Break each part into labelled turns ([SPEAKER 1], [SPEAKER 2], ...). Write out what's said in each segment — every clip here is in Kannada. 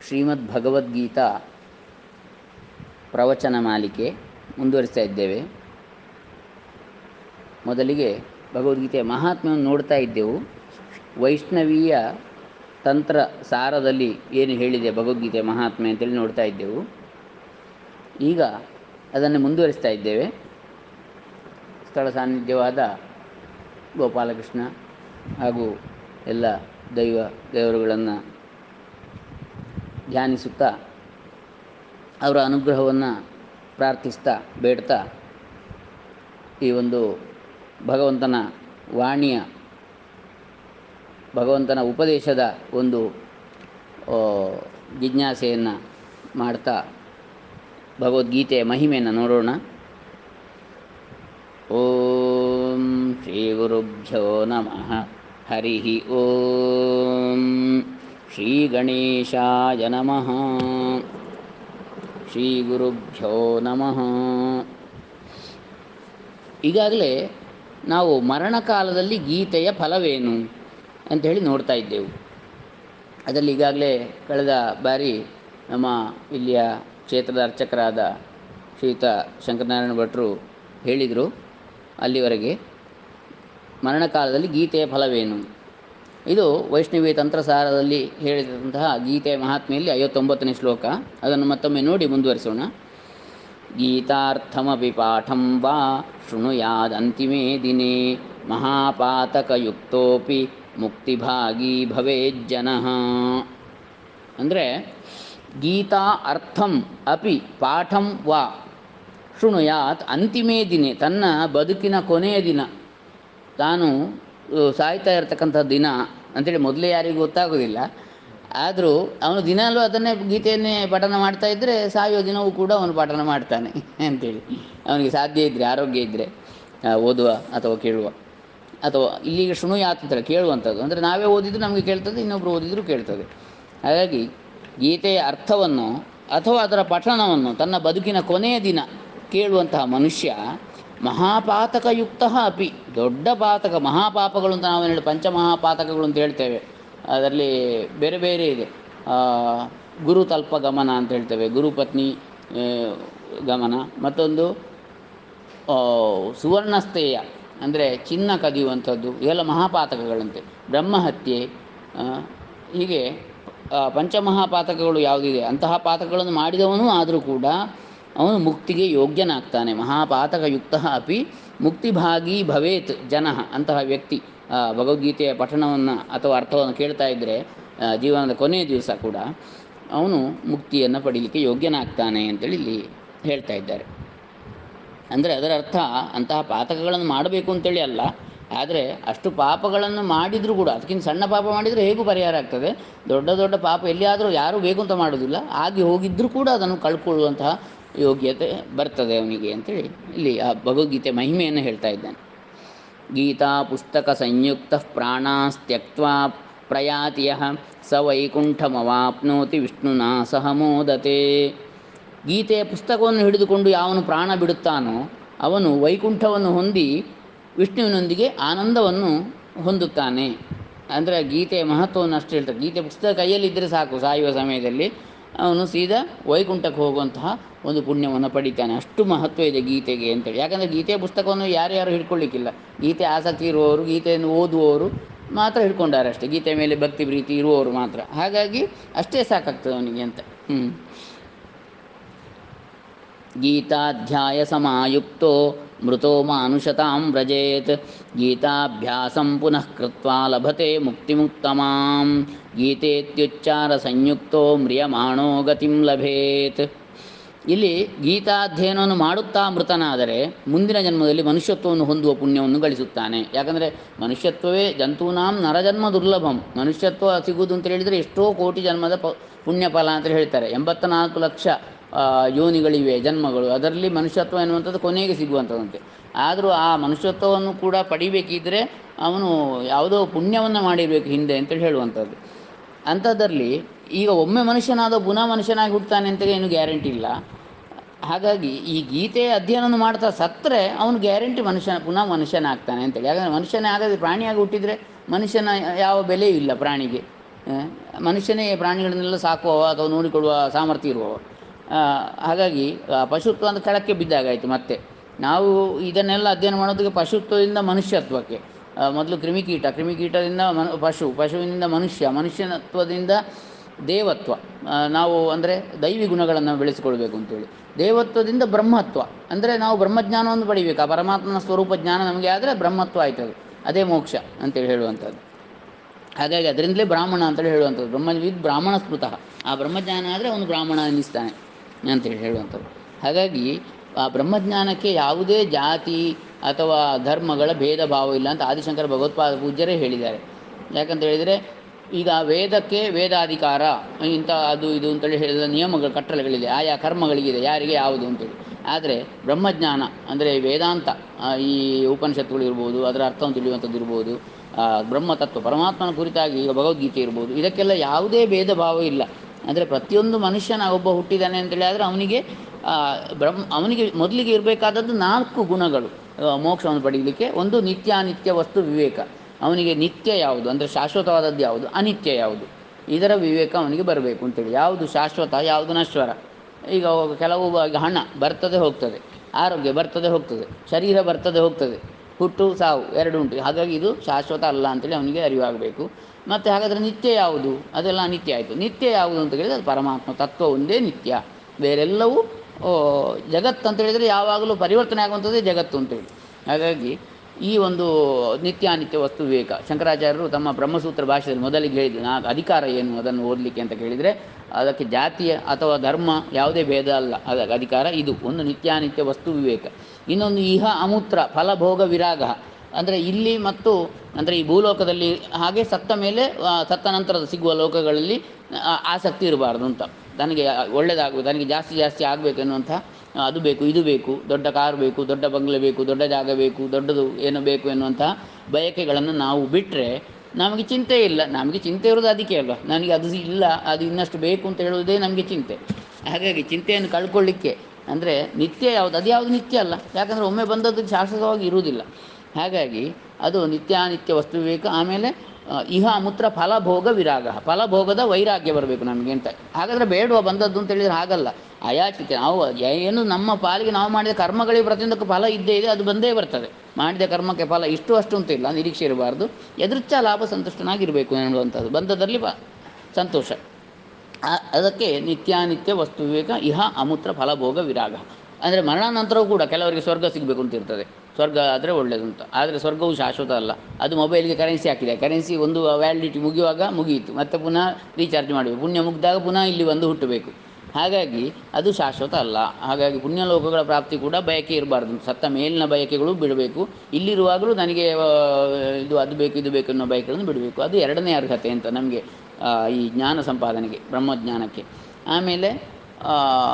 [SPEAKER 1] ಶ್ರೀಮದ್ ಭಗವದ್ಗೀತಾ ಪ್ರವಚನ ಮಾಲಿಕೆ ಮುಂದುವರಿಸ್ತಾ ಇದ್ದೇವೆ ಮೊದಲಿಗೆ ಭಗವದ್ಗೀತೆಯ ಮಹಾತ್ಮೆಯನ್ನು ನೋಡ್ತಾ ಇದ್ದೆವು ವೈಷ್ಣವೀಯ ತಂತ್ರ ಸಾರದಲ್ಲಿ ಏನು ಹೇಳಿದೆ ಭಗವದ್ಗೀತೆಯ ಮಹಾತ್ಮೆ ಅಂತೇಳಿ ನೋಡ್ತಾ ಇದ್ದೆವು ಈಗ ಅದನ್ನು ಮುಂದುವರಿಸ್ತಾ ಇದ್ದೇವೆ ಸ್ಥಳ ಸಾನ್ನಿಧ್ಯವಾದ ಗೋಪಾಲಕೃಷ್ಣ ಹಾಗೂ ಎಲ್ಲ ದೈವ ದೇವರುಗಳನ್ನು ಧ್ಯಾನಿಸುತ್ತಾ ಅವರ ಅನುಗ್ರಹವನ್ನು ಪ್ರಾರ್ಥಿಸ್ತಾ ಬೇಡ್ತಾ ಈ ಒಂದು ಭಗವಂತನ ವಾಣಿಯ ಭಗವಂತನ ಉಪದೇಶದ ಒಂದು ಜಿಜ್ಞಾಸೆಯನ್ನು ಮಾಡ್ತಾ ಭಗವದ್ಗೀತೆಯ ಮಹಿಮೆಯನ್ನು ನೋಡೋಣ ಓಂ ಶ್ರೀ ಗುರುಭ್ಯೋ ನಮಃ ಹರಿ ಓಂ ಶ್ರೀ ಗಣೇಶಾಯ ನಮಃ ಶ್ರೀ ಗುರುಭ್ಯೋ ನಮಃ ಈಗಾಗಲೇ ನಾವು ಮರಣಕಾಲದಲ್ಲಿ ಗೀತೆಯ ಫಲವೇನು ಅಂತ ಹೇಳಿ ನೋಡ್ತಾ ಇದ್ದೆವು ಅದರಲ್ಲಿ ಈಗಾಗಲೇ ಕಳೆದ ಬಾರಿ ನಮ್ಮ ಇಲ್ಲಿಯ ಕ್ಷೇತ್ರದ ಅರ್ಚಕರಾದ ಶ್ರೀಯುತ ಶಂಕರನಾರಾಯಣ ಭಟ್ರು ಹೇಳಿದರು ಅಲ್ಲಿವರೆಗೆ ಮರಣಕಾಲದಲ್ಲಿ ಗೀತೆಯ ಫಲವೇನು ಇದು ವೈಷ್ಣವಿ ತಂತ್ರಸಾರದಲ್ಲಿ ಹೇಳಿದಂತಹ ಗೀತೆಯ ಮಹಾತ್ಮೆಯಲ್ಲಿ ಐವತ್ತೊಂಬತ್ತನೇ ಶ್ಲೋಕ ಅದನ್ನು ಮತ್ತೊಮ್ಮೆ ನೋಡಿ ಮುಂದುವರಿಸೋಣ ಗೀತಾರ್ಥಮಪಿ ಪಾಠಂ ವಾ ಶೃಣುಯಾದಂತಿಮೇ ದಿನೇ ಮಹಾಪಾತಕಯುಕ್ತೋಪಿ ಮುಕ್ತಿಭಾಗಿ ಭವೇಜ್ಜನಃ ಅಂದರೆ ಗೀತಾ ಅರ್ಥಂ ಅಪಿ ಪಾಠಂ ವಾ ಶೃಣುಯಾತ್ ಅಂತಿಮೇ ದಿನೇ ತನ್ನ ಬದುಕಿನ ಕೊನೆಯ ದಿನ ತಾನು ಸಾಯ್ತಾ ಇರತಕ್ಕಂಥ ದಿನ ಅಂತೇಳಿ ಮೊದಲೇ ಯಾರಿಗೂ ಗೊತ್ತಾಗೋದಿಲ್ಲ ಆದರೂ ಅವನು ದಿನಾಲೂ ಅದನ್ನೇ ಗೀತೆಯನ್ನೇ ಪಠನ ಮಾಡ್ತಾ ಇದ್ದರೆ ಸಾಯೋ ದಿನವೂ ಕೂಡ ಅವನು ಪಠನ ಮಾಡ್ತಾನೆ ಅಂತೇಳಿ ಅವನಿಗೆ ಸಾಧ್ಯ ಇದ್ದರೆ ಆರೋಗ್ಯ ಇದ್ದರೆ ಓದುವ ಅಥವಾ ಕೇಳುವ ಅಥವಾ ಇಲ್ಲಿಗೆ ಶೃಣುಯಾತ್ ಅಂತಾರೆ ಕೇಳುವಂಥದ್ದು ಅಂದರೆ ನಾವೇ ಓದಿದ್ರು ನಮಗೆ ಕೇಳ್ತದೆ ಇನ್ನೊಬ್ಬರು ಓದಿದರೂ ಕೇಳ್ತದೆ ಹಾಗಾಗಿ ಗೀತೆಯ ಅರ್ಥವನ್ನು ಅಥವಾ ಅದರ ಪಠಣವನ್ನು ತನ್ನ ಬದುಕಿನ ಕೊನೆಯ ದಿನ ಕೇಳುವಂತಹ ಮನುಷ್ಯ ಮಹಾಪಾತಕಯುಕ್ತ ಅಪಿ ದೊಡ್ಡ ಪಾತಕ ಮಹಾಪಾಪಗಳು ಅಂತ ನಾವು ಹೇಳಿ ಪಂಚಮಹಾಪಾತಕಗಳು ಅಂತ ಹೇಳ್ತೇವೆ ಅದರಲ್ಲಿ ಬೇರೆ ಬೇರೆ ಇದೆ ಗುರು ತಲ್ಪ ಗಮನ ಅಂತ ಹೇಳ್ತೇವೆ ಗುರುಪತ್ನಿ ಗಮನ ಮತ್ತೊಂದು ಸುವರ್ಣಸ್ಥೇಯ ಅಂದರೆ ಚಿನ್ನ ಕದಿಯುವಂಥದ್ದು ಇವೆಲ್ಲ ಮಹಾಪಾತಕಗಳಂತೆ ಬ್ರಹ್ಮಹತ್ಯೆ ಹೀಗೆ ಪಂಚಮಹಾಪಾತಕಗಳು ಯಾವುದಿದೆ ಅಂತಹ ಪಾತಕಗಳನ್ನು ಮಾಡಿದವನು ಆದರೂ ಕೂಡ ಅವನು ಮುಕ್ತಿಗೆ ಯೋಗ್ಯನಾಗ್ತಾನೆ ಮಹಾಪಾತಕಯುಕ್ತ ಅಪಿ ಮುಕ್ತಿಭಾಗಿ ಭವೇತ್ ಜನ ಅಂತಹ ವ್ಯಕ್ತಿ ಭಗವದ್ಗೀತೆಯ ಪಠಣವನ್ನು ಅಥವಾ ಅರ್ಥವನ್ನು ಕೇಳ್ತಾ ಇದ್ದರೆ ಜೀವನದ ಕೊನೆಯ ದಿವಸ ಕೂಡ ಅವನು ಮುಕ್ತಿಯನ್ನು ಪಡೀಲಿಕ್ಕೆ ಯೋಗ್ಯನಾಗ್ತಾನೆ ಅಂತೇಳಿ ಇಲ್ಲಿ ಹೇಳ್ತಾ ಇದ್ದಾರೆ ಅಂದರೆ ಅದರ ಅರ್ಥ ಅಂತಹ ಪಾತಕಗಳನ್ನು ಮಾಡಬೇಕು ಅಂತೇಳಿ ಅಲ್ಲ ಆದರೆ ಅಷ್ಟು ಪಾಪಗಳನ್ನು ಮಾಡಿದರೂ ಕೂಡ ಅದಕ್ಕಿಂತ ಸಣ್ಣ ಪಾಪ ಮಾಡಿದರೆ ಹೇಗೂ ಪರಿಹಾರ ಆಗ್ತದೆ ದೊಡ್ಡ ದೊಡ್ಡ ಪಾಪ ಎಲ್ಲಿಯಾದರೂ ಯಾರೂ ಬೇಕು ಅಂತ ಮಾಡೋದಿಲ್ಲ ಆಗಿ ಹೋಗಿದ್ದರೂ ಕೂಡ ಅದನ್ನು ಕಳ್ಕೊಳ್ಳುವಂತಹ ಯೋಗ್ಯತೆ ಬರ್ತದೆ ಅವನಿಗೆ ಅಂತೇಳಿ ಇಲ್ಲಿ ಆ ಭಗವದ್ಗೀತೆ ಮಹಿಮೆಯನ್ನು ಹೇಳ್ತಾ ಇದ್ದಾನೆ ಗೀತಾ ಪುಸ್ತಕ ಸಂಯುಕ್ತ ಪ್ರಾಣಾಸ್ತ್ಯಕ್ವಾ ಪ್ರಯಾತಿಯ ಸ ವೈಕುಂಠಮವಾಪ್ನೋತಿ ವಿಷ್ಣುನಾ ಸಹ ಮೋದತೆ ಗೀತೆಯ ಪುಸ್ತಕವನ್ನು ಹಿಡಿದುಕೊಂಡು ಯಾವನು ಪ್ರಾಣ ಬಿಡುತ್ತಾನೋ ಅವನು ವೈಕುಂಠವನ್ನು ಹೊಂದಿ ವಿಷ್ಣುವಿನೊಂದಿಗೆ ಆನಂದವನ್ನು ಹೊಂದುತ್ತಾನೆ ಅಂದರೆ ಗೀತೆಯ ಮಹತ್ವವನ್ನು ಅಷ್ಟು ಹೇಳ್ತಾರೆ ಗೀತೆ ಪುಸ್ತಕ ಕೈಯಲ್ಲಿದ್ದರೆ ಸಾಕು ಸಾಯುವ ಸಮಯದಲ್ಲಿ ಅವನು ಸೀದಾ ವೈಕುಂಠಕ್ಕೆ ಹೋಗುವಂತಹ ಒಂದು ಪುಣ್ಯವನ್ನು ಪಡಿತಾನೆ ಅಷ್ಟು ಮಹತ್ವ ಇದೆ ಗೀತೆಗೆ ಅಂತೇಳಿ ಯಾಕಂದರೆ ಗೀತೆಯ ಪುಸ್ತಕವನ್ನು ಯಾರ್ಯಾರು ಹಿಡ್ಕೊಳ್ಳಿಕ್ಕಿಲ್ಲ ಗೀತೆ ಆಸಕ್ತಿ ಇರುವವರು ಗೀತೆಯನ್ನು ಓದುವವರು ಮಾತ್ರ ಹಿಡ್ಕೊಂಡಾರೆ ಅಷ್ಟೇ ಗೀತೆ ಮೇಲೆ ಭಕ್ತಿ ಪ್ರೀತಿ ಇರುವವರು ಮಾತ್ರ ಹಾಗಾಗಿ ಅಷ್ಟೇ ಸಾಕಾಗ್ತದೆ ಅವನಿಗೆ ಅಂತ ಹ್ಞೂ ಗೀತಾಧ್ಯಾಯ ಸಮಾಯುಕ್ತೋ ಮೃತೋ ಮಾನುಷತಾಂ ವ್ರಜೇತ್ ಗೀತಾಭ್ಯಾಸಂ ಪುನಃ ಕೃತ್ವಾ ಲಭತೆ ಮುಕ್ತಿಮುಕ್ತಮಾಂ ಗೀತೇತ್ಯುಚ್ಚಾರ ಸಂಯುಕ್ತೋ ಮ್ರಿಯಮಾಣೋ ಗತಿಂ ಲಭೇತ್ ಇಲ್ಲಿ ಗೀತಾಧ್ಯಯನವನ್ನು ಮಾಡುತ್ತಾ ಮೃತನಾದರೆ ಮುಂದಿನ ಜನ್ಮದಲ್ಲಿ ಮನುಷ್ಯತ್ವವನ್ನು ಹೊಂದುವ ಪುಣ್ಯವನ್ನು ಗಳಿಸುತ್ತಾನೆ ಯಾಕಂದರೆ ಮನುಷ್ಯತ್ವವೇ ಜಂತೂನಾಂ ನರಜನ್ಮ ದುರ್ಲಭಂ ಮನುಷ್ಯತ್ವ ಸಿಗುವುದು ಅಂತ ಹೇಳಿದರೆ ಎಷ್ಟೋ ಕೋಟಿ ಜನ್ಮದ ಪ ಪುಣ್ಯ ಫಲ ಅಂತ ಹೇಳ್ತಾರೆ ಎಂಬತ್ತ ನಾಲ್ಕು ಲಕ್ಷ ಯೋನಿಗಳಿವೆ ಜನ್ಮಗಳು ಅದರಲ್ಲಿ ಮನುಷ್ಯತ್ವ ಎನ್ನುವಂಥದ್ದು ಕೊನೆಗೆ ಸಿಗುವಂಥದ್ದಂತೆ ಆದರೂ ಆ ಮನುಷ್ಯತ್ವವನ್ನು ಕೂಡ ಪಡಿಬೇಕಿದ್ದರೆ ಅವನು ಯಾವುದೋ ಪುಣ್ಯವನ್ನು ಮಾಡಿರಬೇಕು ಹಿಂದೆ ಅಂತೇಳಿ ಹೇಳುವಂಥದ್ದು ಅಂಥದ್ರಲ್ಲಿ ಈಗ ಒಮ್ಮೆ ಮನುಷ್ಯನಾದ ಪುನಃ ಮನುಷ್ಯನಾಗಿ ಹುಡ್ತಾನೆ ಅಂತೇಳಿ ಏನು ಗ್ಯಾರಂಟಿ ಇಲ್ಲ ಹಾಗಾಗಿ ಈ ಗೀತೆಯ ಅಧ್ಯಯನವನ್ನು ಮಾಡ್ತಾ ಸತ್ತರೆ ಅವನು ಗ್ಯಾರಂಟಿ ಮನುಷ್ಯ ಪುನಃ ಮನುಷ್ಯನಾಗ್ತಾನೆ ಅಂತೇಳಿ ಯಾಕಂದರೆ ಮನುಷ್ಯನೇ ಆಗದೆ ಪ್ರಾಣಿಯಾಗಿ ಹುಟ್ಟಿದರೆ ಮನುಷ್ಯನ ಯಾವ ಬೆಲೆಯೂ ಇಲ್ಲ ಪ್ರಾಣಿಗೆ ಆ, ಮನುಷ್ಯನೇ ಪ್ರಾಣಿಗಳನ್ನೆಲ್ಲ ಸಾಕುವವ ಅಥವಾ ನೋಡಿಕೊಳ್ಳುವ ಸಾಮರ್ಥ್ಯ ಇರುವವ ಆ, ಹಾಗಾಗಿ ಆ, ಪಶುತ್ವ ಅಂತ ಕೆಳಕ್ಕೆ ಬಿದ್ದಾಗಾಯಿತು ಮತ್ತೆ ನಾವು ಇದನ್ನೆಲ್ಲ ಅಧ್ಯಯನ ಮಾಡೋದಕ್ಕೆ ಪಶುತ್ವದಿಂದ ಮನುಷ್ಯತ್ವಕ್ಕೆ ಆ, ಮೊದಲು ಕ್ರಿಮಿಕೀಟ ಕ್ರಿಮಿಕೀಟದಿಂದ ಮನು ಪಶು ಪಶುವಿನಿಂದ ಮನುಷ್ಯ ಮನುಷ್ಯತ್ವದಿಂದ ದೇವತ್ವ ಆ, ನಾವು ಅಂದರೆ ದೈವಿ ಗುಣಗಳನ್ನು ಬೆಳೆಸಿಕೊಳ್ಬೇಕು ಅಂತೇಳಿ ದೇವತ್ವದಿಂದ ಬ್ರಹ್ಮತ್ವ ಅಂದರೆ ನಾವು ಬ್ರಹ್ಮಜ್ಞಾನವನ್ನು ಪಡಿಬೇಕು ಆ ಪರಮಾತ್ಮನ ಸ್ವರೂಪ ಜ್ಞಾನ ನಮಗೆ ಆದರೆ ಬ್ರಹ್ಮತ್ವ ಆಯ್ತದೆ ಅದೇ ಮೋಕ್ಷ ಅಂತೇಳಿ ಹೇಳುವಂಥದ್ದು ಹಾಗಾಗಿ ಅದರಿಂದಲೇ ಬ್ರಾಹ್ಮಣ ಅಂತೇಳಿ ಹೇಳುವಂಥದ್ದು ಬ್ರಹ್ಮವಿದ್ ಬ್ರಾಹ್ಮಣ ಸ್ಮೃತಃ ಆ ಬ್ರಹ್ಮಜ್ಞಾನ ಆದರೆ ಅವನು ಬ್ರಾಹ್ಮಣ ಅನ್ನಿಸ್ತಾನೆ ಅಂತೇಳಿ ಹೇಳುವಂಥದ್ದು ಹಾಗಾಗಿ ಆ ಬ್ರಹ್ಮಜ್ಞಾನಕ್ಕೆ ಯಾವುದೇ ಜಾತಿ ಅಥವಾ ಧರ್ಮಗಳ ಭೇದ ಭಾವ ಇಲ್ಲ ಅಂತ ಆದಿಶಂಕರ ಭಗವತ್ಪಾದ ಪೂಜ್ಯರೇ ಹೇಳಿದ್ದಾರೆ ಯಾಕಂತ ಹೇಳಿದರೆ ಈಗ ವೇದಕ್ಕೆ ವೇದಾಧಿಕಾರ ಇಂಥ ಅದು ಇದು ಅಂತೇಳಿ ಹೇಳಿದ ನಿಯಮಗಳು ಕಟ್ಟಳೆಗಳಿದೆ ಆಯಾ ಕರ್ಮಗಳಿಗಿದೆ ಯಾರಿಗೆ ಯಾವುದು ಅಂತೇಳಿ ಆದರೆ ಬ್ರಹ್ಮಜ್ಞಾನ ಅಂದರೆ ವೇದಾಂತ ಆ, ಈ ಉಪನಿಷತ್ತುಗಳು ಇರ್ಬೋದು ಅದರ ಅರ್ಥವನ್ನು ತಿಳಿಯುವಂಥದ್ದು ಇರ್ಬೋದು ಆ, ಬ್ರಹ್ಮತತ್ವ ಪರಮಾತ್ಮನ ಕುರಿತಾಗಿ ಈಗ ಭಗವದ್ಗೀತೆ ಇರ್ಬೋದು ಇದಕ್ಕೆಲ್ಲ ಯಾವುದೇ ಭೇದ ಭಾವ ಇಲ್ಲ ಅಂದರೆ ಪ್ರತಿಯೊಂದು ಮನುಷ್ಯನ ಒಬ್ಬ ಹುಟ್ಟಿದ್ದಾನೆ ಅಂತೇಳಿ ಆದರೆ ಅವನಿಗೆ ಆ, ಬ್ರಹ್ಮ ಅವನಿಗೆ ಮೊದಲಿಗೆ ಇರಬೇಕಾದದ್ದು ನಾಲ್ಕು ಗುಣಗಳು ಆ, ಮೋಕ್ಷವನ್ನು ಪಡೀಲಿಕ್ಕೆ ಒಂದು ನಿತ್ಯಾನಿತ್ಯ ವಸ್ತು ವಿವೇಕ ಅವನಿಗೆ ನಿತ್ಯ ಯಾವುದು ಅಂದರೆ ಶಾಶ್ವತವಾದದ್ದು ಯಾವುದು ಅನಿತ್ಯ ಯಾವುದು ಇದರ ವಿವೇಕ ಅವನಿಗೆ ಬರಬೇಕು ಅಂತೇಳಿ ಯಾವುದು ಶಾಶ್ವತ ಯಾವುದು ನಶ್ವರ ಈಗ ಕೆಲವು ಬ- ಹಣ ಬರ್ತದೆ ಹೋಗ್ತದೆ ಆರೋಗ್ಯ ಬರ್ತದೆ ಹೋಗ್ತದೆ ಶರೀರ ಬರ್ತದೆ ಹೋಗ್ತದೆ ಹುಟ್ಟು ಸಾವು ಎರಡು ಉಂಟು ಹಾಗಾಗಿ ಇದು ಶಾಶ್ವತ ಅಲ್ಲ ಅಂತೇಳಿ ಅವನಿಗೆ ಅರಿವಾಗಬೇಕು ಮತ್ತು ಹಾಗಾದರೆ ನಿತ್ಯ ಯಾವುದು ಅದೆಲ್ಲ ಅನಿತ್ಯ ಆಯಿತು ನಿತ್ಯ ಯಾವುದು ಅಂತ ಹೇಳಿದರೆ ಅದು ಪರಮಾತ್ಮ ತತ್ವ ಒಂದೇ ನಿತ್ಯ ಬೇರೆಲ್ಲವೂ ಓ, ಜಗತ್ತು ಅಂತ ಹೇಳಿದರೆ ಯಾವಾಗಲೂ ಪರಿವರ್ತನೆ ಆಗುವಂಥದ್ದೇ ಜಗತ್ತು ಅಂತೇಳಿ ಹಾಗಾಗಿ ಈ ಒಂದು ನಿತ್ಯಾನಿತ್ಯ ವಸ್ತು ವಿವೇಕ ಶಂಕರಾಚಾರ್ಯರು ತಮ್ಮ ಬ್ರಹ್ಮಸೂತ್ರ ಭಾಷೆಯಲ್ಲಿ ಮೊದಲಿಗೆ ಹೇಳಿದ್ರು ನಾ ಅಧಿಕಾರ ಏನು ಅದನ್ನು ಓದಲಿಕ್ಕೆ ಅಂತ ಕೇಳಿದರೆ ಅದಕ್ಕೆ ಜಾತಿಯ ಅಥವಾ ಧರ್ಮ ಯಾವುದೇ ಭೇದ ಅಲ್ಲ ಅದಕ್ಕೆ ಅಧಿಕಾರ ಇದು ಒಂದು ನಿತ್ಯಾನಿತ್ಯ ವಸ್ತು ವಿವೇಕ ಇನ್ನೊಂದು ಇಹ ಅಮೂತ್ರ ಫಲಭೋಗ ವಿರಾಗ ಅಂದರೆ ಇಲ್ಲಿ ಮತ್ತು ಅಂದರೆ ಈ ಭೂಲೋಕದಲ್ಲಿ ಹಾಗೆ ಸತ್ತ ಮೇಲೆ ಆ, ಸತ್ತ ನಂತರದ ಸಿಗುವ ಲೋಕಗಳಲ್ಲಿ ಆ, ಆಸಕ್ತಿ ಇರಬಾರ್ದು ಅಂತ ತನಗೆ ಒಳ್ಳೆಯದಾಗಬೇಕು ತನಗೆ ಜಾಸ್ತಿ ಜಾಸ್ತಿ ಆಗಬೇಕು ಎನ್ನುವಂಥ ಆ, ಅದು ಬೇಕು ಇದು ಬೇಕು ದೊಡ್ಡ ಕಾರು ಬೇಕು ದೊಡ್ಡ ಬಂಗ್ಲೆ ಬೇಕು ದೊಡ್ಡ ಜಾಗ ಬೇಕು ದೊಡ್ಡದು ಏನು ಬೇಕು ಎನ್ನುವಂಥ ಬಯಕೆಗಳನ್ನು ನಾವು ಬಿಟ್ಟರೆ ನಮಗೆ ಚಿಂತೆ ಇಲ್ಲ ನಮಗೆ ಚಿಂತೆ ಇರೋದು ಅದಕ್ಕೆ ಅಲ್ವಾ ನನಗೆ ಅದು ಇಲ್ಲ ಅದು ಇನ್ನಷ್ಟು ಬೇಕು ಅಂತ ಹೇಳುವುದೇ ನಮಗೆ ಚಿಂತೆ ಹಾಗಾಗಿ ಚಿಂತೆಯನ್ನು ಕಳ್ಕೊಳ್ಳಿಕ್ಕೆ ಅಂದರೆ ನಿತ್ಯ ಯಾವುದು ಅದು ಯಾವುದು ನಿತ್ಯ ಅಲ್ಲ ಯಾಕಂದರೆ ಒಮ್ಮೆ ಬಂದದ್ದು ಶಾಶ್ವತವಾಗಿ ಇರುವುದಿಲ್ಲ ಹಾಗಾಗಿ ಅದು ನಿತ್ಯಾನಿತ್ಯ ವಸ್ತು ವಿವೇಕ ಆಮೇಲೆ ಆ, ಇಹ ಅಮೂತ್ರ ಫಲಭೋಗ ವಿರಾಗ ಫಲಭೋಗದ ವೈರಾಗ್ಯ ಬರಬೇಕು ನಮಗೆ ಅಂತ ಹಾಗಾದರೆ ಬೇಡುವ ಬಂದದ್ದು ಅಂತ ಹೇಳಿದರೆ ಹಾಗಲ್ಲ ಅಯಾಚಿತ ನಾವು ಏನು ನಮ್ಮ ಪಾಲಿಗೆ ನಾವು ಮಾಡಿದ ಕರ್ಮಗಳಿಗೆ ಪ್ರತಿಯೊಂದಕ್ಕೂ ಫಲ ಇದ್ದೇ ಇದೆ ಅದು ಬಂದೇ ಬರ್ತದೆ ಮಾಡಿದ ಕರ್ಮಕ್ಕೆ ಫಲ ಇಷ್ಟು ಅಷ್ಟು ಅಂತ ಇಲ್ಲ ನಿರೀಕ್ಷೆ ಇರಬಾರ್ದು ಎದುರ್ಚ ಲಾಭ ಸಂತುಷ್ಟನಾಗಿರಬೇಕು ಎನ್ನುವಂಥದ್ದು ಬಂದದಲ್ಲಿ ಬ- ಸಂತೋಷ ಆ- ಅದಕ್ಕೆ ನಿತ್ಯಾನಿತ್ಯ ವಸ್ತು ವಿವೇಕ ಇಹ ಅಮೂತ್ರ ಫಲಭೋಗ ವಿರಾಗ ಅಂದರೆ ಮರಣಾನಂತರವೂ ಕೂಡ ಕೆಲವರಿಗೆ ಸ್ವರ್ಗ ಸಿಗಬೇಕು ಅಂತ ಇರ್ತದೆ ಸ್ವರ್ಗ ಆದರೆ ಒಳ್ಳೆಯದು ಅಂತ ಆದರೆ ಸ್ವರ್ಗವು ಶಾಶ್ವತ ಅಲ್ಲ ಅದು ಮೊಬೈಲ್ಗೆ ಕರೆನ್ಸಿ ಹಾಕಿದೆ ಕರೆನ್ಸಿ ಒಂದು ವ್ಯಾಲಿಡಿಟಿ ಮುಗಿಯುವಾಗ ಮುಗಿಯಿತು ಮತ್ತೆ ಪುನಃ ರೀಚಾರ್ಜ್ ಮಾಡಬೇಕು ಪುಣ್ಯ ಮುಗಿದಾಗ ಪುನಃ ಇಲ್ಲಿ ಬಂದು ಹುಟ್ಟಬೇಕು ಹಾಗಾಗಿ ಅದು ಶಾಶ್ವತ ಅಲ್ಲ ಹಾಗಾಗಿ ಪುಣ್ಯಲೋಕಗಳ ಪ್ರಾಪ್ತಿ ಕೂಡ ಬಯಕೆ ಇರಬಾರ್ದು ಸತ್ತ ಮೇಲಿನ ಬಯಕೆಗಳು ಬಿಡಬೇಕು ಇಲ್ಲಿರುವಾಗಲೂ ನನಗೆ ಆ, ಇದು ಅದು ಬೇಕು ಇದು ಬೇಕು ಅನ್ನೋ ಬಯಕೆಗಳನ್ನು ಬಿಡಬೇಕು ಅದು ಎರಡನೇ ಅರ್ಹತೆ ಅಂತ ನಮಗೆ ಈ ಜ್ಞಾನ ಸಂಪಾದನೆಗೆ ಬ್ರಹ್ಮಜ್ಞಾನಕ್ಕೆ ಆಮೇಲೆ ಆ,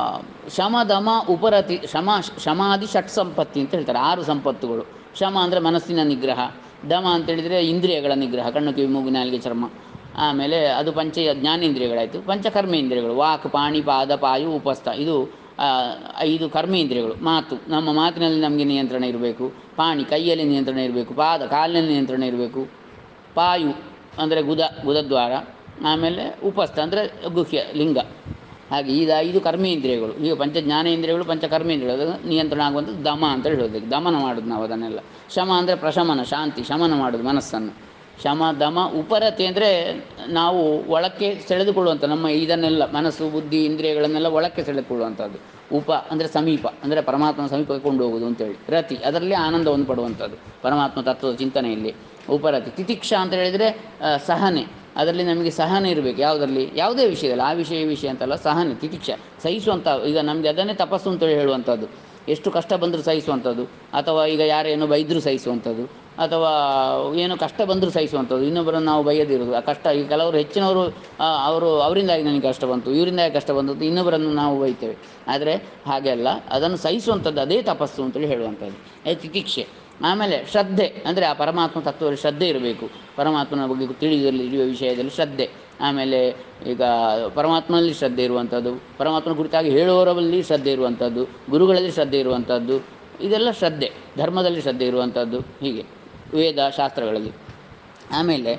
[SPEAKER 1] ಶಮ ದಮ ಉಪರತಿ ಶಮ ಶಮಾದಿ ಷಟ್ ಸಂಪತ್ತಿ ಅಂತ ಹೇಳ್ತಾರೆ ಆರು ಸಂಪತ್ತುಗಳು ಶಮ ಅಂದರೆ ಮನಸ್ಸಿನ ನಿಗ್ರಹ ದಮ ಅಂತ ಹೇಳಿದರೆ ಇಂದ್ರಿಯಗಳ ನಿಗ್ರಹ ಕಣ್ಣು ಕಿವಿ ಮೂಗು ನಾಲಿಗೆ ಚರ್ಮ ಆಮೇಲೆ ಅದು ಪಂಚ ಜ್ಞಾನೇಂದ್ರಿಯಗಳಾಯಿತು ಪಂಚಕರ್ಮೇಂದ್ರಿಯಗಳು ವಾಕ್ ಪಾಣಿ ಪಾದ ಪಾಯು ಉಪಸ್ಥ ಇದು ಆ, ಐದು ಕರ್ಮೇಂದ್ರಿಯಗಳು ಮಾತು ನಮ್ಮ ಮಾತಿನಲ್ಲಿ ನಮಗೆ ನಿಯಂತ್ರಣ ಇರಬೇಕು ಪಾಣಿ ಕೈಯಲ್ಲಿ ನಿಯಂತ್ರಣ ಇರಬೇಕು ಪಾದ ಕಾಲಿನಲ್ಲಿ ನಿಯಂತ್ರಣ ಇರಬೇಕು ಪಾಯು ಅಂದರೆ ಗುದ ಗುದದ್ವಾರ ಆಮೇಲೆ ಉಪಸ್ಥ ಅಂದರೆ ಗುಹ್ಯ ಲಿಂಗ ಹಾಗೆ ಇದು ಐದು ಕರ್ಮೇಂದ್ರಿಯಗಳು ಈಗ ಪಂಚ ಜ್ಞಾನೇಂದ್ರಿಯಗಳು ಪಂಚ ಕರ್ಮೇಂದ್ರಿಯಗಳು ಅದು ನಿಯಂತ್ರಣ ಆಗುವಂಥದ್ದು ದಮ ಅಂತ ಹೇಳೋದು ದಮನ ಮಾಡೋದು ನಾವು ಅದನ್ನೆಲ್ಲ ಶಮ ಅಂದರೆ ಪ್ರಶಮನ ಶಾಂತಿ ಶಮನ ಮಾಡೋದು ಮನಸ್ಸನ್ನು ಶಮ ದಮ ಉಪರತಿ ಅಂದರೆ ನಾವು ಒಳಕ್ಕೆ ಸೆಳೆದುಕೊಳ್ಳುವಂಥ ನಮ್ಮ ಇದನ್ನೆಲ್ಲ ಮನಸ್ಸು ಬುದ್ಧಿ ಇಂದ್ರಿಯಗಳನ್ನೆಲ್ಲ ಒಳಕ್ಕೆ ಸೆಳೆದುಕೊಳ್ಳುವಂಥದ್ದು ಉಪ ಅಂದರೆ ಸಮೀಪ ಅಂದರೆ ಪರಮಾತ್ಮನ ಸಮೀಪಕ್ಕೆ ಕೊಂಡು ಹೋಗುವುದು ಅಂತೇಳಿ ರತಿ ಅದರಲ್ಲಿ ಆನಂದವನ್ನು ಪಡುವಂಥದ್ದು ಪರಮಾತ್ಮ ತತ್ವದ ಚಿಂತನೆಯಲ್ಲಿ ಉಪರತಿ ತಿತಿಕ್ಷಾ ಅಂತ ಹೇಳಿದರೆ ಆ, ಸಹನೆ ಅದರಲ್ಲಿ ನಮಗೆ ಸಹನೆ ಇರಬೇಕು ಯಾವುದರಲ್ಲಿ ಯಾವುದೇ ವಿಷಯದಲ್ಲಿ ಆ ವಿಷಯ ಈ ವಿಷಯ ಅಂತಲ್ಲ ಸಹನೆ ತಿತಿಕ್ಷ ಸಹಿಸುವಂಥ ಈಗ ನಮಗೆ ಅದನ್ನೇ ತಪಸ್ಸು ಅಂತೇಳಿ ಹೇಳುವಂಥದ್ದು ಎಷ್ಟು ಕಷ್ಟ ಬಂದರೂ ಸಹಿಸುವಂಥದ್ದು ಅಥವಾ ಈಗ ಯಾರೇನೋ ಬೈದರೂ ಸಹಿಸುವಂಥದ್ದು ಅಥವಾ ಏನೋ ಕಷ್ಟ ಬಂದರೂ ಸಹಿಸುವಂಥದ್ದು ಇನ್ನೊಬ್ಬರನ್ನು ನಾವು ಬೈಯದಿರೋದು ಆ ಕಷ್ಟ ಈಗ ಕೆಲವರು ಹೆಚ್ಚಿನವರು ಆ, ಅವರು ಅವರಿಂದಾಗಿ ನನಗೆ ಕಷ್ಟ ಬಂತು ಇವರಿಂದಾಗಿ ಕಷ್ಟ ಬಂದದ್ದು ಇನ್ನೊಬ್ಬರನ್ನು ನಾವು ಬೈತೇವೆ ಆದರೆ ಹಾಗೆ ಅಲ್ಲ ಅದನ್ನು ಸಹಿಸುವಂಥದ್ದು ಅದೇ ತಪಸ್ಸು ಅಂತೇಳಿ ಹೇಳುವಂಥದ್ದು ಅದು ತಿತಿಕ್ಷೆ ಆಮೇಲೆ ಶ್ರದ್ಧೆ ಅಂದರೆ ಆ ಪರಮಾತ್ಮ ತತ್ವದಲ್ಲಿ ಶ್ರದ್ಧೆ ಇರಬೇಕು ಪರಮಾತ್ಮನ ಬಗ್ಗೆ ತಿಳಿದಲ್ಲಿ ಇರುವ ವಿಷಯದಲ್ಲಿ ಶ್ರದ್ಧೆ ಆಮೇಲೆ ಈಗ ಪರಮಾತ್ಮನಲ್ಲಿ ಶ್ರದ್ಧೆ ಇರುವಂಥದ್ದು ಪರಮಾತ್ಮನ ಕುರಿತಾಗಿ ಹೇಳುವವರಲ್ಲಿ ಶ್ರದ್ಧೆ ಇರುವಂಥದ್ದು ಗುರುಗಳಲ್ಲಿ ಶ್ರದ್ಧೆ ಇರುವಂಥದ್ದು ಇದೆಲ್ಲ ಶ್ರದ್ಧೆ ಧರ್ಮದಲ್ಲಿ ಶ್ರದ್ಧೆ ಇರುವಂಥದ್ದು ಹೀಗೆ ವೇದ ಶಾಸ್ತ್ರಗಳಲ್ಲಿ ಆಮೇಲೆ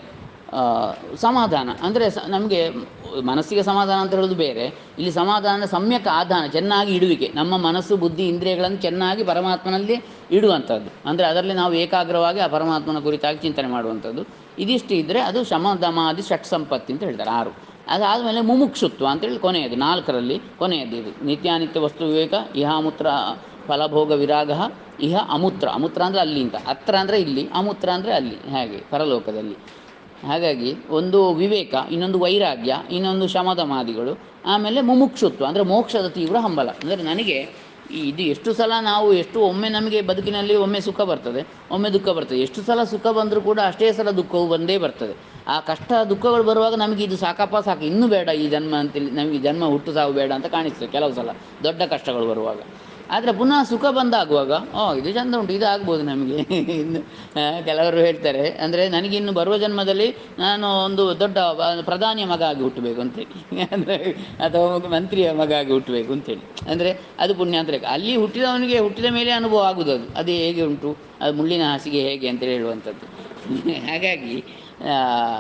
[SPEAKER 1] ಆ, ಸಮಾಧಾನ ಅಂದರೆ ಸ ನಮಗೆ ಮನಸ್ಸಿಗೆ ಸಮಾಧಾನ ಅಂತ ಹೇಳೋದು ಬೇರೆ ಇಲ್ಲಿ ಸಮಾಧಾನ ಸಮ್ಯಕ್ ಆಧಾನ ಚೆನ್ನಾಗಿ ಇಡುವಿಕೆ ನಮ್ಮ ಮನಸ್ಸು ಬುದ್ಧಿ ಇಂದ್ರಿಯಗಳನ್ನು ಚೆನ್ನಾಗಿ ಪರಮಾತ್ಮನಲ್ಲಿ ಇಡುವಂಥದ್ದು ಅಂದರೆ ಅದರಲ್ಲಿ ನಾವು ಏಕಾಗ್ರವಾಗಿ ಆ ಪರಮಾತ್ಮನ ಕುರಿತಾಗಿ ಚಿಂತನೆ ಮಾಡುವಂಥದ್ದು ಇದಿಷ್ಟು ಇದ್ದರೆ ಅದು ಶಮದಮಾದಿ ಷಟ್ ಸಂಪತ್ತಿ ಅಂತ ಹೇಳ್ತಾರೆ ಆರು ಅದಾದಮೇಲೆ ಮುಮುಕ್ಷುತ್ವ ಅಂತೇಳಿ ಕೊನೆಯದು ನಾಲ್ಕರಲ್ಲಿ ಕೊನೆಯದು ಇದು ನಿತ್ಯಾನಿತ್ಯ ವಸ್ತು ವಿವೇಕ ಇಹಾಮೂತ್ರ ಫಲಭೋಗ ವಿರಾಗ ಇಹ ಅಮೂತ್ರ ಅಮೂತ್ರ ಅಂದರೆ ಅಲ್ಲಿ ಅಂತ ಅತ್ರ ಅಂದರೆ ಇಲ್ಲಿ ಅಮೂತ್ರ ಅಂದರೆ ಅಲ್ಲಿ ಹಾಗೆ ಪರಲೋಕದಲ್ಲಿ ಹಾಗಾಗಿ ಒಂದು ವಿವೇಕ ಇನ್ನೊಂದು ವೈರಾಗ್ಯ ಇನ್ನೊಂದು ಶಮದಮಾದಿಗಳು ಆಮೇಲೆ ಮುಮುಕ್ಷುತ್ವ ಅಂದರೆ ಮೋಕ್ಷದ ತೀವ್ರ ಹಂಬಲ ಅಂದರೆ ನನಗೆ ಈ ಇದು ಎಷ್ಟು ಸಲ ನಾವು ಎಷ್ಟು ಒಮ್ಮೆ ನಮಗೆ ಬದುಕಿನಲ್ಲಿ ಒಮ್ಮೆ ಸುಖ ಬರ್ತದೆ ಒಮ್ಮೆ ದುಃಖ ಬರ್ತದೆ ಎಷ್ಟು ಸಲ ಸುಖ ಬಂದರೂ ಕೂಡ ಅಷ್ಟೇ ಸಲ ದುಃಖವು ಬಂದೇ ಬರ್ತದೆ ಆ ಕಷ್ಟ ದುಃಖಗಳು ಬರುವಾಗ ನಮಗೆ ಇದು ಸಾಕಪ್ಪ ಸಾಕು ಇನ್ನೂ ಬೇಡ ಈ ಜನ್ಮ ಅಂತೇಳಿ ನಮಗೆ ಜನ್ಮ ಹುಟ್ಟು ಸಾವು ಬೇಡ ಅಂತ ಕಾಣಿಸ್ತದೆ ಕೆಲವು ಸಲ ದೊಡ್ಡ ಕಷ್ಟಗಳು ಬರುವಾಗ ಆದರೆ ಪುನಃ ಸುಖ ಬಂದಾಗುವಾಗ ಓ ಇದು ಚಂದ ಉಂಟು ಇದು ಆಗ್ಬೋದು ನಮಗೆ ಇನ್ನು ಆ, ಕೆಲವರು ಹೇಳ್ತಾರೆ ಅಂದರೆ ನನಗಿನ್ನು ಬರುವ ಜನ್ಮದಲ್ಲಿ ನಾನು ಒಂದು ದೊಡ್ಡ ಬ- ಪ್ರಧಾನಿಯ ಮಗ ಆಗಿ ಹುಟ್ಟಬೇಕು ಅಂತೇಳಿ ಅಂದರೆ ಅಥವಾ ಒಬ್ಬ ಮಂತ್ರಿಯ ಮಗ ಆಗಿ ಹುಟ್ಟಬೇಕು ಅಂತೇಳಿ ಅಂದರೆ ಅದು ಪುಣ್ಯ ಅಂತ ಲೆಕ್ಕ ಅಲ್ಲಿ ಹುಟ್ಟಿದವನಿಗೆ ಹುಟ್ಟಿದ ಮೇಲೆ ಅನುಭವ ಆಗುವುದು ಅದು ಅದು ಹೇಗೆ ಉಂಟು ಅದು ಮುಳ್ಳಿನ ಹಾಸಿಗೆ ಹೇಗೆ ಅಂತೇಳಿ ಹೇಳುವಂಥದ್ದು ಹಾಗಾಗಿ ಆ,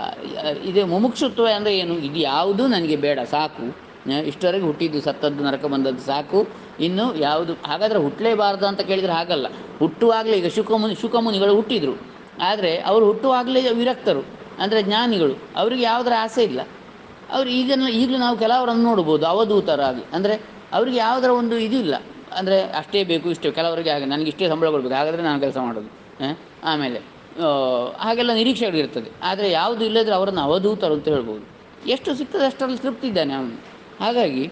[SPEAKER 1] ಇದು ಮುಮುಕ್ಷುತ್ವ ಅಂದರೆ ಏನು ಇದು ಯಾವುದೂ ನನಗೆ ಬೇಡ ಸಾಕು ಆ, ಇಷ್ಟವರೆಗೆ ಹುಟ್ಟಿದ್ದು ಸತ್ತದ್ದು ನರಕ ಬಂದದ್ದು ಸಾಕು ಇನ್ನು ಯಾವುದು ಹಾಗಾದರೆ ಹುಟ್ಟಲೇಬಾರ್ದು ಅಂತ ಕೇಳಿದರೆ ಹಾಗಲ್ಲ ಹುಟ್ಟುವಾಗಲೇ ಈಗ ಶುಕಮುನಿ ಶುಕಮುನಿಗಳು ಹುಟ್ಟಿದರು ಆದರೆ ಅವರು ಹುಟ್ಟುವಾಗಲೇ ವಿರಕ್ತರು ಅಂದರೆ ಜ್ಞಾನಿಗಳು ಅವರಿಗೆ ಯಾವುದರ ಆಸೆ ಇಲ್ಲ ಅವರು ಈಗ ಈಗಲೂ ನಾವು ಕೆಲವರನ್ನು ನೋಡ್ಬೋದು ಅವಧೂತರಾಗಿ ಅಂದರೆ ಅವರಿಗೆ ಯಾವುದರ ಒಂದು ಇದು ಇಲ್ಲ ಅಂದರೆ ಅಷ್ಟೇ ಬೇಕು ಇಷ್ಟೇ ಕೆಲವರಿಗೆ ಹಾಗೆ ನನಗೆ ಇಷ್ಟೇ ಸಂಬಳ ಕೊಡಬೇಕು ಹಾಗಾದರೆ ನಾನು ಕೆಲಸ ಮಾಡೋದು ಆ, ಆಮೇಲೆ ಆ, ಹಾಗೆಲ್ಲ ನಿರೀಕ್ಷೆಗಳಿರ್ತದೆ ಆದರೆ ಯಾವುದು ಇಲ್ಲದ್ರೆ ಅವರನ್ನು ಅವಧೂತರು ಅಂತ ಹೇಳ್ಬೋದು ಎಷ್ಟು ಸಿಗ್ತದೆ ಅಷ್ಟರಲ್ಲಿ ತೃಪ್ತಿ ಇದ್ದಾನೆ ಅವನು ಹಾಗಾಗಿ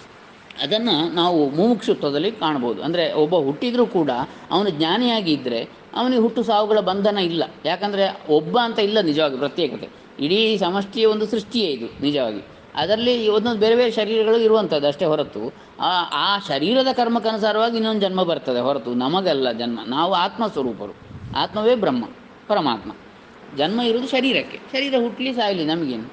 [SPEAKER 1] ಅದನ್ನು ನಾವು ಮುಮುಕ್ಷುತ್ವದಲ್ಲಿ ಕಾಣ್ಬೋದು ಅಂದರೆ ಒಬ್ಬ ಹುಟ್ಟಿದರೂ ಕೂಡ ಅವನು ಜ್ಞಾನಿಯಾಗಿ ಇದ್ದರೆ ಅವನಿಗೆ ಹುಟ್ಟು ಸಾವುಗಳ ಬಂಧನ ಇಲ್ಲ ಯಾಕಂದರೆ ಒಬ್ಬ ಅಂತ ಇಲ್ಲ ನಿಜವಾಗಿ ಪ್ರತ್ಯೇಕತೆ ಇಡೀ ಸಮಷ್ಟಿಯ ಒಂದು ಸೃಷ್ಟಿಯೇ ಇದು ನಿಜವಾಗಿ ಅದರಲ್ಲಿ ಒಂದೊಂದು ಬೇರೆ ಬೇರೆ ಶರೀರಗಳು ಇರುವಂಥದ್ದು ಅಷ್ಟೇ ಹೊರತು ಆ ಆ ಶರೀರದ ಕರ್ಮಕ್ಕನುಸಾರವಾಗಿ ಇನ್ನೊಂದು ಜನ್ಮ ಬರ್ತದೆ ಹೊರತು ನಮಗಲ್ಲ ಜನ್ಮ ನಾವು ಆತ್ಮಸ್ವರೂಪರು ಆತ್ಮವೇ ಬ್ರಹ್ಮ ಪರಮಾತ್ಮ ಜನ್ಮ ಇರುವುದು ಶರೀರಕ್ಕೆ ಶರೀರ ಹುಟ್ಟಲಿ ಸಾಯಲಿ ನಮಗೇನು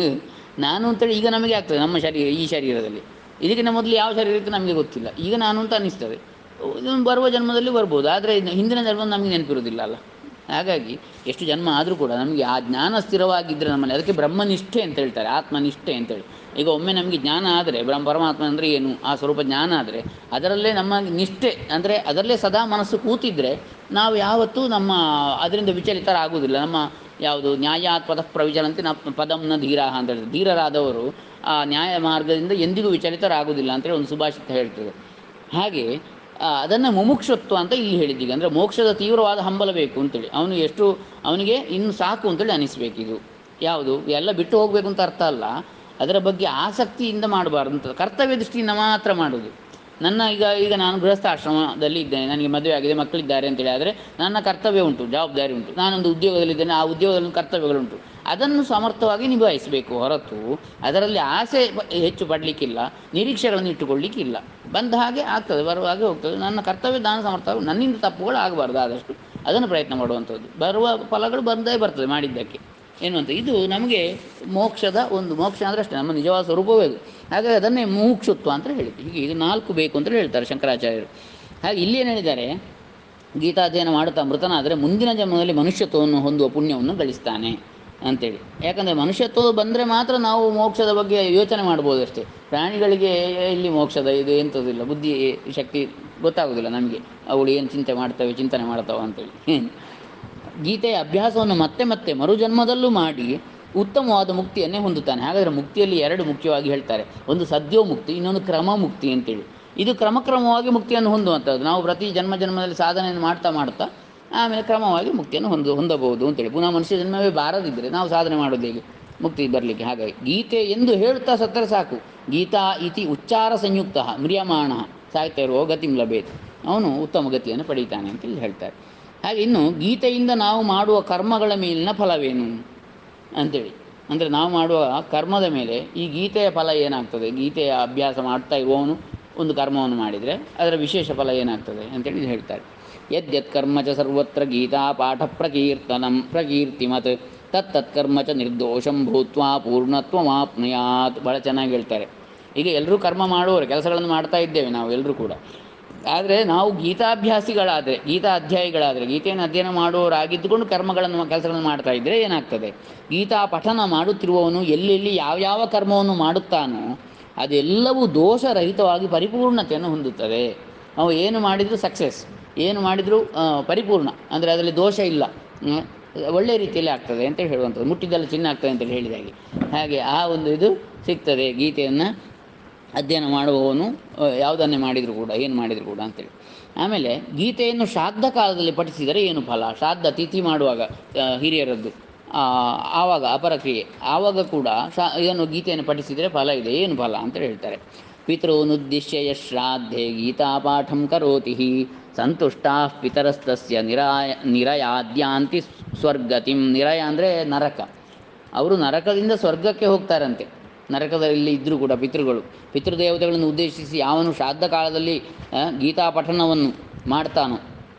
[SPEAKER 1] ನಾನು ಅಂತೇಳಿ ಈಗ ನಮಗೆ ಆಗ್ತದೆ ನಮ್ಮ ಶರೀರ ಈ ಶರೀರದಲ್ಲಿ ಇದಕ್ಕಿಂತ ಮೊದಲು ಯಾವ ಶರೀರ ಇತ್ತು ನಮಗೆ ಗೊತ್ತಿಲ್ಲ ಈಗ ನಾನು ಅಂತ ಅನ್ನಿಸ್ತದೆ ಇದೊಂದು ಬರುವ ಜನ್ಮದಲ್ಲಿ ಬರ್ಬೋದು ಆದರೆ ಇನ್ನು ಹಿಂದಿನ ಜನ್ಮ ನಮಗೆ ನೆನಪಿರೋದಿಲ್ಲ ಅಲ್ಲ ಹಾಗಾಗಿ ಎಷ್ಟು ಜನ್ಮ ಆದರೂ ಕೂಡ ನಮಗೆ ಆ ಜ್ಞಾನ ಸ್ಥಿರವಾಗಿದ್ದರೆ ನಮ್ಮಲ್ಲಿ ಅದಕ್ಕೆ ಬ್ರಹ್ಮನಿಷ್ಠೆ ಅಂತ ಹೇಳ್ತಾರೆ ಆತ್ಮನಿಷ್ಠೆ ಅಂತೇಳಿ ಈಗ ಒಮ್ಮೆ ನಮಗೆ ಜ್ಞಾನ ಆದರೆ ಬ್ರಹ್ಮ ಪರಮಾತ್ಮ ಅಂದರೆ ಏನು ಆ ಸ್ವರೂಪ ಜ್ಞಾನ ಆದರೆ ಅದರಲ್ಲೇ ನಮ್ಮ ನಿಷ್ಠೆ ಅಂದರೆ ಅದರಲ್ಲೇ ಸದಾ ಮನಸ್ಸು ಕೂತಿದ್ರೆ ನಾವು ಯಾವತ್ತೂ ನಮ್ಮ ಅದರಿಂದ ವಿಚಲಿತರಾಗುವುದಿಲ್ಲ ನಮ್ಮ ಯಾವುದು ನ್ಯಾಯಾತ್ ಪದ ಪ್ರವಿಚಲಂತೆ ನ ಪದಂನ ಧೀರಾಹ ಅಂತ ಹೇಳ್ತಾರೆ ಧೀರರಾದವರು ಆ ನ್ಯಾಯ ಮಾರ್ಗದಿಂದ ಎಂದಿಗೂ ವಿಚಲಿತರಾಗುವುದಿಲ್ಲ ಅಂತೇಳಿ ಒಂದು ಸುಭಾಷಿತ ಹೇಳ್ತದೆ ಹಾಗೆ ಅದನ್ನು ಮುಮುಕ್ಷತ್ವ ಅಂತ ಇಲ್ಲಿ ಹೇಳಿದ್ದೀಗ ಅಂದರೆ ಮೋಕ್ಷದ ತೀವ್ರವಾದ ಹಂಬಲ ಬೇಕು ಅಂತೇಳಿ ಅವನು ಎಷ್ಟು ಅವನಿಗೆ ಇನ್ನು ಸಾಕು ಅಂತೇಳಿ ಅನಿಸ್ಬೇಕಿದು ಯಾವುದು ಎಲ್ಲ ಬಿಟ್ಟು ಹೋಗಬೇಕು ಅಂತ ಅರ್ಥ ಅಲ್ಲ ಅದರ ಬಗ್ಗೆ ಆಸಕ್ತಿಯಿಂದ ಮಾಡಬಾರ್ದು ಅಂತ ಕರ್ತವ್ಯ ದೃಷ್ಟಿಯಿಂದ ಮಾತ್ರ ಮಾಡೋದು ನನ್ನ ಈಗ ಈಗ ನಾನು ಗೃಹಸ್ಥ ಆಶ್ರಮದಲ್ಲಿ ಇದ್ದೇನೆ ನನಗೆ ಮದುವೆ ಆಗಿದೆ ಮಕ್ಕಳಿದ್ದಾರೆ ಅಂತೇಳಿ ಆದರೆ ನನ್ನ ಕರ್ತವ್ಯ ಉಂಟು ಜವಾಬ್ದಾರಿ ಉಂಟು ನಾನೊಂದು ಉದ್ಯೋಗದಲ್ಲಿದ್ದೇನೆ ಆ ಉದ್ಯೋಗದಲ್ಲಿ ಕರ್ತವ್ಯಗಳುಂಟು ಅದನ್ನು ಸಮರ್ಥವಾಗಿ ನಿಭಾಯಿಸಬೇಕು ಹೊರತು ಅದರಲ್ಲಿ ಆಸೆ ಪ- ಹೆಚ್ಚು ಪಡಲಿಕ್ಕಿಲ್ಲ ನಿರೀಕ್ಷೆಗಳನ್ನು ಇಟ್ಟುಕೊಳ್ಳಿಕ್ಕಿಲ್ಲ ಬಂದ ಹಾಗೆ ಆಗ್ತದೆ ಬರುವ ಹಾಗೆ ಹೋಗ್ತದೆ ನನ್ನ ಕರ್ತವ್ಯ ನಾನು ಸಮರ್ಥವಾಗಿ ನನ್ನಿಂದ ತಪ್ಪುಗಳು ಆಗಬಾರ್ದು ಆದಷ್ಟು ಅದನ್ನು ಪ್ರಯತ್ನ ಮಾಡುವಂಥದ್ದು ಬರುವ ಫಲಗಳು ಬಂದೇ ಬರ್ತದೆ ಮಾಡಿದ್ದಕ್ಕೆ ಎನ್ನುವಂಥ ಇದು ನಮಗೆ ಮೋಕ್ಷದ ಒಂದು ಮೋಕ್ಷ ಅಂದರೆ ಅಷ್ಟೇ ನಮ್ಮ ನಿಜವಾದ ಸ್ವರೂಪವೇ ಅದು ಹಾಗಾಗಿ ಅದನ್ನೇ ಮುಮುಕ್ಷುತ್ವ ಅಂತ ಹೇಳಿದ್ದು ಹೀಗೆ ಇದು ನಾಲ್ಕು ಬೇಕು ಅಂತ ಹೇಳ್ತಾರೆ ಶಂಕರಾಚಾರ್ಯರು ಹಾಗೆ ಇಲ್ಲಿ ಏನು ಹೇಳಿದ್ದಾರೆ ಗೀತಾಧ್ಯಯನ ಮಾಡುತ್ತಾ ಮೃತನಾದರೆ ಮುಂದಿನ ಜನ್ಮದಲ್ಲಿ ಮನುಷ್ಯತ್ವವನ್ನು ಹೊಂದುವ ಪುಣ್ಯವನ್ನು ಗಳಿಸ್ತಾನೆ ಅಂತೇಳಿ ಯಾಕಂದರೆ ಮನುಷ್ಯತ್ವ ಬಂದರೆ ಮಾತ್ರ ನಾವು ಮೋಕ್ಷದ ಬಗ್ಗೆ ಯೋಚನೆ ಮಾಡ್ಬೋದು ಅಷ್ಟೇ ಪ್ರಾಣಿಗಳಿಗೆ ಇಲ್ಲಿ ಮೋಕ್ಷದ ಇದು ಎಂಥದಿಲ್ಲ ಬುದ್ಧಿ ಶಕ್ತಿ ಗೊತ್ತಾಗೋದಿಲ್ಲ ನಮಗೆ ಅವಳು ಏನು ಚಿಂತೆ ಮಾಡ್ತವೆ ಚಿಂತನೆ ಮಾಡ್ತಾವೆ ಅಂತೇಳಿ ಗೀತೆಯ ಅಭ್ಯಾಸವನ್ನು ಮತ್ತೆ ಮತ್ತೆ ಮರುಜನ್ಮದಲ್ಲೂ ಮಾಡಿ ಉತ್ತಮವಾದ ಮುಕ್ತಿಯನ್ನೇ ಹೊಂದುತ್ತಾನೆ ಹಾಗಾದರೆ ಮುಕ್ತಿಯಲ್ಲಿ ಎರಡು ಮುಖ್ಯವಾಗಿ ಹೇಳ್ತಾರೆ ಒಂದು ಸದ್ಯೋ ಮುಕ್ತಿ ಇನ್ನೊಂದು ಕ್ರಮ ಮುಕ್ತಿ ಅಂತೇಳಿ ಇದು ಕ್ರಮಕ್ರಮವಾಗಿ ಮುಕ್ತಿಯನ್ನು ಹೊಂದುವಂಥದ್ದು ನಾವು ಪ್ರತಿ ಜನ್ಮ ಜನ್ಮದಲ್ಲಿ ಸಾಧನೆಯನ್ನು ಮಾಡ್ತಾ ಮಾಡ್ತಾ ಆಮೇಲೆ ಕ್ರಮವಾಗಿ ಮುಕ್ತಿಯನ್ನು ಹೊಂದು ಹೊಂದಬಹುದು ಅಂತೇಳಿ ಪುನಃ ಮನುಷ್ಯ ಜನ್ಮವೇ ಬಾರದಿದ್ದರೆ ನಾವು ಸಾಧನೆ ಮಾಡೋದು ಹೇಗೆ ಮುಕ್ತಿ ಬರಲಿಕ್ಕೆ ಹಾಗಾಗಿ ಗೀತೆ ಎಂದು ಹೇಳುತ್ತಾ ಸತ್ತರೆ ಸಾಕು ಗೀತಾ ಇತಿ ಉಚ್ಚಾರ ಸಂಯುಕ್ತ ಮ್ರಿಯಮಾಣ ಸಾಯ್ತಾ ಇರುವ ಗತಿಂ ಲಭೇತ್ ಅವನು ಉತ್ತಮ ಗತಿಯನ್ನು ಪಡೀತಾನೆ ಅಂತ ಇಲ್ಲಿ ಹೇಳ್ತಾರೆ ಹಾಗೆ ಇನ್ನು ಗೀತೆಯಿಂದ ನಾವು ಮಾಡುವ ಕರ್ಮಗಳ ಮೇಲಿನ ಫಲವೇನು ಅಂತೇಳಿ ಅಂದರೆ ನಾವು ಮಾಡುವ ಕರ್ಮದ ಮೇಲೆ ಈ ಗೀತೆಯ ಫಲ ಏನಾಗ್ತದೆ ಗೀತೆಯ ಅಭ್ಯಾಸ ಮಾಡ್ತಾ ಇರುವವನು ಒಂದು ಕರ್ಮವನ್ನು ಮಾಡಿದರೆ ಅದರ ವಿಶೇಷ ಫಲ ಏನಾಗ್ತದೆ ಅಂತೇಳಿ ಇದು ಹೇಳ್ತಾರೆ ಯದ್ಯತ್ ಕರ್ಮ ಚ ಸರ್ವತ್ರ ಗೀತಾ ಪಾಠ ಪ್ರಕೀರ್ತನಂ ಪ್ರಕೀರ್ತಿಮತ್ ತತ್ತತ್ ಕರ್ಮ ಚ ನಿರ್ದೋಷಂ ಭೂತ್ವಾ ಪೂರ್ಣತ್ವಮಾಪ್ನುಯಾತ್ ಭಾಳ ಚೆನ್ನಾಗಿ ಹೇಳ್ತಾರೆ ಈಗ ಎಲ್ಲರೂ ಕರ್ಮ ಮಾಡುವವರು ಕೆಲಸಗಳನ್ನು ಮಾಡ್ತಾ ಇದ್ದೇವೆ ನಾವು ಎಲ್ಲರೂ ಕೂಡ ಆದರೆ ನಾವು ಗೀತಾಭ್ಯಾಸಿಗಳಾದರೆ ಗೀತಾ ಅಧ್ಯಾಯಿಗಳಾದರೆ ಗೀತೆಯನ್ನು ಅಧ್ಯಯನ ಮಾಡುವವರಾಗಿದ್ದುಕೊಂಡು ಕರ್ಮಗಳನ್ನು ಕೆಲಸಗಳನ್ನು ಮಾಡ್ತಾ ಇದ್ದರೆ ಏನಾಗ್ತದೆ ಗೀತಾ ಪಠನ ಮಾಡುತ್ತಿರುವವನು ಎಲ್ಲೆಲ್ಲಿ ಯಾವ್ಯಾವ ಕರ್ಮವನ್ನು ಮಾಡುತ್ತಾನೋ ಅದೆಲ್ಲವೂ ದೋಷರಹಿತವಾಗಿ ಪರಿಪೂರ್ಣತೆಯನ್ನು ಹೊಂದುತ್ತದೆ ಅವ ಏನು ಮಾಡಿದರೂ ಸಕ್ಸಸ್ ಏನು ಮಾಡಿದರೂ ಪರಿಪೂರ್ಣ ಅಂದರೆ ಅದರಲ್ಲಿ ದೋಷ ಇಲ್ಲ ಹ್ಮ್. ಒಳ್ಳೆಯ ರೀತಿಯಲ್ಲಿ ಆಗ್ತದೆ ಅಂತ ಹೇಳುವಂಥದ್ದು ಮುಟ್ಟಿದ್ದೆಲ್ಲ ಚಿನ್ನ ಆಗ್ತದೆ ಅಂತೇಳಿ ಹೇಳಿದ ಹಾಗೆ ಹಾಗೆ ಆ ಒಂದು ಇದು ಸಿಗ್ತದೆ ಗೀತೆಯನ್ನು ಅಧ್ಯಯನ ಮಾಡುವವನು ಆ, ಯಾವುದನ್ನೇ ಮಾಡಿದರೂ ಕೂಡ ಏನು ಮಾಡಿದರೂ ಕೂಡ ಅಂತೇಳಿ ಆಮೇಲೆ ಗೀತೆಯನ್ನು ಶ್ರಾದ್ದ ಕಾಲದಲ್ಲಿ ಪಠಿಸಿದರೆ ಏನು ಫಲ ಶ್ರಾದ್ದ ತಿಥಿ ಮಾಡುವಾಗ ಆ, ಹಿರಿಯರದ್ದು ಆ, ಆವಾಗ ಅಪರಕ್ರಿಯೆ ಆವಾಗ ಕೂಡ ಶಾ ಇದನ್ನು ಗೀತೆಯನ್ನು ಪಠಿಸಿದರೆ ಫಲ ಇದೆ ಏನು ಫಲ ಅಂತ ಹೇಳ್ತಾರೆ ಪಿತॄನುದ್ದೇಶ್ಯ ಯಶ್ ಶ್ರಾದ್ಧೆ ಗೀತಾಪಾಠಂ ಕರೋತಿ ಸಂತುಷ್ಟಾ ಪಿತರಸ್ತಸ್ಯ ನಿರಾಯ ನಿರಯಾದ್ಯಾಂತಿ ಸ್ವರ್ಗತಿಂ ನಿರಯ ಅಂದರೆ ನರಕ ಅವರು ನರಕದಿಂದ ಸ್ವರ್ಗಕ್ಕೆ ಹೋಗ್ತಾರಂತೆ ನರಕದಲ್ಲಿ ಇದ್ದರೂ ಕೂಡ ಪಿತೃಗಳು ಪಿತೃದೇವತೆಗಳನ್ನು ಉದ್ದೇಶಿಸಿ ಯಾವನು ಶ್ರಾದ್ದ ಕಾಲದಲ್ಲಿ ಆ, ಗೀತಾ ಪಠಣವನ್ನು ಮಾಡ್ತಾನೋ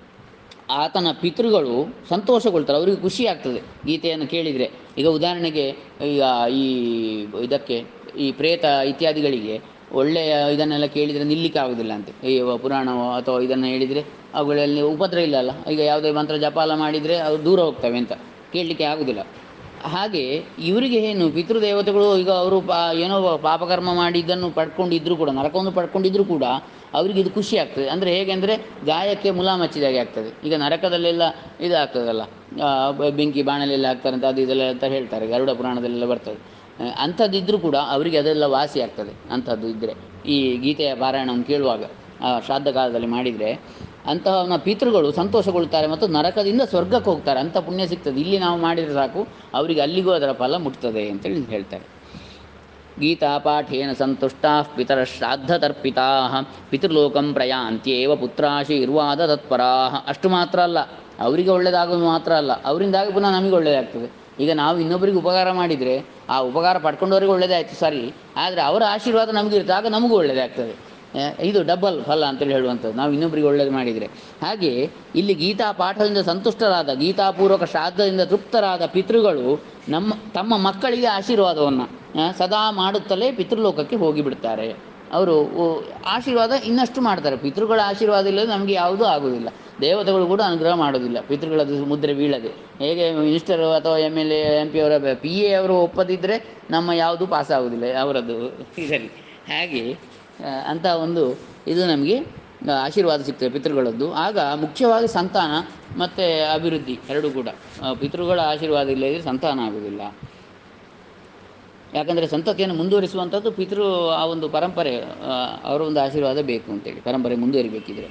[SPEAKER 1] ಆತನ ಪಿತೃಗಳು ಸಂತೋಷಗೊಳ್ತಾರೆ ಅವರಿಗೆ ಖುಷಿ ಆಗ್ತದೆ ಗೀತೆಯನ್ನು ಕೇಳಿದರೆ ಈಗ ಉದಾಹರಣೆಗೆ ಈಗ ಈ ಇದಕ್ಕೆ ಈ ಪ್ರೇತ ಇತ್ಯಾದಿಗಳಿಗೆ ಒಳ್ಳೆಯ ಇದನ್ನೆಲ್ಲ ಕೇಳಿದರೆ ನಿಲ್ಲಿಕ್ಕೆ ಆಗೋದಿಲ್ಲ ಅಂತೆ ಈ ಪುರಾಣವೋ ಅಥವಾ ಇದನ್ನು ಹೇಳಿದರೆ ಅವುಗಳಲ್ಲಿ ಉಪದ್ರ ಇಲ್ಲ ಅಲ್ಲ ಈಗ ಯಾವುದೇ ಮಂತ್ರ ಜಪಾಲ ಮಾಡಿದರೆ ಅವು ದೂರ ಹೋಗ್ತವೆ ಅಂತ ಕೇಳಲಿಕ್ಕೆ ಆಗೋದಿಲ್ಲ ಹಾಗೆ ಇವರಿಗೆ ಏನು ಪಿತೃದೇವತೆಗಳು ಈಗ ಅವರು ಪಾ ಏನೋ ಪಾಪಕರ್ಮ ಮಾಡಿ ಇದನ್ನು ಪಡ್ಕೊಂಡಿದ್ರು ಕೂಡ ನರಕವನ್ನು ಪಡ್ಕೊಂಡಿದ್ರು ಕೂಡ ಅವರಿಗೆ ಇದು ಖುಷಿ ಆಗ್ತದೆ ಅಂದರೆ ಹೇಗೆ ಅಂದರೆ ಗಾಯಕ್ಕೆ ಮುಲಾಮ್ ಹಚ್ಚಿದಾಗೆ ಆಗ್ತದೆ ಈಗ ನರಕದಲ್ಲೆಲ್ಲ ಇದಾಗ್ತದಲ್ಲ ಆ, ಬ- ಬೆಂಕಿ ಬಾಣಲೆಲ್ಲ ಹಾಕ್ತಾರಂತ ಅದು ಇದೆಲ್ಲ ಅಂತ ಹೇಳ್ತಾರೆ ಗರುಡ ಪುರಾಣದಲ್ಲೆಲ್ಲ ಬರ್ತದೆ ಆ, ಅಂಥದ್ದಿದ್ರೂ ಕೂಡ ಅವರಿಗೆ ಅದೆಲ್ಲ ವಾಸಿ ಆಗ್ತದೆ ಅಂಥದ್ದು ಇದ್ದರೆ ಈ ಗೀತೆಯ ಪಾರಾಯಣವನ್ನು ಕೇಳುವಾಗ ಆ ಶ್ರಾದ್ದ ಕಾಲದಲ್ಲಿ ಮಾಡಿದರೆ ಅಂತಹವನ ಪಿತೃಗಳು ಸಂತೋಷಗೊಳ್ತಾರೆ ಮತ್ತು ನರಕದಿಂದ ಸ್ವರ್ಗಕ್ಕೆ ಹೋಗ್ತಾರೆ ಅಂಥ ಪುಣ್ಯ ಸಿಗ್ತದೆ ಇಲ್ಲಿ ನಾವು ಮಾಡಿದರೆ ಸಾಕು ಅವರಿಗೆ ಅಲ್ಲಿಗೂ ಅದರ ಫಲ ಮುಟ್ತದೆ ಅಂತೇಳಿ ಹೇಳ್ತಾರೆ ಗೀತಾಪಾಠೇನ ಸಂತುಷ್ಟಾ ಪಿತರ ಶ್ರಾದ್ದತರ್ಪಿತಾ ಪಿತೃಲೋಕಂ ಪ್ರಯಾಂತ್ಯೇವ ಪುತ್ರಾಶೀರ್ವಾದ ತತ್ಪರಾ ಅಷ್ಟು ಮಾತ್ರ ಅಲ್ಲ ಅವರಿಗೆ ಒಳ್ಳೆಯದಾಗೋದು ಮಾತ್ರ ಅಲ್ಲ ಅವರಿಂದಾಗಿ ಪುನಃ ನಮಗೆ ಒಳ್ಳೆಯದಾಗ್ತದೆ ಈಗ ನಾವು ಇನ್ನೊಬ್ಬರಿಗೆ ಉಪಕಾರ ಮಾಡಿದರೆ ಆ ಉಪಕಾರ ಪಡ್ಕೊಂಡವರಿಗೆ ಒಳ್ಳೆಯದಾಯಿತು ಸರಿ ಆದರೆ ಅವರ ಆಶೀರ್ವಾದ ನಮಗಿರುತ್ತೆ ಆಗ ನಮಗೂ ಒಳ್ಳೆಯದಾಗ್ತದೆ ಆ, ಇದು ಡಬಲ್ ಫಲ ಅಂತೇಳಿ ಹೇಳುವಂಥದ್ದು ನಾವು ಇನ್ನೊಬ್ಬರಿಗೆ ಒಳ್ಳೇದು ಮಾಡಿದರೆ ಹಾಗೆ ಇಲ್ಲಿ ಗೀತಾ ಪಾಠದಿಂದ ಸಂತುಷ್ಟರಾದ ಗೀತಾಪೂರ್ವಕ ಶ್ರಾದ್ದದಿಂದ ತೃಪ್ತರಾದ ಪಿತೃಗಳು ನಮ್ಮ ತಮ್ಮ ಮಕ್ಕಳಿಗೆ ಆಶೀರ್ವಾದವನ್ನು ಸದಾ ಮಾಡುತ್ತಲೇ ಪಿತೃಲೋಕಕ್ಕೆ ಹೋಗಿಬಿಡ್ತಾರೆ ಅವರು ಓ, ಆಶೀರ್ವಾದ ಇನ್ನಷ್ಟು ಮಾಡ್ತಾರೆ ಪಿತೃಗಳ ಆಶೀರ್ವಾದ ಇಲ್ಲದೆ ನಮಗೆ ಯಾವುದೂ ಆಗೋದಿಲ್ಲ ದೇವತೆಗಳು ಕೂಡ ಅನುಗ್ರಹ ಮಾಡೋದಿಲ್ಲ ಪಿತೃಗಳದ್ದು ಮುದ್ರೆ ಬೀಳದೆ ಹೇಗೆ ಮಿನಿಸ್ಟರ್ ಅಥವಾ M L A M P ಅವರ ಪಿ ಎ ಅವರು ಒಪ್ಪದಿದ್ದರೆ ನಮ್ಮ ಯಾವುದೂ ಪಾಸ್ ಆಗೋದಿಲ್ಲ ಅವರದ್ದು ಇದರಲ್ಲಿ ಹಾಗೆ ಆ, ಅಂಥ ಒಂದು ಇದು ನಮಗೆ ಆ, ಆಶೀರ್ವಾದ ಸಿಗ್ತದೆ ಪಿತೃಗಳದ್ದು ಆಗ ಮುಖ್ಯವಾಗಿ ಸಂತಾನ ಮತ್ತು ಅಭಿವೃದ್ಧಿ ಎರಡೂ ಕೂಡ ಆ, ಪಿತೃಗಳ ಆಶೀರ್ವಾದ ಇಲ್ಲದಿದ್ದರೆ ಸಂತಾನ ಆಗೋದಿಲ್ಲ ಯಾಕಂದರೆ ಸಂತತಿಯನ್ನು ಮುಂದುವರಿಸುವಂಥದ್ದು ಪಿತೃ ಆ ಒಂದು ಪರಂಪರೆ ಆ, ಅವರ ಒಂದು ಆಶೀರ್ವಾದ ಬೇಕು ಅಂತೇಳಿ ಪರಂಪರೆ ಮುಂದುವರಿಬೇಕಿದ್ರೆ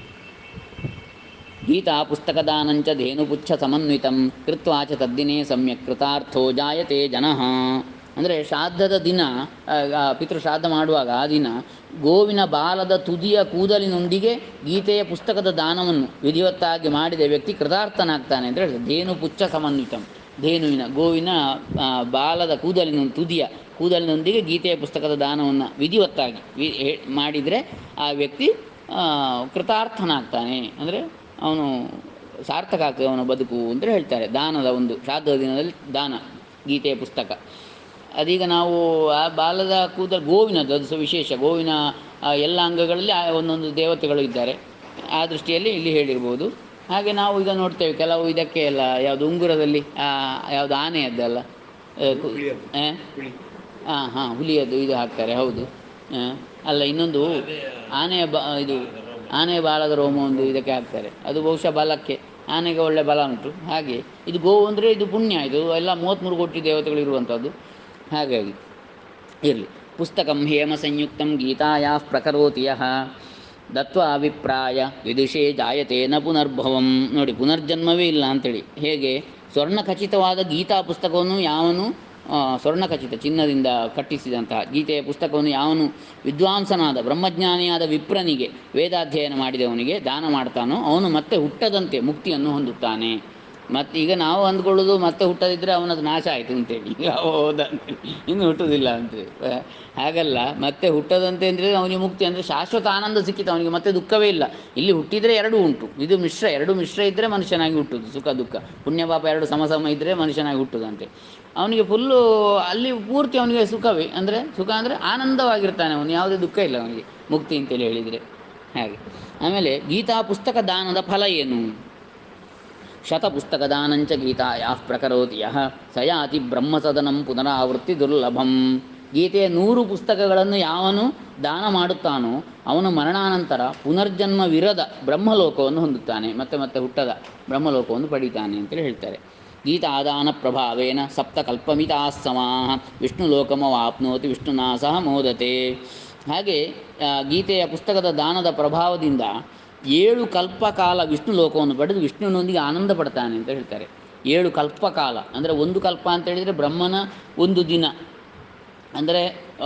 [SPEAKER 1] ಗೀತಾ ಪುಸ್ತಕದಾನಂಚ ಧೇನುಪುಚ್ಛ ಸಮನ್ವಿತಂ ಕೃತ್ವಾ ಚ ತದ್ದಿನೇ ಸಮ್ಯಕ್ ಕೃತಾರ್ಥೋ ಜಾಯತೆ ಜನಃ ಅಂದರೆ ಶ್ರಾದ್ದದ ದಿನ ಆ, ಆ, ಪಿತೃ ಶ್ರಾದ್ದ ಮಾಡುವಾಗ ಆ ದಿನ ಗೋವಿನ ಬಾಲದ ತುದಿಯ ಕೂದಲಿನೊಂದಿಗೆ ಗೀತೆಯ ಪುಸ್ತಕದ ದಾನವನ್ನು ವಿಧಿವತ್ತಾಗಿ ಮಾಡಿದ ವ್ಯಕ್ತಿ ಕೃತಾರ್ಥನಾಗ್ತಾನೆ ಅಂತ ಹೇಳಿದೆ ಧೇನು ಪುಚ್ಛ ಸಮನ್ವಿತಂ ಧೇನುವಿನ ಗೋವಿನ ಆ, ಬಾಲದ ಕೂದಲಿನ ತುದಿಯ ಕೂದಲಿನೊಂದಿಗೆ ಗೀತೆಯ ಪುಸ್ತಕದ ದಾನವನ್ನು ವಿಧಿವತ್ತಾಗಿ ವಿ ಹೇ- ಮಾಡಿದರೆ ಆ ವ್ಯಕ್ತಿ ಆ, ಕೃತಾರ್ಥನಾಗ್ತಾನೆ ಅಂದರೆ ಅವನು ಸಾರ್ಥಕ ಆಗ್ತದೆ ಅವನ ಬದುಕು ಅಂತ ಹೇಳ್ತಾರೆ ದಾನದ ಒಂದು ಶ್ರಾದ್ದದ ದಿನದಲ್ಲಿ ದಾನ ಗೀತೆಯ ಪುಸ್ತಕ ಅದೀಗ ನಾವು ಆ ಬಾಲದ ಕೂದಲು ಗೋವಿನದ್ದು ಅದು ಸಹ ವಿಶೇಷ ಗೋವಿನ ಆ, ಎಲ್ಲ ಅಂಗಗಳಲ್ಲಿ ಆ ಒಂದೊಂದು ದೇವತೆಗಳು ಇದ್ದಾರೆ ಆ ದೃಷ್ಟಿಯಲ್ಲಿ ಇಲ್ಲಿ ಹೇಳಿರ್ಬೋದು ಹಾಗೆ ನಾವು ಈಗ ನೋಡ್ತೇವೆ ಕೆಲವು ಇದಕ್ಕೆ ಎಲ್ಲ ಯಾವುದು ಉಂಗುರದಲ್ಲಿ ಆ, ಯಾವುದು ಆನೆಯದ್ದಲ್ಲ ಆ, ಕು- ಆ? ಹಾಂ ಹಾಂ ಹುಲಿಯದ್ದು ಇದು ಹಾಕ್ತಾರೆ ಹೌದು ಆ, ಅಲ್ಲ ಇನ್ನೊಂದು ಆನೆಯ ಬ ಇದು ಆನೆಯ ಬಾಲದ ರೋಮ ಒಂದು ಇದಕ್ಕೆ ಹಾಕ್ತಾರೆ ಅದು ಬಹುಶಃ ಬಲಕ್ಕೆ ಆನೆಗೆ ಒಳ್ಳೆ ಬಲ ಉಂಟು ಹಾಗೆ ಇದು ಗೋವು ಅಂದರೆ ಇದು ಪುಣ್ಯ ಇದು ಎಲ್ಲ ಮೂವತ್ತ್ಮೂರು ಕೋಟಿ ದೇವತೆಗಳು ಇರುವಂಥದ್ದು ಹಾಗಾಗಿ ಇರಲಿ ಪುಸ್ತಕಂ ಹೇಮ ಸಂಯುಕ್ತಂ ಗೀತಾಯಾ ಪ್ರಕರೋತಿ ಯಃ ದತ್ವ ಅಭಿಪ್ರಾಯ ವಿದುಷೇ ಜಾಯತೆ ನ ಪುನರ್ಭವಂ ನೋಡಿ ಪುನರ್ಜನ್ಮವೇ ಇಲ್ಲ ಅಂತೇಳಿ ಹೇಗೆ ಸ್ವರ್ಣ ಖಚಿತವಾದ ಗೀತಾ ಪುಸ್ತಕವನ್ನು ಯಾವನು ಆ, ಸ್ವರ್ಣ ಖಚಿತ ಚಿನ್ನದಿಂದ ಕಟ್ಟಿಸಿದಂತಹ ಗೀತೆಯ ಪುಸ್ತಕವನ್ನು ಯಾವನು ವಿದ್ವಾಂಸನಾದ ಬ್ರಹ್ಮಜ್ಞಾನಿಯಾದ ವಿಪ್ರನಿಗೆ ವೇದಾಧ್ಯಯನ ಮಾಡಿದವನಿಗೆ ದಾನ ಮಾಡ್ತಾನೋ ಅವನು ಮತ್ತೆ ಹುಟ್ಟದಂತೆ ಮುಕ್ತಿಯನ್ನು ಹೊಂದುತ್ತಾನೆ ಮತ್ತು ಈಗ ನಾವು ಅಂದ್ಕೊಳ್ಳೋದು ಮತ್ತೆ ಹುಟ್ಟದಿದ್ದರೆ ಅವನದು ನಾಶ ಆಯಿತು ಅಂತೇಳಿ ಹೌದ ಇನ್ನು ಹುಟ್ಟುವುದಿಲ್ಲ ಅಂತೇಳಿ ಆ, ಹಾಗಲ್ಲ ಮತ್ತೆ ಹುಟ್ಟದಂತೆ ಅಂದರೆ ಅವನಿಗೆ ಮುಕ್ತಿ ಅಂದರೆ ಶಾಶ್ವತ ಆನಂದ ಸಿಕ್ಕಿತು ಅವನಿಗೆ ಮತ್ತೆ ದುಃಖವೇ ಇಲ್ಲ ಇಲ್ಲಿ ಹುಟ್ಟಿದರೆ ಎರಡೂ ಉಂಟು ಇದು ಮಿಶ್ರ ಎರಡು ಮಿಶ್ರ ಇದ್ದರೆ ಮನುಷ್ಯನಾಗಿ ಹುಟ್ಟುದು ಸುಖ ದುಃಖ ಪುಣ್ಯ ಪಾಪ ಎರಡು ಸಮ ಸಮ ಇದ್ದರೆ ಮನುಷ್ಯನಾಗಿ ಹುಟ್ಟುದಂತೆ ಅವನಿಗೆ ಫುಲ್ಲು ಅಲ್ಲಿ ಪೂರ್ತಿ ಅವನಿಗೆ ಸುಖವೇ ಅಂದರೆ ಸುಖ ಅಂದರೆ ಆನಂದವಾಗಿರ್ತಾನೆ ಅವನು ಯಾವುದೇ ದುಃಖ ಇಲ್ಲ ಅವನಿಗೆ ಮುಕ್ತಿ ಅಂತೇಳಿ ಹೇಳಿದರೆ ಹಾಗೆ ಆಮೇಲೆ ಗೀತಾ ಪುಸ್ತಕ ದಾನದ ಫಲ ಏನು ಶತಪುಸ್ತಕದಾನಂಚ ಗೀತಾಯ ಪ್ರಕರೋತಿ ಯಹ ಸಯಾತಿ ಬ್ರಹ್ಮಸದನಂ ಪುನರಾವೃತ್ತಿ ದುರ್ಲಭಂ ಗೀತೆಯ ನೂರು ಪುಸ್ತಕಗಳನ್ನು ಯಾವನು ದಾನ ಮಾಡುತ್ತಾನೋ ಅವನು ಮರಣಾನಂತರ ಪುನರ್ಜನ್ಮವಿರದ ಬ್ರಹ್ಮಲೋಕವನ್ನು ಹೊಂದುತ್ತಾನೆ ಮತ್ತೆ ಮತ್ತೆ ಹುಟ್ಟದ ಬ್ರಹ್ಮಲೋಕವನ್ನು ಪಡೀತಾನೆ ಅಂತೇಳಿ ಹೇಳ್ತಾರೆ ಗೀತಾದಾನ ಪ್ರಭಾವೇನ ಸಪ್ತಕಲ್ಪಮಿತಾ ಸಮಾಹ ವಿಷ್ಣುಲೋಕಮವಾಪ್ನೋತಿ ವಿಷ್ಣುನಾ ಸಹ ಮೋದತೆ ಹಾಗೆ ಆ, ಗೀತೆಯ ಪುಸ್ತಕದ ದಾನದ ಪ್ರಭಾವದಿಂದ ಏಳು ಕಲ್ಪಕಾಲ ವಿಷ್ಣು ಲೋಕವನ್ನು ಪಡೆದು ವಿಷ್ಣುವಿನೊಂದಿಗೆ ಆನಂದ ಪಡ್ತಾನೆ ಅಂತ ಹೇಳ್ತಾರೆ ಏಳು ಕಲ್ಪಕಾಲ ಅಂದರೆ ಒಂದು ಕಲ್ಪ ಅಂತ ಹೇಳಿದರೆ ಬ್ರಹ್ಮನ ಒಂದು ದಿನ ಅಂದರೆ ಆ,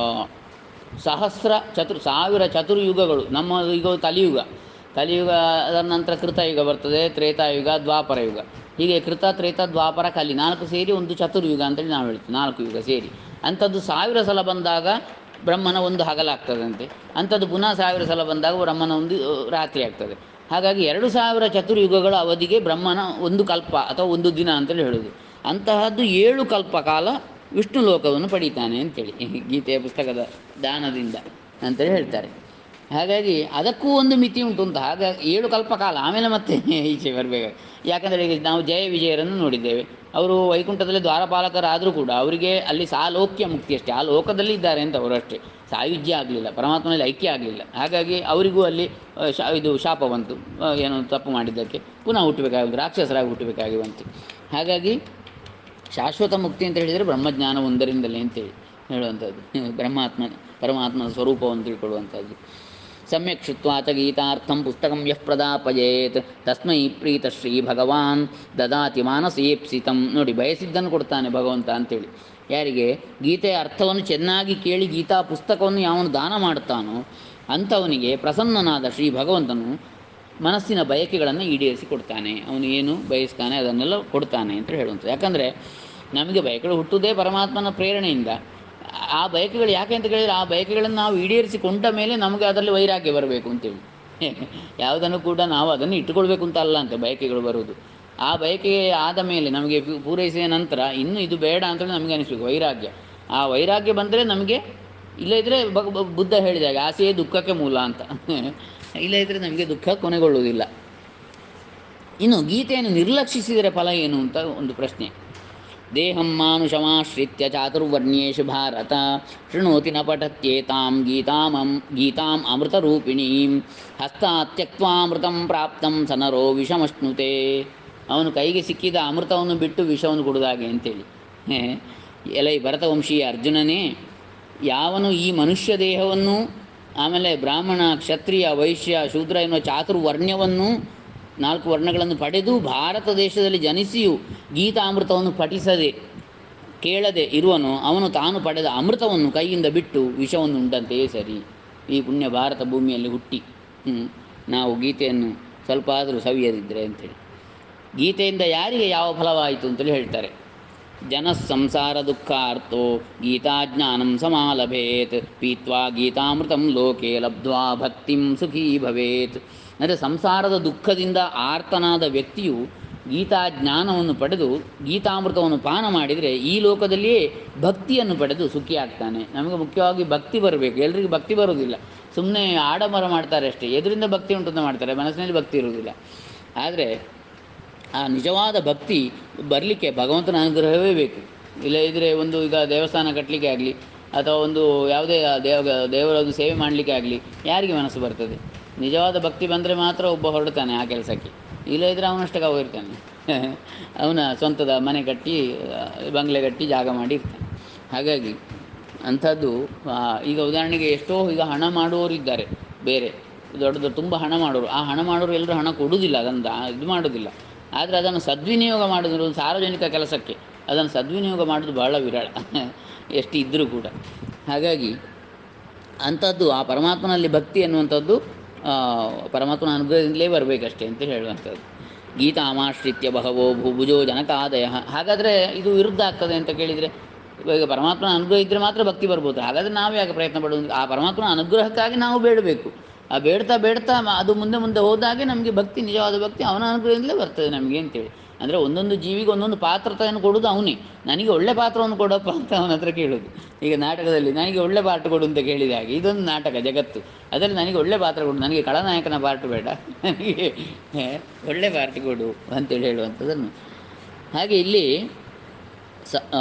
[SPEAKER 1] ಸಹಸ್ರ ಚತುರ್ ಸಾವಿರ ಚತುರ್ಯುಗಗಳು ನಮ್ಮ ಈಗ ಕಲಿಯುಗ ಕಲಿಯುಗ ಅದರ ನಂತರ ಕೃತಯುಗ ಬರ್ತದೆ ತ್ರೇತಾಯುಗ ದ್ವಾಪರ ಯುಗ ಹೀಗೆ ಕೃತ ತ್ರೇತ ದ್ವಾಪರ ಕಲಿ ನಾಲ್ಕು ಸೇರಿ ಒಂದು ಚತುರ್ಯುಗ ಅಂತೇಳಿ ನಾವು ಹೇಳ್ತೀವಿ ನಾಲ್ಕು ಯುಗ ಸೇರಿ ಅಂಥದ್ದು ಸಾವಿರ ಸಲ ಬಂದಾಗ ಬ್ರಹ್ಮನ ಒಂದು ಹಗಲಾಗ್ತದಂತೆ ಅಂಥದ್ದು ಪುನಃ ಸಾವಿರ ಸಲ ಬಂದಾಗ ಬ್ರಹ್ಮನ ಒಂದು ಆ, ರಾತ್ರಿ ಆಗ್ತದೆ ಹಾಗಾಗಿ ಎರಡು ಸಾವಿರ ಚತುರ್ಯುಗಗಳ ಅವಧಿಗೆ ಬ್ರಹ್ಮನ ಒಂದು ಕಲ್ಪ ಅಥವಾ ಒಂದು ದಿನ ಅಂತೇಳಿ ಹೇಳೋದು ಅಂತಹದ್ದು ಏಳು ಕಲ್ಪ ಕಾಲ ವಿಷ್ಣು ಲೋಕವನ್ನು ಪಡೀತಾನೆ ಅಂತೇಳಿ ಗೀತೆಯ ಪುಸ್ತಕದ ದಾನದಿಂದ ಅಂತೇಳಿ ಹೇಳ್ತಾರೆ ಹಾಗಾಗಿ ಅದಕ್ಕೂ ಒಂದು ಮಿತಿ ಉಂಟು ಅಂತ ಹಾಗಾಗಿ ಏಳು ಕಲ್ಪಕಾಲ ಆಮೇಲೆ ಮತ್ತೆ ಈಚೆ ಬರಬೇಕು ಯಾಕಂದರೆ ಈಗ ನಾವು ಜಯ ವಿಜಯರನ್ನು ನೋಡಿದ್ದೇವೆ ಅವರು ವೈಕುಂಠದಲ್ಲಿ ದ್ವಾರಪಾಲಕರಾದರೂ ಕೂಡ ಅವರಿಗೆ ಅಲ್ಲಿ ಸಾಲೋಕ್ಯ ಮುಕ್ತಿ ಅಷ್ಟೇ ಆ ಲೋಕದಲ್ಲಿ ಇದ್ದಾರೆ ಅಂತ ಅವರು ಅಷ್ಟೇ ಸಾಯುಜ್ಯ ಆಗಲಿಲ್ಲ ಪರಮಾತ್ಮನಲ್ಲಿ ಐಕ್ಯ ಆಗಲಿಲ್ಲ ಹಾಗಾಗಿ ಅವರಿಗೂ ಅಲ್ಲಿ ಆ, ಶಾ ಇದು ಶಾಪ ಬಂತು ಆ, ಏನೋ ತಪ್ಪು ಮಾಡಿದ್ದಕ್ಕೆ ಪುನಃ ಹುಟ್ಟಬೇಕಾಗಿ ರಾಕ್ಷಸರಾಗಿ ಹುಟ್ಟಬೇಕಾಗಿ ಬಂತು ಹಾಗಾಗಿ ಶಾಶ್ವತ ಮುಕ್ತಿ ಅಂತ ಹೇಳಿದರೆ ಬ್ರಹ್ಮಜ್ಞಾನ ಒಂದರಿಂದಲೇ ಅಂತೇಳಿ ಹೇಳುವಂಥದ್ದು ಬ್ರಹ್ಮಾತ್ಮ ಪರಮಾತ್ಮನ ಸ್ವರೂಪವನ್ನು ತಿಳ್ಕೊಳ್ಳುವಂಥದ್ದು ಸಮ್ಯಕ್ ಶುತ್ವಾ ಚ ಗೀತಾರ್ಥಂ ಪುಸ್ತಕಂ ಯಃ ಪ್ರದಾಪಯೇತ್ ತಸ್ಮೈ ಪ್ರೀತ ಶ್ರೀ ಭಗವಾನ್ ದದಾತಿ ಮಾನಸೇಪ್ಸಿತಂ ನೋಡಿ ಬಯಸಿದ್ದನ್ನು ಕೊಡ್ತಾನೆ ಭಗವಂತ ಅಂತೇಳಿ ಯಾರಿಗೆ ಗೀತೆಯ ಅರ್ಥವನ್ನು ಚೆನ್ನಾಗಿ ಕೇಳಿ ಗೀತಾ ಪುಸ್ತಕವನ್ನು ಯಾವನು ದಾನ ಮಾಡುತ್ತಾನೋ ಅಂಥವನಿಗೆ ಪ್ರಸನ್ನನಾದ ಶ್ರೀ ಭಗವಂತನು ಮನಸ್ಸಿನ ಬಯಕೆಗಳನ್ನು ಈಡೇರಿಸಿ ಕೊಡ್ತಾನೆ ಅವನು ಏನು ಬಯಸ್ತಾನೆ ಅದನ್ನೆಲ್ಲ ಕೊಡ್ತಾನೆ ಅಂತ ಹೇಳುವಂಥದ್ದು ಯಾಕಂದರೆ ನಮಗೆ ಬಯಕೆಗಳು ಹುಟ್ಟುವುದೇ ಪರಮಾತ್ಮನ ಪ್ರೇರಣೆಯಿಂದ ಆ ಬಯಕೆಗಳು ಯಾಕೆ ಅಂತ ಕೇಳಿದರೆ ಆ ಬಯಕೆಗಳನ್ನು ನಾವು ಈಡೇರಿಸಿಕೊಂಡ ಮೇಲೆ ನಮಗೆ ಅದರಲ್ಲಿ ವೈರಾಗ್ಯ ಬರಬೇಕು ಅಂತೇಳಿ ಯಾವುದನ್ನು ಕೂಡ ನಾವು ಅದನ್ನು ಇಟ್ಟುಕೊಳ್ಬೇಕು ಅಂತ ಅಲ್ಲ ಅಂತ ಬಯಕೆಗಳು ಬರುವುದು ಆ ಬಯಕೆ ಆದ ಮೇಲೆ ನಮಗೆ ಪೂ- ಪೂರೈಸಿದ ನಂತರ ಇನ್ನು ಇದು ಬೇಡ ಅಂತೇಳಿ ನಮಗೆ ಅನಿಸ್ಬೇಕು ವೈರಾಗ್ಯ ಆ ವೈರಾಗ್ಯ ಬಂದರೆ ನಮಗೆ ಇಲ್ಲದಿದ್ದರೆ ಬ- ಬ- ಬುದ್ಧ ಹೇಳಿದಾಗ ಆಸೆಯೇ ದುಃಖಕ್ಕೆ ಮೂಲ ಅಂತ ಇಲ್ಲದಿದ್ದರೆ ನಮಗೆ ದುಃಖ ಕೊನೆಗೊಳ್ಳುವುದಿಲ್ಲ ಇನ್ನು ಗೀತೆಯನ್ನು ನಿರ್ಲಕ್ಷಿಸಿದರೆ ಫಲ ಏನು ಅಂತ ಒಂದು ಪ್ರಶ್ನೆ ದೇಹಂ ಮಾನುಷಮಾಶ್ರಿತ್ಯ ಚಾತುರ್ವರ್ಣ್ಯೇಷು ಭಾರತ ಶೃಣೋತಿ ನ ಪಠತ್ಯೇತಾಂ ಗೀತಾಮಂ ಗೀತಾಂ ಅಮೃತರೂಪಿಣೀಂ ಹಸ್ತಾತ್ಯಕ್ವಾಮೃತಂ ಪ್ರಾಪ್ತಂ ಸನರೋ ವಿಷಮಶ್ನುತೆ ಅವನು ಕೈಗೆ ಸಿಕ್ಕಿದ ಅಮೃತವನ್ನು ಬಿಟ್ಟು ವಿಷವನ್ನು ಕುಡಿದಾಗೆ ಅಂತೇಳಿ ಹೇ, ಎಲೈ ಭರತವಂಶೀಯ ಅರ್ಜುನನೇ ಯಾವನು ಈ ಮನುಷ್ಯ ದೇಹವನ್ನು ಆಮೇಲೆ ಬ್ರಾಹ್ಮಣ ಕ್ಷತ್ರಿಯ ವೈಶ್ಯ ಶೂದ್ರ ಎನ್ನುವ ಚಾತುರ್ವರ್ಣ್ಯವನ್ನು ನಾಲ್ಕು ವರ್ಣಗಳನ್ನು ಪಡೆದು ಭಾರತ ದೇಶದಲ್ಲಿ ಜನಿಸಿಯೂ ಗೀತಾಮೃತವನ್ನು ಪಠಿಸದೆ ಕೇಳದೆ ಇರುವನು ಅವನು ತಾನು ಪಡೆದ ಅಮೃತವನ್ನು ಕೈಯಿಂದ ಬಿಟ್ಟು ವಿಷವನ್ನು ಉಂಡಂತೆಯೇ ಸರಿ ಈ ಪುಣ್ಯ ಭಾರತ ಭೂಮಿಯಲ್ಲಿ ಹುಟ್ಟಿ ಹ್ಮ್, ನಾವು ಗೀತೆಯನ್ನು ಸ್ವಲ್ಪ ಆದರೂ ಸವಿಯದಿದ್ದರೆ ಅಂತೇಳಿ ಗೀತೆಯಿಂದ ಯಾರಿಗೆ ಯಾವ ಫಲವಾಯಿತು ಅಂತೇಳಿ ಹೇಳ್ತಾರೆ ಜನ ಸಂಸಾರ ದುಃಖಾರ್ಥೋ ಗೀತಾಜ್ಞಾನಂ ಸಮಾಲಭೇತ್ ಪೀತ್ವಾ ಗೀತಾಮೃತಂ ಲೋಕೆ ಲಬ್ಧ್ವಾ ಭಕ್ತಿಂ ಸುಖೀ ಭವೇತ್ ಅಂದರೆ ಸಂಸಾರದ ದುಃಖದಿಂದ ಆರ್ತನಾದ ವ್ಯಕ್ತಿಯು ಗೀತಾ ಜ್ಞಾನವನ್ನು ಪಡೆದು ಗೀತಾಮೃತವನ್ನು ಪಾನ ಮಾಡಿದರೆ ಈ ಲೋಕದಲ್ಲಿಯೇ ಭಕ್ತಿಯನ್ನು ಪಡೆದು ಸುಖಿಯಾಗ್ತಾನೆ ನಮಗೆ ಮುಖ್ಯವಾಗಿ ಭಕ್ತಿ ಬರಬೇಕು ಎಲ್ರಿಗೂ ಭಕ್ತಿ ಬರುವುದಿಲ್ಲ ಸುಮ್ಮನೆ ಆಡಂಬರ ಮಾಡ್ತಾರೆ ಅಷ್ಟೇ ಎದರಿಂದ ಭಕ್ತಿ ಉಂಟು ಅಂತ ಮಾಡ್ತಾರೆ ಮನಸ್ಸಿನಲ್ಲಿ ಭಕ್ತಿ ಇರುವುದಿಲ್ಲ ಆದರೆ ಆ ನಿಜವಾದ ಭಕ್ತಿ ಬರಲಿಕ್ಕೆ ಭಗವಂತನ ಅನುಗ್ರಹವೇ ಬೇಕು ಇಲ್ಲದಿದ್ದರೆ ಒಂದು ಈಗ ದೇವಸ್ಥಾನ ಕಟ್ಟಲಿಕ್ಕೆ ಆಗಲಿ ಅಥವಾ ಒಂದು ಯಾವುದೇ ದೇವ ದೇವರ ಒಂದು ಸೇವೆ ಮಾಡಲಿಕ್ಕೆ ಆಗಲಿ ಯಾರಿಗೆ ಮನಸ್ಸು ಬರ್ತದೆ ನಿಜವಾದ ಭಕ್ತಿ ಬಂದರೆ ಮಾತ್ರ ಒಬ್ಬ ಹೊರಡ್ತಾನೆ ಆ ಕೆಲಸಕ್ಕೆ ಇಲ್ಲದಿದ್ದರೆ ಅವನಷ್ಟಕ್ಕೆ ಅವ ಇರ್ತಾನೆ ಅವನ ಸ್ವಂತದ ಮನೆ ಕಟ್ಟಿ ಆ, ಬಂಗ್ಲೆ ಕಟ್ಟಿ ಜಾಗ ಮಾಡಿ ಇರ್ತಾನೆ ಹಾಗಾಗಿ ಅಂಥದ್ದು ಆ, ಈಗ ಉದಾಹರಣೆಗೆ ಎಷ್ಟೋ ಈಗ ಹಣ ಮಾಡುವವರು ಇದ್ದಾರೆ ಬೇರೆ ದೊಡ್ಡ ದೊಡ್ಡ ತುಂಬ ಹಣ ಮಾಡೋರು ಆ ಹಣ ಮಾಡೋರು ಎಲ್ಲರೂ ಹಣ ಕೊಡುವುದಿಲ್ಲ ಅದನ್ನು ದಾ- ಇದು ಮಾಡೋದಿಲ್ಲ ಆದರೆ ಅದನ್ನು ಸದ್ವಿನಿಯೋಗ ಮಾಡೋದು ಒಂದು ಸಾರ್ವಜನಿಕ ಕೆಲಸಕ್ಕೆ ಅದನ್ನು ಸದ್ವಿನಿಯೋಗ ಮಾಡೋದು ಬಹಳ ವಿರಳ ಎಷ್ಟು ಇದ್ದರೂ ಕೂಡ ಹಾಗಾಗಿ ಅಂಥದ್ದು ಆ ಪರಮಾತ್ಮನಲ್ಲಿ ಭಕ್ತಿ ಅನ್ನುವಂಥದ್ದು ಆ, ಪರಮಾತ್ಮನ ಅನುಗ್ರಹದಿಂದಲೇ ಬರಬೇಕಷ್ಟೇ ಅಂತ ಹೇಳುವಂಥದ್ದು ಗೀತಾಮಾಶ್ರಿತ್ಯ ಬಹವೋ ಭೂಭುಜೋ ಜನಕಾದಯ ಹಾಗಾದರೆ ಇದು ವಿರುದ್ಧ ಆಗ್ತದೆ ಅಂತ ಕೇಳಿದರೆ ಈಗ ಪರಮಾತ್ಮನ ಅನುಗ್ರಹ ಇದ್ದರೆ ಮಾತ್ರ ಭಕ್ತಿ ಬರ್ಬೋದು ಹಾಗಾದರೆ ನಾವು ಯಾಕೆ ಪ್ರಯತ್ನ ಪಡೋದು ಆ ಪರಮಾತ್ಮನ ಅನುಗ್ರಹಕ್ಕಾಗಿ ನಾವು ಬೇಡಬೇಕು ಆ ಬೇಡ್ತಾ ಬೇಡ್ತಾ ಮ- ಅದು ಮುಂದೆ ಮುಂದೆ ಹೋದಾಗೆ ನಮಗೆ ಭಕ್ತಿ ನಿಜವಾದ ಭಕ್ತಿ ಅವನ ಅನುಗ್ರಹದಿಂದಲೇ ಬರ್ತದೆ ನಮಗೆ ಅಂತೇಳಿ ಅಂದರೆ ಒಂದೊಂದು ಜೀವಿಗೆ ಒಂದೊಂದು ಪಾತ್ರತೆಯನ್ನು ಕೊಡೋದು ಅವನೇ ನನಗೆ ಒಳ್ಳೆ ಪಾತ್ರವನ್ನು ಕೊಡಪ್ಪ ಅಂತ ಅವನ ಹತ್ರ ಕೇಳೋದು ಈಗ ನಾಟಕದಲ್ಲಿ ನನಗೆ ಒಳ್ಳೆ ಪಾತ್ರ ಕೊಡು ಅಂತ ಕೇಳಿದ ಹಾಗೆ ಇದೊಂದು ನಾಟಕ ಜಗತ್ತು ಅದರಲ್ಲಿ ನನಗೆ ಒಳ್ಳೆ ಪಾತ್ರ ಕೊಡು ನನಗೆ ಖಳನಾಯಕನ ಪಾರ್ಟ್ ಬೇಡ ನನಗೆ ಏ, ಒಳ್ಳೆ ಪಾರ್ಟಿ ಕೊಡು ಅಂತೇಳಿ ಹೇಳುವಂಥದ್ದನ್ನು ಹಾಗೆ ಇಲ್ಲಿ ಸ ಆ,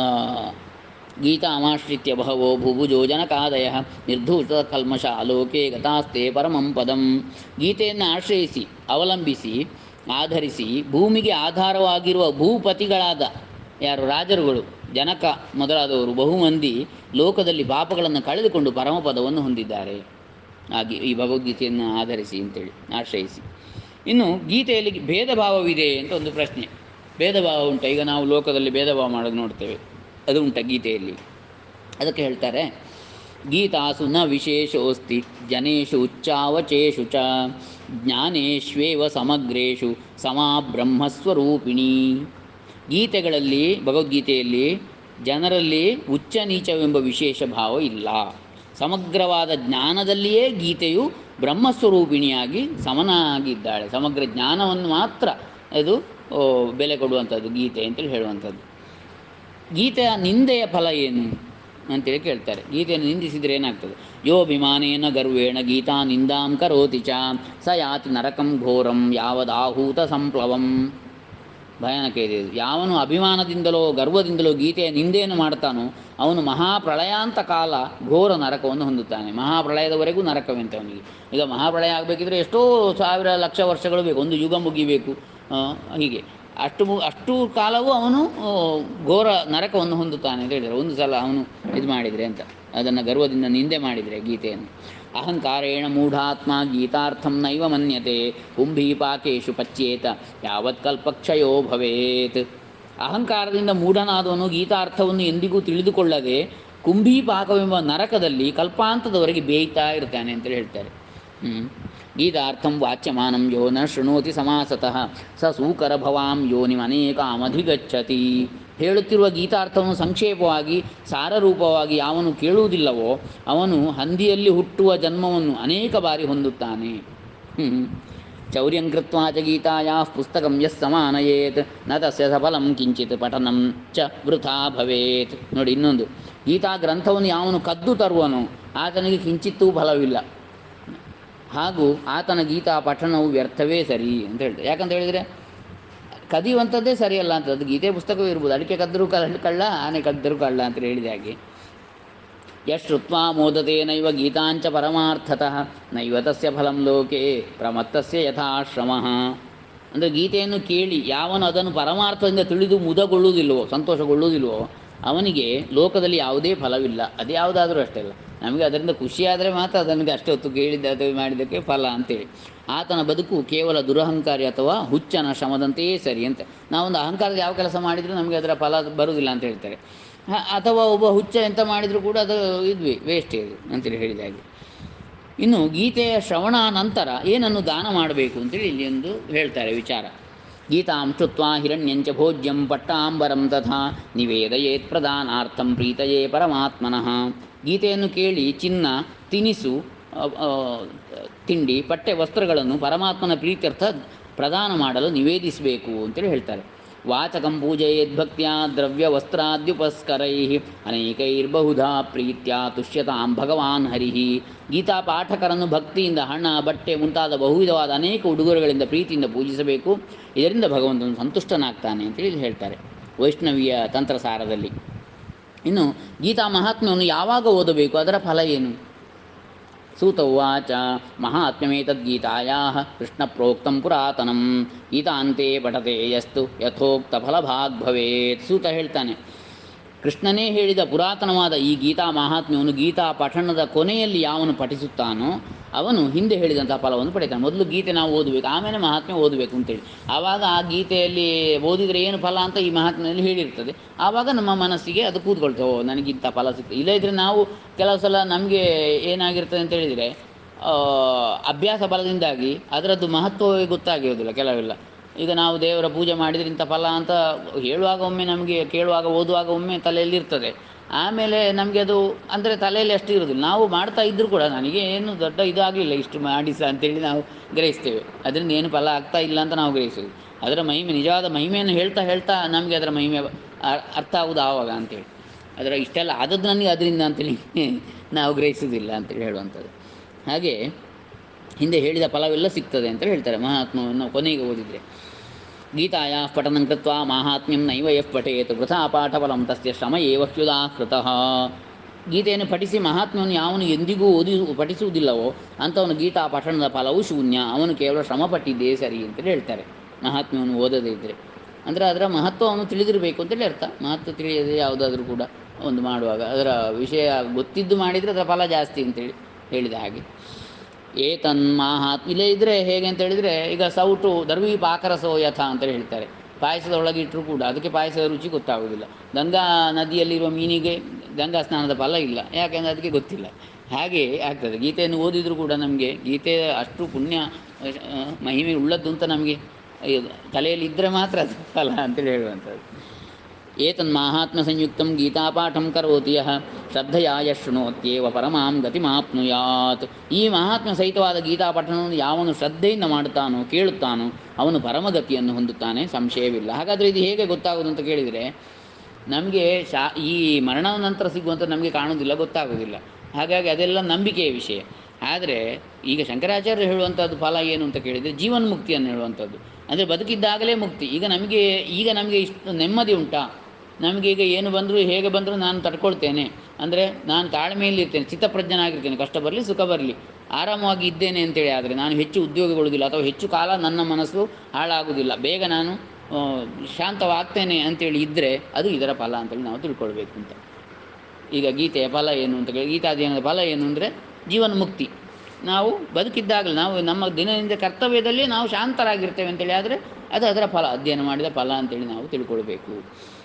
[SPEAKER 1] ಗೀತಾಮಾಶ್ರಿತ್ಯ ಬಹವೋ ಭುಭುಜೋ ಜನಕಾದಯ ನಿರ್ಧೂತ ಕಲ್ಮಶ ಲೋಕೆ ಗತಾಸ್ತೆ ಪರಮಂ ಪದಂ ಗೀತೆಯನ್ನು ಆಶ್ರಯಿಸಿ ಅವಲಂಬಿಸಿ ಆಧರಿಸಿ ಭೂಮಿಗೆ ಆಧಾರವಾಗಿರುವ ಭೂಪತಿಗಳಾದ ಯಾರು ರಾಜರುಗಳು ಜನಕ ಮೊದಲಾದವರು ಬಹುಮಂದಿ ಲೋಕದಲ್ಲಿ ಪಾಪಗಳನ್ನು ಕಳೆದುಕೊಂಡು ಪರಮಪದವನ್ನು ಹೊಂದಿದ್ದಾರೆ ಹಾಗೆ ಈ ಭಗವದ್ಗೀತೆಯನ್ನು ಆಧರಿಸಿ ಅಂತೇಳಿ ಆಶ್ರಯಿಸಿ ಇನ್ನು ಗೀತೆಯಲ್ಲಿ ಭೇದ ಭಾವವಿದೆ ಅಂತ ಒಂದು ಪ್ರಶ್ನೆ ಭೇದ ಭಾವ ಉಂಟ ಈಗ ನಾವು ಲೋಕದಲ್ಲಿ ಭೇದ ಭಾವ ಮಾಡೋದು ನೋಡ್ತೇವೆ ಅದು ಉಂಟ ಗೀತೆಯಲ್ಲಿ ಅದಕ್ಕೆ ಹೇಳ್ತಾರೆ ಗೀತಾಸು ನ ವಿಶೇಷೋಸ್ತಿ ಜನೇಶು ಉಚ್ಚಾವಚೇಷು ಚ ಜ್ಞಾನೇಶ್ವೇವ ಸಮಗ್ರೇಷು ಸಮಾ ಬ್ರಹ್ಮಸ್ವರೂಪಿಣಿ ಗೀತೆಗಳಲ್ಲಿ ಭಗವದ್ಗೀತೆಯಲ್ಲಿ ಜನರಲ್ಲಿ ಉಚ್ಚ ನೀಚವೆಂಬ ವಿಶೇಷ ಭಾವ ಇಲ್ಲ ಸಮಗ್ರವಾದ ಜ್ಞಾನದಲ್ಲಿಯೇ ಗೀತೆಯು ಬ್ರಹ್ಮಸ್ವರೂಪಿಣಿಯಾಗಿ ಸಮನಾಗಿದ್ದಾಳೆ ಸಮಗ್ರ ಜ್ಞಾನವನ್ನು ಮಾತ್ರ ಅದು ಓ, ಬೆಲೆ ಕೊಡುವಂಥದ್ದು ಗೀತೆ ಅಂತೇಳಿ ಹೇಳುವಂಥದ್ದು ಗೀತೆಯ ನಿಂದೆಯ ಫಲ ಏನು ಅಂತೇಳಿ ಕೇಳ್ತಾರೆ ಗೀತೆಯನ್ನು ನಿಂದಿಸಿದರೆ ಏನಾಗ್ತದೆ ಯೋ ಅಭಿಮಾನೇನ ಗರ್ವೇಣ ಗೀತಾ ನಿಂದಾಂ ಕರೋತಿ ಚ ಸ ಯಾತಿ ನರಕಂ ಘೋರಂ ಯಾವದಾಹೂತ ಸಂಪ್ಲವಂ ಭಯಾನಕ ಇದೆ ಇದು ಯಾವನು ಅಭಿಮಾನದಿಂದಲೋ ಗರ್ವದಿಂದಲೋ ಗೀತೆಯ ನಿಂದೆಯನ್ನು ಮಾಡ್ತಾನೋ ಅವನು ಮಹಾಪ್ರಳಯಾಂತ ಕಾಲ ಘೋರ ನರಕವನ್ನು ಹೊಂದುತ್ತಾನೆ ಮಹಾಪ್ರಳಯದವರೆಗೂ ನರಕವೆಂತ ಅವನಿಗೆ ಈಗ ಮಹಾಪ್ರಳಯ ಆಗಬೇಕಿದ್ರೆ ಎಷ್ಟೋ ಸಾವಿರ ಲಕ್ಷ ವರ್ಷಗಳು ಬೇಕು ಒಂದು ಯುಗ ಮುಗಿಬೇಕು ಆ, ಹೀಗೆ ಅಷ್ಟು ಮು ಅಷ್ಟು ಕಾಲವೂ ಅವನು ಆ, ಘೋರ ನರಕವನ್ನು ಹೊಂದುತ್ತಾನೆ ಅಂತ ಹೇಳಿದರೆ ಒಂದು ಸಲ ಅವನು ಇದು ಮಾಡಿದರೆ ಅಂತ ಅದನ್ನು ಗರ್ವದಿಂದ ನಿಂದೆ ಮಾಡಿದರೆ ಗೀತೆಯನ್ನು ಅಹಂಕಾರೇಣ ಮೂಢಾತ್ಮ ಗೀತಾರ್ಥಂ ನೈವ ಮನ್ಯತೆ ಕುಂಭೀಪಾಕೇಶು ಪಚ್ಯೇತ ಯಾವತ್ ಕಲ್ಪಕ್ಷಯೋ ಭವೇತ್ ಅಹಂಕಾರದಿಂದ ಮೂಢನಾದವನು ಗೀತಾರ್ಥವನ್ನು ಎಂದಿಗೂ ತಿಳಿದುಕೊಳ್ಳದೆ ಕುಂಭೀಪಾಕವೆಂಬ ನರಕದಲ್ಲಿ ಕಲ್ಪಾಂತದವರೆಗೆ ಬೇಯ್ತಾ ಇರ್ತಾನೆ ಅಂತೇಳಿ ಹೇಳ್ತಾರೆ ಹ್ಮ್. ಗೀತಾರ್ಥಂ ವಾಚ್ಯಮಾನಂ ಯೋ ನ ಶೃಣೋತಿ ಸಮಾಸತಃ ಸ ಸೂಕರ ಭವಾಂ ಯೋನಿಮನೇಕಾಮಧಿಗಚ್ಚತಿ ಹೇಳುತ್ತಿರುವ ಗೀತಾರ್ಥವನ್ನು ಸಂಕ್ಷೇಪವಾಗಿ ಸಾರರೂಪವಾಗಿ ಯಾವನು ಕೇಳುವುದಿಲ್ಲವೋ ಅವನು ಹಂದಿಯಲ್ಲಿ ಹುಟ್ಟುವ ಜನ್ಮವನ್ನು ಅನೇಕ ಬಾರಿ ಹೊಂದುತ್ತಾನೆ ಹ್ಮ್. ಚೌರ್ಯಂ ಕೃತ್ವಾ ಚ ಗೀತಾಯಾ ಪುಸ್ತಕಂ ಯಸ್ ಸಮಾನಯೇತ್ ನ ತಸ್ಯ ಸಫಲಂ ಕಿಂಚಿತ್ ಪಠನಂ ಚ ವೃಥಾ ಭವೇತ್ ನೋಡಿ ಇನ್ನೊಂದು ಗೀತಾ ಗ್ರಂಥವನ್ನು ಯಾವನು ಕದ್ದು ತರುವನೋ ಆತನಿಗೆ ಕಿಂಚಿತ್ತೂ ಫಲವಿಲ್ಲ ಹಾಗೂ ಆತನ ಗೀತಾ ಪಠಣವು ವ್ಯರ್ಥವೇ ಸರಿ ಅಂತ ಹೇಳ್ತಾರೆ ಯಾಕಂತ ಹೇಳಿದರೆ ಕದಿಯುವಂಥದ್ದೇ ಸರಿಯಲ್ಲ ಅಂತ ಅದು ಗೀತೆ ಪುಸ್ತಕವೂ ಇರ್ಬೋದು ಅಡಿಕೆ ಕದ್ದರೂ ಕಳ್ಳ ಕಳ್ಳ ಆನೆ ಕದ್ದರೂ ಕಳ್ಳ ಅಂತ ಹೇಳಿದ ಹಾಗೆ ಯಶ್ರುತ್ವಾ ಮೋದತೆ ನೈವ ಗೀತಾಂಚ ಪರಮಾರ್ಥತಃ ನೈವ ತಸ್ಯ ಫಲಂ ಲೋಕೆ ಪ್ರಮತ್ತಸ್ಯ ಯಥಾಶ್ರಮಃ ಅಂದರೆ ಗೀತೆಯನ್ನು ಕೇಳಿ ಯಾವನು ಅದನ್ನು ಪರಮಾರ್ಥದಿಂದ ತಿಳಿದು ಮುದಗೊಳ್ಳುವುದಿಲ್ವೋ ಸಂತೋಷಗೊಳ್ಳುವುದಿಲ್ವೋ ಅವನಿಗೆ ಲೋಕದಲ್ಲಿ ಯಾವುದೇ ಫಲವಿಲ್ಲ ಅದು ಯಾವುದಾದ್ರೂ ಅಷ್ಟೇ ಅಲ್ಲ ನಮಗೆ ಅದರಿಂದ ಖುಷಿಯಾದರೆ ಮಾತ್ರ ಅದನಿಗೆ ಅಷ್ಟೊತ್ತು ಕೇಳಿದ್ದ ಅದು ಮಾಡಿದ್ದಕ್ಕೆ ಫಲ ಅಂತೇಳಿ ಆತನ ಬದುಕು ಕೇವಲ ದುರಹಂಕಾರಿ ಅಥವಾ ಹುಚ್ಚನ ಶ್ರಮದಂತೆಯೇ ಸರಿ ಅಂತ ನಾವೊಂದು ಅಹಂಕಾರದ ಯಾವ ಕೆಲಸ ಮಾಡಿದರೂ ನಮಗೆ ಅದರ ಫಲ ಬರುವುದಿಲ್ಲ ಅಂತ ಹೇಳ್ತಾರೆ ಹ- ಅಥವಾ ಒಬ್ಬ ಹುಚ್ಚ ಎಂತ ಮಾಡಿದರೂ ಕೂಡ ಅದು ಇದ್ವಿ ವೇಸ್ಟ್ ಇದು ಅಂತೇಳಿ ಹೇಳಿದ ಹಾಗೆ ಇನ್ನು ಗೀತೆಯ ಶ್ರವಣ ನಂತರ ಏನನ್ನು ದಾನ ಮಾಡಬೇಕು ಅಂತೇಳಿ ಇಲ್ಲಿ ಒಂದು ಹೇಳ್ತಾರೆ ವಿಚಾರ ಗೀತಾಂ ಶುತ್ವಾ ಹಿರಣ್ಯಂಚ ಭೋಜ್ಯಂ ಪಟ್ಟಾಂಬರಂ ತಥಾ ನಿವೇದಯೇತ್ ಪ್ರದಾನಾರ್ಥಂ ಪ್ರೀತಯೇ ಪರಮಾತ್ಮನಃ ಗೀತೆಯನ್ನು ಕೇಳಿ ಚಿನ್ನ ತಿನಿಸು ಅ, ಆ, ತಿಂಡಿ ಪಟ್ಟೆ ವಸ್ತ್ರಗಳನ್ನು ಪರಮಾತ್ಮನ ಪ್ರೀತ್ಯರ್ಥ ಪ್ರದಾನ ಮಾಡಲು ನಿವೇದಿಸಬೇಕು ಅಂತೇಳಿ ಹೇಳ್ತಾರೆ ವಾಚಕಂ ಪೂಜಯೇದ್ಭಕ್ತ್ಯ ದ್ರವ್ಯ ವಸ್ತ್ರಾದ್ಯುಪಸ್ಕರೈ ಅನೇಕೈರ್ಬಹುಧಾ ಪ್ರೀತ್ಯ ತುಷ್ಯತಾಂ ಭಗವಾನ್ ಹರಿಃ ಗೀತಾ ಪಾಠಕರನ್ನು ಭಕ್ತಿಯಿಂದ ಹಣ ಬಟ್ಟೆ ಮುಂತಾದ ಬಹುವಿಧವಾದ ಅನೇಕ ಉಡುಗೊರೆಗಳಿಂದ ಪ್ರೀತಿಯಿಂದ ಪೂಜಿಸಬೇಕು ಇದರಿಂದ ಭಗವಂತನು ಸಂತುಷ್ಟನಾಗ್ತಾನೆ ಅಂತೇಳಿ ಇಲ್ಲಿ ಹೇಳ್ತಾರೆ ವೈಷ್ಣವಿಯ ತಂತ್ರಸಾರದಲ್ಲಿ ಇನ್ನು ಗೀತಾ ಮಹಾತ್ಮ್ಯವನ್ನು ಯಾವಾಗ ಓದಬೇಕು ಅದರ ಫಲ ಏನು ಸೂತ ಉವಾಚ ಮಹಾತ್ಮ್ಯಮೇತದ್ಗೀತಾಯಾ ಕೃಷ್ಣ ಪ್ರೋಕ್ತಂ ಪುರಾತನಂ ಗೀತಾಂತೆ ಪಠತೆ ಯಸ್ತು ಯಥೋಕ್ತ ಫಲಭಾಗ್ ಭವೇತ್ ಸೂತ ಹೇಳ್ತಾನೆ ಕೃಷ್ಣನೇ ಹೇಳಿದ ಪುರಾತನವಾದ ಈ ಗೀತಾ ಮಹಾತ್ಮ್ಯವನ್ನು ಗೀತಾ ಪಠಣದ ಕೊನೆಯಲ್ಲಿ ಯಾವನು ಪಠಿಸುತ್ತಾನೋ ಅವನು ಹಿಂದೆ ಹೇಳಿದಂಥ ಫಲವನ್ನು ಪಡಿತಾನೆ ಮೊದಲು ಗೀತೆ ನಾವು ಓದಬೇಕು ಆಮೇಲೆ ಮಹಾತ್ಮೆ ಓದಬೇಕು ಅಂತೇಳಿ ಆವಾಗ ಆ ಗೀತೆಯಲ್ಲಿ ಓದಿದರೆ ಏನು ಫಲ ಅಂತ ಈ ಮಹಾತ್ಮೆಯಲ್ಲಿ ಹೇಳಿರ್ತದೆ ಆವಾಗ ನಮ್ಮ ಮನಸ್ಸಿಗೆ ಅದು ಕೂತ್ಕೊಳ್ತೇವೆ ಓ ನನಗಿಂಥ ಫಲ ಸಿಗ್ತದೆ ಇಲ್ಲದಿದ್ದರೆ ನಾವು ಕೆಲವು ಸಲ ನಮಗೆ ಏನಾಗಿರ್ತದೆ ಅಂತ ಹೇಳಿದರೆ ಆ, ಅಭ್ಯಾಸ ಬಲದಿಂದಾಗಿ ಅದರದ್ದು ಮಹತ್ವವೇ ಗೊತ್ತಾಗಿರೋದಿಲ್ಲ ಕೆಲವೆಲ್ಲ ಈಗ ನಾವು ದೇವರ ಪೂಜೆ ಮಾಡಿದ್ರೆ ಇಂಥ ಫಲ ಅಂತ ಹೇಳುವಾಗ ಒಮ್ಮೆ ನಮಗೆ ಕೇಳುವಾಗ ಓದುವಾಗ ಒಮ್ಮೆ ತಲೆಯಲ್ಲಿ ಇರ್ತದೆ ಆಮೇಲೆ ನಮಗೆ ಅದು ಅಂದರೆ ತಲೆಯಲ್ಲಿ ಅಷ್ಟು ಇರೋದಿಲ್ಲ ನಾವು ಮಾಡ್ತಾ ಇದ್ದರೂ ಕೂಡ ನನಗೆ ಏನು ದೊಡ್ಡ ಇದಾಗಲಿಲ್ಲ ಇಷ್ಟು ಮಾಡಿಸ ಅಂತೇಳಿ ನಾವು ಗ್ರಹಿಸ್ತೇವೆ ಅದರಿಂದ ಏನು ಫಲ ಆಗ್ತಾ ಇಲ್ಲ ಅಂತ ನಾವು ಗ್ರಹಿಸೋದು ಅದರ ಮಹಿಮೆ ನಿಜವಾದ ಮಹಿಮೆಯನ್ನು ಹೇಳ್ತಾ ಹೇಳ್ತಾ ನಮಗೆ ಅದರ ಮಹಿಮೆ ಅ- ಅರ್ಥ ಆಗೋದು ಆವಾಗ ಅಂತೇಳಿ ಅದರ ಇಷ್ಟೆಲ್ಲ ಆದದ್ದು ನನಗೆ ಅದರಿಂದ ಅಂತೇಳಿ ನಾವು ಗ್ರಹಿಸೋದಿಲ್ಲ ಅಂತೇಳಿ ಹೇಳುವಂಥದ್ದು ಹಾಗೆ ಹಿಂದೆ ಹೇಳಿದ ಫಲವೆಲ್ಲ ಸಿಗ್ತದೆ ಅಂತ ಹೇಳ್ತಾರೆ ಮಹಾತ್ಮವನ್ನು ಕೊನೆಗೆ ಓದಿದರೆ ಗೀತಾಯ ಪಠನಂ ಕೃತ್ವ ಮಾಹಾತ್ಮ್ಯಂ ನೈವ ಯಃ ಪಠೇತ್ ವೃಥಾ ಪಾಠಫಲಂ ತಸ್ಯ ಶ್ರಮ ಏವ ಹ್ಯುದಾಕೃತಃ ಗೀತೆಯನ್ನು ಪಠಿಸಿ ಮಹಾತ್ಮ್ಯವನ್ನು ಯಾವನು ಎಂದಿಗೂ ಓದಿ ಪಠಿಸುವುದಿಲ್ಲವೋ ಅಂಥವನು ಗೀತಾ ಪಠಣದ ಫಲವು ಶೂನ್ಯ ಅವನು ಕೇವಲ ಶ್ರಮ ಪಟ್ಟಿದ್ದೇ ಸರಿ ಅಂತೇಳಿ ಹೇಳ್ತಾರೆ ಮಹಾತ್ಮ್ಯವನ್ನು ಓದದೇ ಇದ್ದರೆ ಅಂದರೆ ಅದರ ಮಹತ್ವವನ್ನು ತಿಳಿದಿರಬೇಕು ಅಂತೇಳಿ ಅರ್ಥ ಮಹತ್ವ ತಿಳಿಯದೆ ಯಾವುದಾದ್ರೂ ಕೂಡ ಒಂದು ಮಾಡುವಾಗ ಅದರ ವಿಷಯ ಗೊತ್ತಿದ್ದು ಮಾಡಿದರೆ ಅದರ ಫಲ ಜಾಸ್ತಿ ಅಂತೇಳಿ ಹೇಳಿದ ಹಾಗೆ ಏತನ್ ಮಾಹಾತ್ ಇಲ್ಲೇ ಇದ್ದರೆ ಹೇಗೆ ಅಂತ ಹೇಳಿದರೆ ಈಗ ಸೌಟು ದರ್ವಿ ಪಾಕರಸೋ ಯಥ ಅಂತೇಳಿ ಹೇಳ್ತಾರೆ ಪಾಯಸದ ಒಳಗೆ ಇಟ್ಟರೂ ಕೂಡ ಅದಕ್ಕೆ ಪಾಯಸದ ರುಚಿ ಗೊತ್ತಾಗೋದಿಲ್ಲ ಗಂಗಾ ನದಿಯಲ್ಲಿರುವ ಮೀನಿಗೆ ಗಂಗಾ ಸ್ನಾನದ ಫಲ ಇಲ್ಲ ಯಾಕೆಂದರೆ ಅದಕ್ಕೆ ಗೊತ್ತಿಲ್ಲ ಹಾಗೆ ಆಗ್ತದೆ ಗೀತೆಯನ್ನು ಓದಿದರೂ ಕೂಡ ನಮಗೆ ಗೀತೆ ಅಷ್ಟು ಪುಣ್ಯ ಆ, ಮಹಿಮೆ ಉಳ್ಳದ್ದು ಅಂತ ನಮಗೆ ಇದು ತಲೆಯಲ್ಲಿ ಇದ್ದರೆ ಮಾತ್ರ ಅದು ಫಲ ಅಂತೇಳಿ ಹೇಳುವಂಥದ್ದು ಏತನ್ಮಾಹಾತ್ಮ್ಯ ಸಂಯುಕ್ತಂ ಗೀತಾಪಾಠಂ ಕರೋತಿ ಯಃ ಶ್ರದ್ಧೆಯ ಯಃ ಶೃಣೋತ್ಯೇವ ಪರಮಾಂ ಗತಿಮಾಪ್ನುಯಾತ್ ಈ ಮಹಾತ್ಮ ಸಹಿತವಾದ ಗೀತಾಪಠಣವನ್ನು ಯಾವನು ಶ್ರದ್ಧೆಯಿಂದ ಮಾಡುತ್ತಾನೋ ಕೇಳುತ್ತಾನೋ ಅವನು ಪರಮಗತಿಯನ್ನು ಹೊಂದುತ್ತಾನೆ ಸಂಶಯವಿಲ್ಲ ಹಾಗಾದರೆ ಇದು ಹೇಗೆ ಗೊತ್ತಾಗೋದು ಅಂತ ಕೇಳಿದರೆ ನಮಗೆ ಶಾ ಈ ಮರಣದ ನಂತರ ಸಿಗುವಂಥ ನಮಗೆ ಕಾಣೋದಿಲ್ಲ ಗೊತ್ತಾಗೋದಿಲ್ಲ ಹಾಗಾಗಿ ಅದೆಲ್ಲ ನಂಬಿಕೆಯ ವಿಷಯ ಆದರೆ ಈಗ ಶಂಕರಾಚಾರ್ಯರು ಹೇಳುವಂಥದ್ದು ಫಲ ಏನು ಅಂತ ಕೇಳಿದರೆ ಜೀವನ್ಮುಕ್ತಿಯನ್ನು ಹೇಳುವಂಥದ್ದು ಅಂದರೆ ಬದುಕಿದ್ದಾಗಲೇ ಮುಕ್ತಿ ಈಗ ನಮಗೆ ಈಗ ನಮಗೆ ಇಷ್ಟು ನೆಮ್ಮದಿ ಉಂಟಾ ನಮಗೆ ಈಗ ಏನು ಬಂದರೂ ಹೇಗೆ ಬಂದರೂ ನಾನು ತಡ್ಕೊಳ್ತೇನೆ ಅಂದರೆ ನಾನು ತಾಳ್ಮೆಯಲ್ಲಿ ಇರ್ತೇನೆ ಚಿತ್ತಪ್ರಜ್ಞನಾಗಿರ್ತೇನೆ ಕಷ್ಟ ಬರಲಿ ಸುಖ ಬರಲಿ ಆರಾಮವಾಗಿ ಇದ್ದೇನೆ ಅಂತೇಳಿ ಆದರೆ ನಾನು ಹೆಚ್ಚು ಉದ್ಯೋಗಗೊಳ್ಳುವುದಿಲ್ಲ ಅಥವಾ ಹೆಚ್ಚು ಕಾಲ ನನ್ನ ಮನಸ್ಸು ಹಾಳಾಗುವುದಿಲ್ಲ ಬೇಗ ನಾನು ಆ, ಶಾಂತವಾಗ್ತೇನೆ ಅಂತೇಳಿ ಇದ್ದರೆ ಅದು ಇದರ ಫಲ ಅಂತೇಳಿ ನಾವು ತಿಳ್ಕೊಳ್ಬೇಕು ಅಂತ ಈಗ ಗೀತೆಯ ಫಲ ಏನು ಅಂತ ಕೇಳಿ ಗೀತಾಧ್ಯಯನದ ಫಲ ಏನು ಅಂದರೆ ಜೀವನ ಮುಕ್ತಿ ನಾವು ಬದುಕಿದ್ದಾಗಲೇ ನಾವು ನಮ್ಮ ದಿನದಿಂದ ಕರ್ತವ್ಯದಲ್ಲಿ ನಾವು ಶಾಂತರಾಗಿರ್ತೇವೆ ಅಂತೇಳಿ ಆದರೆ ಅದು ಅದರ ಫಲ ಅಧ್ಯಯನ ಮಾಡಿದ ಫಲ ಅಂತೇಳಿ ನಾವು ತಿಳ್ಕೊಳ್ಬೇಕು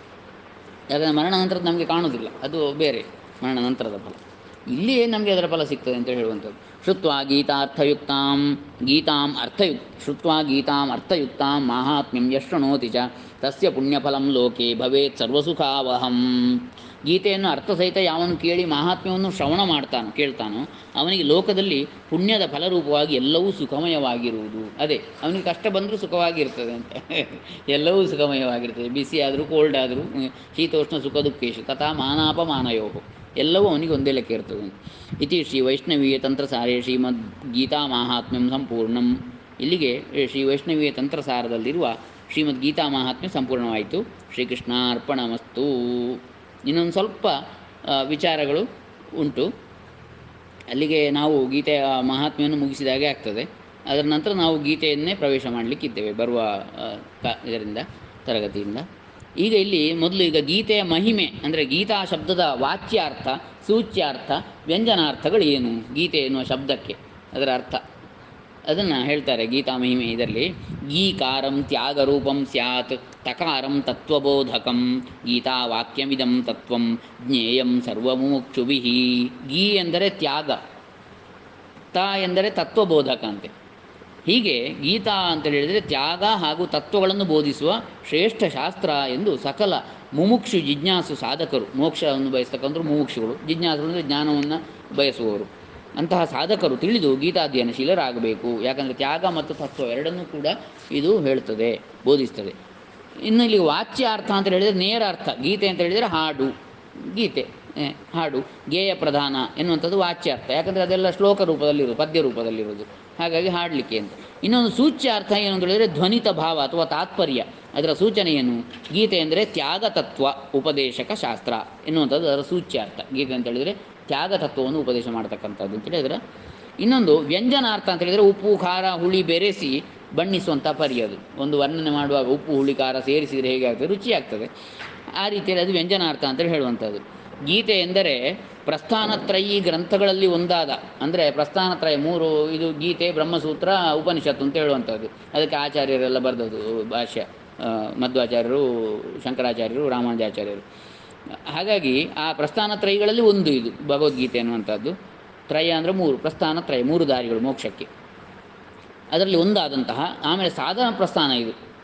[SPEAKER 1] ಯಾಕಂದರೆ ಮರಣ ನಂತರದ ನಮಗೆ ಕಾಣೋದಿಲ್ಲ ಅದು ಬೇರೆ ಮರಣ ನಂತರದ ಫಲ ಇಲ್ಲಿಯೇ ನಮಗೆ ಅದರ ಫಲ ಸಿಗ್ತದೆ ಅಂತ ಹೇಳುವಂಥದ್ದು ಶ್ರುತ್ವ ಗೀತಾರ್ಥಯುಕ್ತಾಂ ಗೀತಾಂ ಅರ್ಥಯುಕ್ ಶ್ರುತ್ವ ಗೀತಾಂ ಅರ್ಥಯುಕ್ತಾಂ ಮಾಹಾತ್ಮ್ಯಂ ಯಶೃಣೋತಿ ಚ ತಸ್ಯ ಪುಣ್ಯಫಲಂ ಲೋಕೆ ಭವೇತ್ ಸರ್ವಸುಖಾವಹಂ ಗೀತೆಯನ್ನು ಅರ್ಥಸಹಿತ ಯಾವನು ಕೇಳಿ ಮಾಹಾತ್ಮ್ಯವನ್ನು ಶ್ರವಣ ಮಾಡ್ತಾನೋ ಕೇಳ್ತಾನೋ ಅವನಿಗೆ ಲೋಕದಲ್ಲಿ ಪುಣ್ಯದ ಫಲರೂಪವಾಗಿ ಎಲ್ಲವೂ ಸುಖಮಯವಾಗಿರುವುದು ಅದೇ ಅವನಿಗೆ ಕಷ್ಟ ಬಂದರೂ ಸುಖವಾಗಿರ್ತದೆ ಅಂತ ಎಲ್ಲವೂ ಸುಖಮಯವಾಗಿರ್ತದೆ ಬಿಸಿ ಆದರೂ ಕೋಲ್ಡ್ ಆದರೂ ಶೀತೋಷ್ಣ ಸುಖ ದುಃಖೇಶು ತಥಾ ಮಾನಾಪಮಾನಯೋ ಎಲ್ಲವೂ ಅವನಿಗೆ ಒಂದೇ ಲೆಕ್ಕ ಇರ್ತದೆ ಇತಿ ಶ್ರೀ ವೈಷ್ಣವೀಯ ತಂತ್ರಸಾರೇ ಶ್ರೀಮದ್ ಗೀತಾ ಮಾಹಾತ್ಮ್ಯಂ ಸಂಪೂರ್ಣಂ ಇಲ್ಲಿಗೆ ಶ್ರೀ ವೈಷ್ಣವೀಯ ತಂತ್ರಸಾರದಲ್ಲಿರುವ ಶ್ರೀಮದ್ ಗೀತಾ ಮಾಹಾತ್ಮ್ಯ ಸಂಪೂರ್ಣವಾಯಿತು ಶ್ರೀಕೃಷ್ಣಾರ್ಪಣಮಸ್ತು ಇನ್ನೊಂದು ಸ್ವಲ್ಪ ಆ, ವಿಚಾರಗಳು ಉಂಟು ಅಲ್ಲಿಗೆ ನಾವು ಗೀತೆಯ ಮಹಾತ್ಮೆಯನ್ನು ಮುಗಿಸಿದ ಹಾಗೆ ಆಗ್ತದೆ ಅದರ ನಂತರ ನಾವು ಗೀತೆಯನ್ನೇ ಪ್ರವೇಶ ಮಾಡಲಿಕ್ಕಿದ್ದೇವೆ ಬರುವ ಆ, ಕ- ಇದರಿಂದ ತರಗತಿಯಿಂದ ಈಗ ಇಲ್ಲಿ ಮೊದಲು ಈಗ ಗೀತೆಯ ಮಹಿಮೆ ಅಂದರೆ ಗೀತಾ ಶಬ್ದದ ವಾಚ್ಯಾರ್ಥ ಸೂಚ್ಯಾರ್ಥ ವ್ಯಂಜನಾರ್ಥಗಳು ಏನು ಗೀತೆ ಎನ್ನುವ ಶಬ್ದಕ್ಕೆ ಅದರ ಅರ್ಥ ಅದನ್ನು ಹೇಳ್ತಾರೆ ಗೀತಾ ಮಹಿಮೆ ಇದರಲ್ಲಿ ಗೀಕಾರಂ ತ್ಯಾಗರೂಪಂ ಸ್ಯಾತ್ ತಕಾರಂ ತತ್ವಬೋಧಕಂ ಗೀತಾ ವಾಕ್ಯಮಿದಂ ತತ್ವಂ ಜ್ಞೇಯಂ ಸರ್ವಮುಮುಕ್ಷುಭಿ ಗೀ ಎಂದರೆ ತ್ಯಾಗ ತ ಎಂದರೆ ತತ್ವಬೋಧಕ ಅಂತೆ ಹೀಗೆ ಗೀತಾ ಅಂತ ಹೇಳಿದರೆ ತ್ಯಾಗ ಹಾಗೂ ತತ್ವಗಳನ್ನು ಬೋಧಿಸುವ ಶ್ರೇಷ್ಠ ಶಾಸ್ತ್ರ ಎಂದು ಸಕಲ ಮುಮುಕ್ಷು ಜಿಜ್ಞಾಸು ಸಾಧಕರು ಮೋಕ್ಷವನ್ನು ಬಯಸ್ತಕ್ಕಂಥವ್ರು ಮುಮುಕ್ಷುಗಳು ಜಿಜ್ಞಾಸರು ಅಂದರೆ ಜ್ಞಾನವನ್ನು ಬಯಸುವವರು ಅಂತಹ ಸಾಧಕರು ತಿಳಿದು ಗೀತಾಧ್ಯಯನಶೀಲರಾಗಬೇಕು ಯಾಕಂದರೆ ತ್ಯಾಗ ಮತ್ತು ತತ್ವ ಎರಡನ್ನೂ ಕೂಡ ಇದು ಹೇಳ್ತದೆ ಬೋಧಿಸ್ತದೆ ಇನ್ನು ಇಲ್ಲಿ ವಾಚ್ಯ ಅರ್ಥ ಅಂತ ಹೇಳಿದರೆ ನೇರ ಅರ್ಥ ಗೀತೆ ಅಂತ ಹೇಳಿದರೆ ಹಾಡು ಗೀತೆ ಏ, ಹಾಡು ಗೇಯ ಪ್ರಧಾನ ಎನ್ನುವಂಥದ್ದು ವಾಚ್ಯ ಅರ್ಥ ಯಾಕಂದರೆ ಅದೆಲ್ಲ ಶ್ಲೋಕ ರೂಪದಲ್ಲಿರೋದು ಪದ್ಯ ರೂಪದಲ್ಲಿರೋದು ಹಾಗಾಗಿ ಹಾಡಲಿಕ್ಕೆ ಅಂತ ಇನ್ನೊಂದು ಸೂಚ್ಯ ಅರ್ಥ ಏನು ಅಂತ ಹೇಳಿದರೆ ಧ್ವನಿತ ಭಾವ ಅಥವಾ ತಾತ್ಪರ್ಯ ಅದರ ಸೂಚನೆ ಏನು ಗೀತೆ ಅಂದರೆ ತ್ಯಾಗ ತತ್ವ ಉಪದೇಶಕ ಶಾಸ್ತ್ರ ಎನ್ನುವಂಥದ್ದು ಅದರ ಸೂಚ್ಯ ಅರ್ಥ ಗೀತೆ ಅಂತ ಹೇಳಿದರೆ ತ್ಯಾಗ ತತ್ವವನ್ನು ಉಪದೇಶ ಮಾಡ್ತಕ್ಕಂಥದ್ದು ಅಂತೇಳಿ ಅದರ ಇನ್ನೊಂದು ವ್ಯಂಜನಾರ್ಥ ಅಂತ ಹೇಳಿದರೆ ಉಪ್ಪು ಖಾರ ಹುಳಿ ಬೆರೆಸಿ ಬಣ್ಣಿಸುವಂಥ ಪರ್ಯ ಅದು ಒಂದು ವರ್ಣನೆ ಮಾಡುವಾಗ ಉಪ್ಪು ಹುಳಿ ಖಾರ ಸೇರಿಸಿದರೆ ಹೇಗೆ ಆಗ್ತದೆ ರುಚಿ ಆಗ್ತದೆ ಆ ರೀತಿಯಲ್ಲಿ ಅದು ವ್ಯಂಜನಾರ್ಥ ಅಂತೇಳಿ ಹೇಳುವಂಥದ್ದು ಗೀತೆ ಎಂದರೆ ಪ್ರಸ್ಥಾನತ್ರಯಿ ಗ್ರಂಥಗಳಲ್ಲಿ ಒಂದಾದ ಅಂದರೆ ಪ್ರಸ್ಥಾನತ್ರಯ ಮೂರು ಇದು ಗೀತೆ ಬ್ರಹ್ಮಸೂತ್ರ ಉಪನಿಷತ್ತು ಅಂತ ಹೇಳುವಂಥದ್ದು ಅದಕ್ಕೆ ಆಚಾರ್ಯರೆಲ್ಲ ಬರೆದದ್ದು ಭಾಷ್ಯ ಆ, ಮಧ್ವಾಚಾರ್ಯರು ಶಂಕರಾಚಾರ್ಯರು ರಾಮಾನುಜಾಚಾರ್ಯರು ಹಾಗಾಗಿ ಆ ಪ್ರಸ್ಥಾನತ್ರಯಿಗಳಲ್ಲಿ ಒಂದು ಇದು ಭಗವದ್ಗೀತೆ ಅನ್ನುವಂಥದ್ದು ತ್ರಯ ಅಂದರೆ ಮೂರು ಪ್ರಸ್ಥಾನತ್ರಯ ಮೂರು ದಾರಿಗಳು ಮೋಕ್ಷಕ್ಕೆ ಅದರಲ್ಲಿ ಒಂದಾದಂತಹ ಆಮೇಲೆ ಸಾಧನ ಪ್ರಸ್ಥಾನ ಇದು